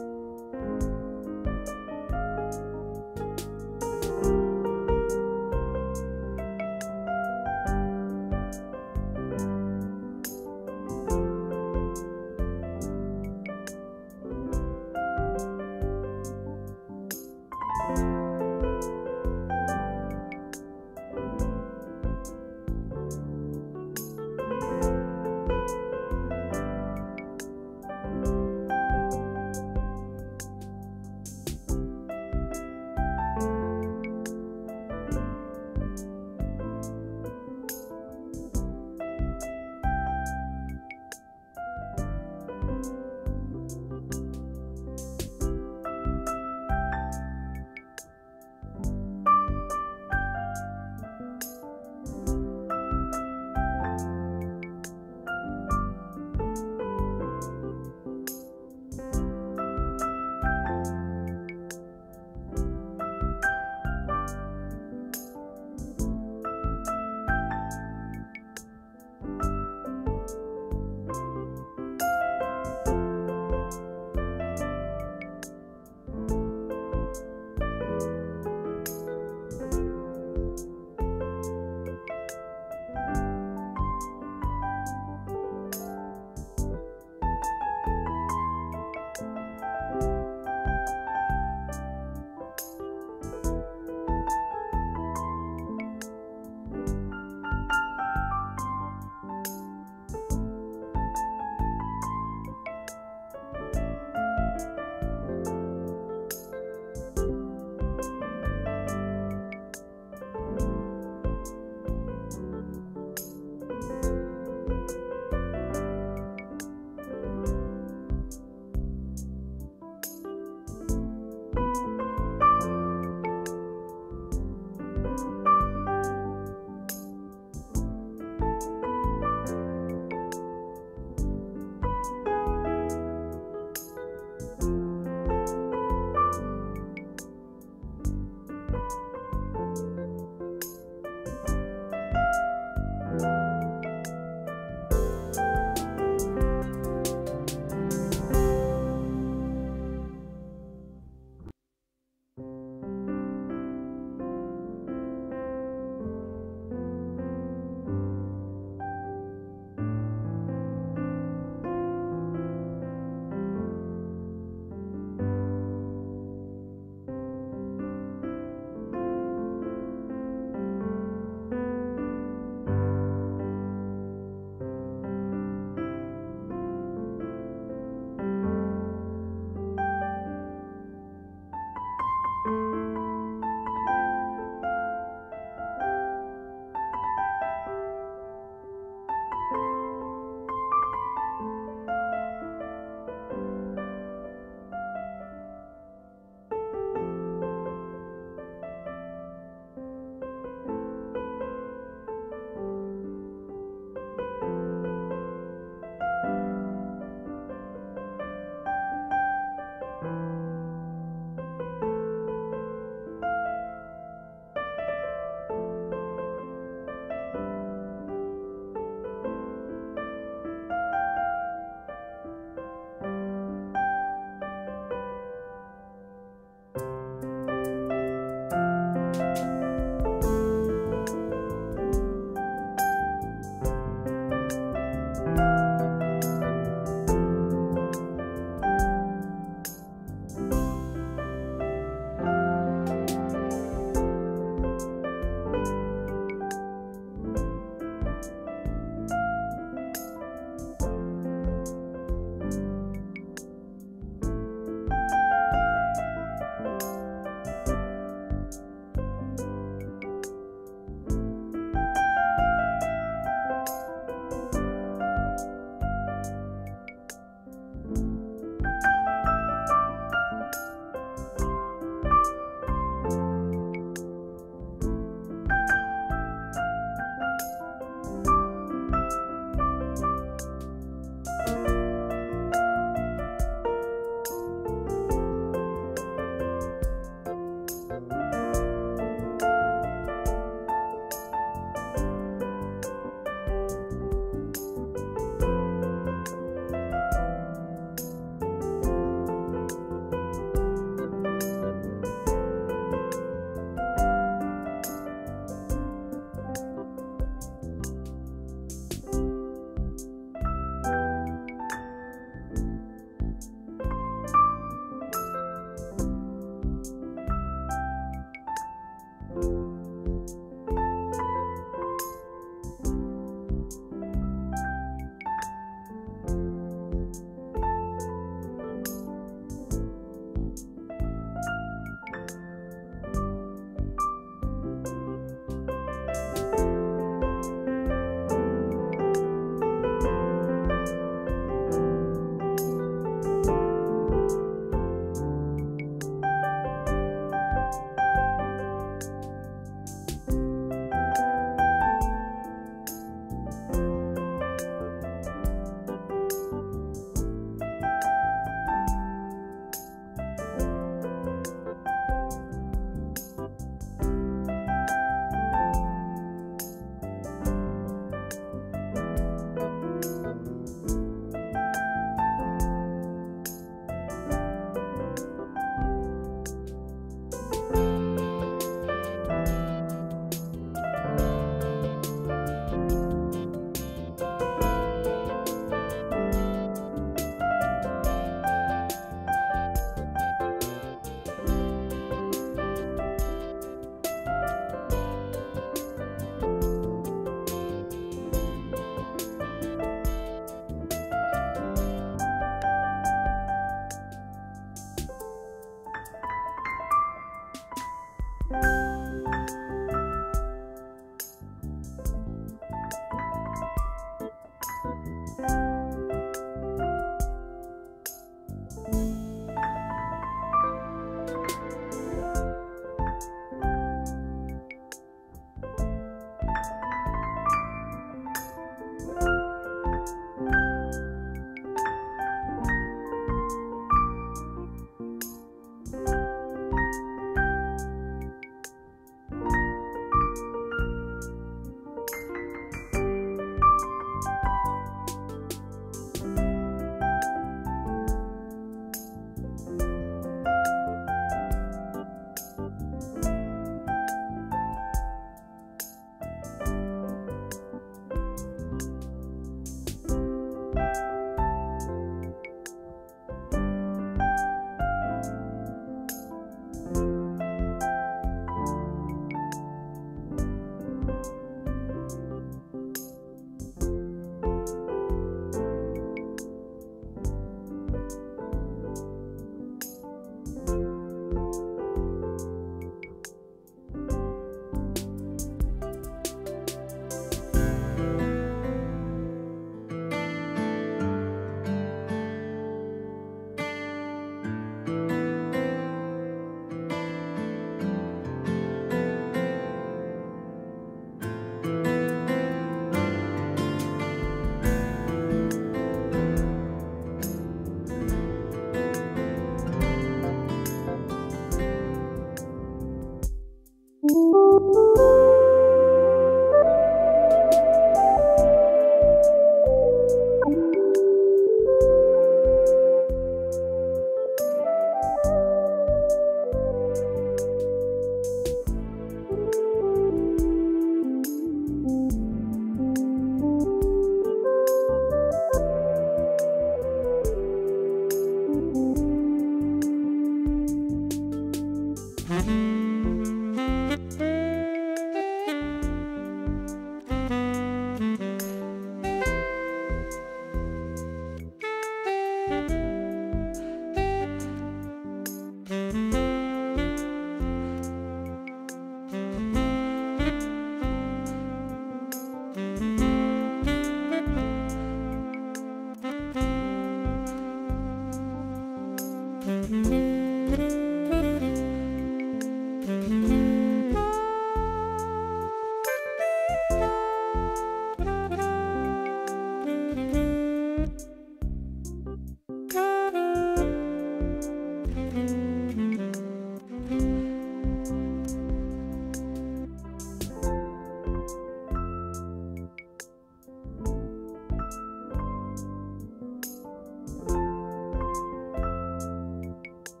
ും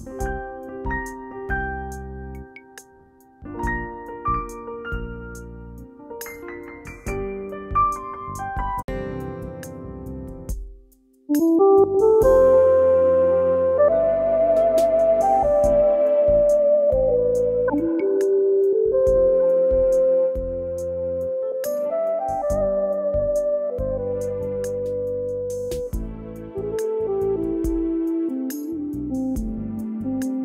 Thank you.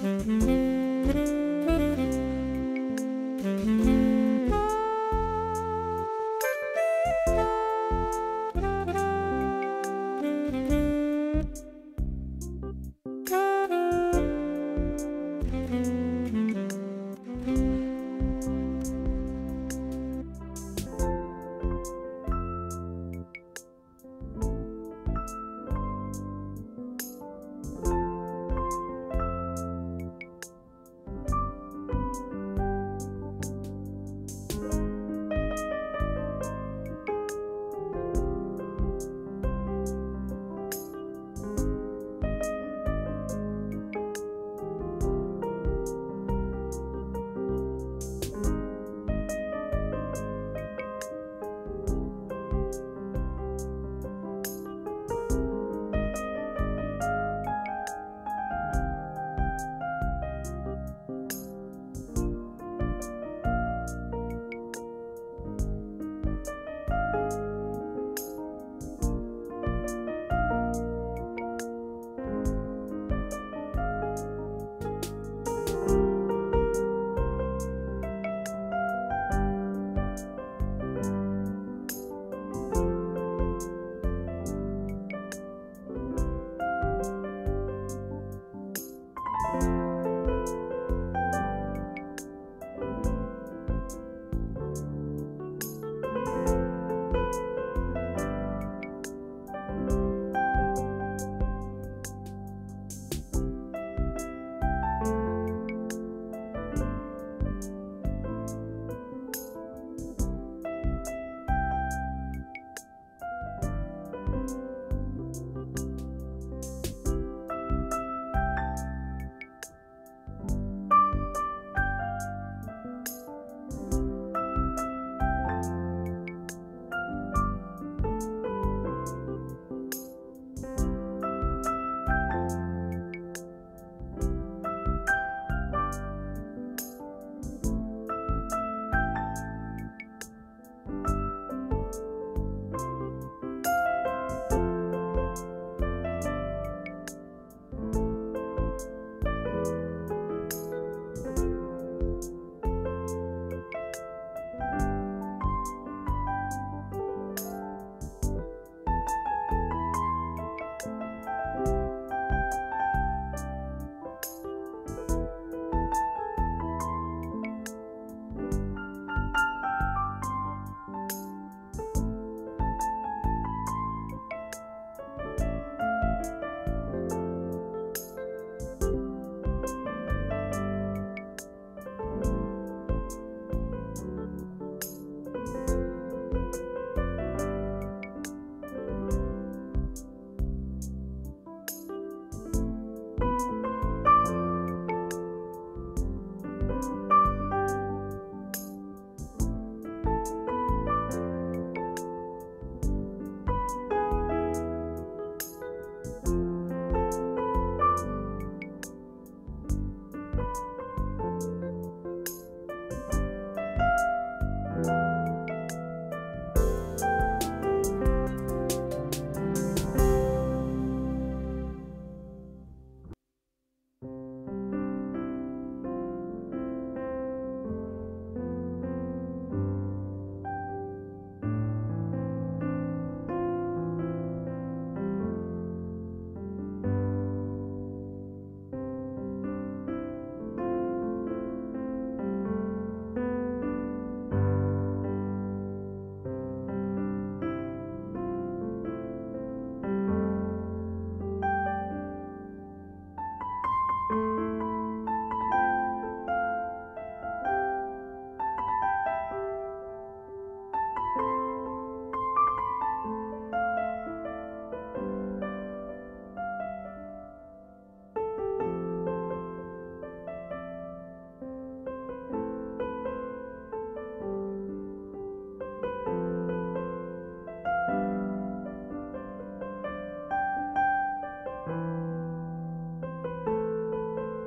ും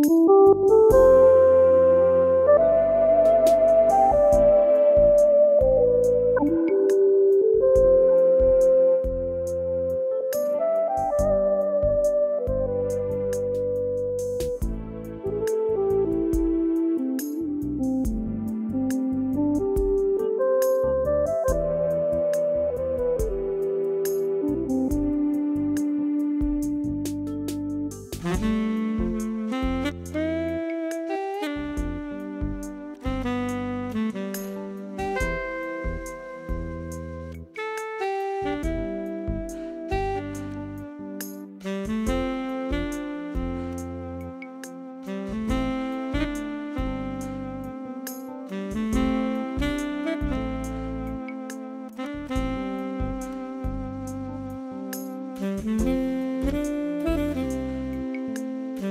Thank you.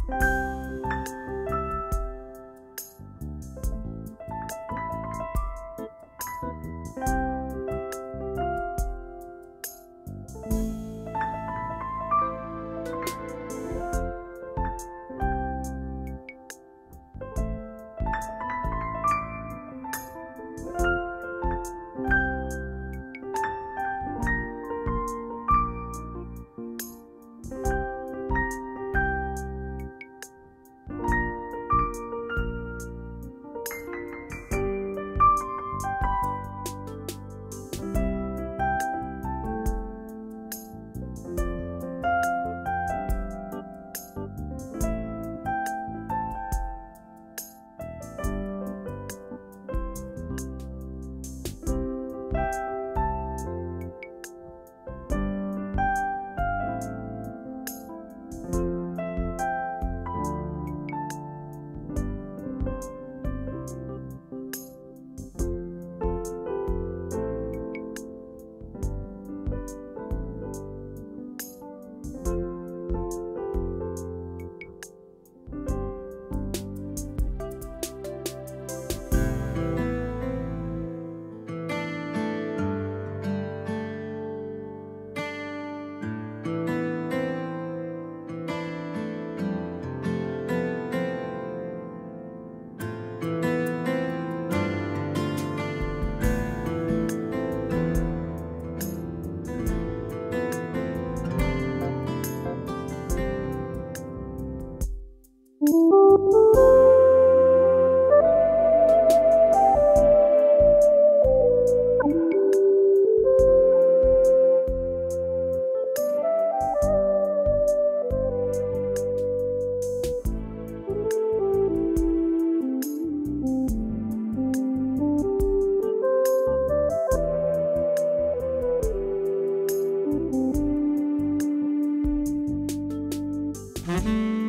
Thank you.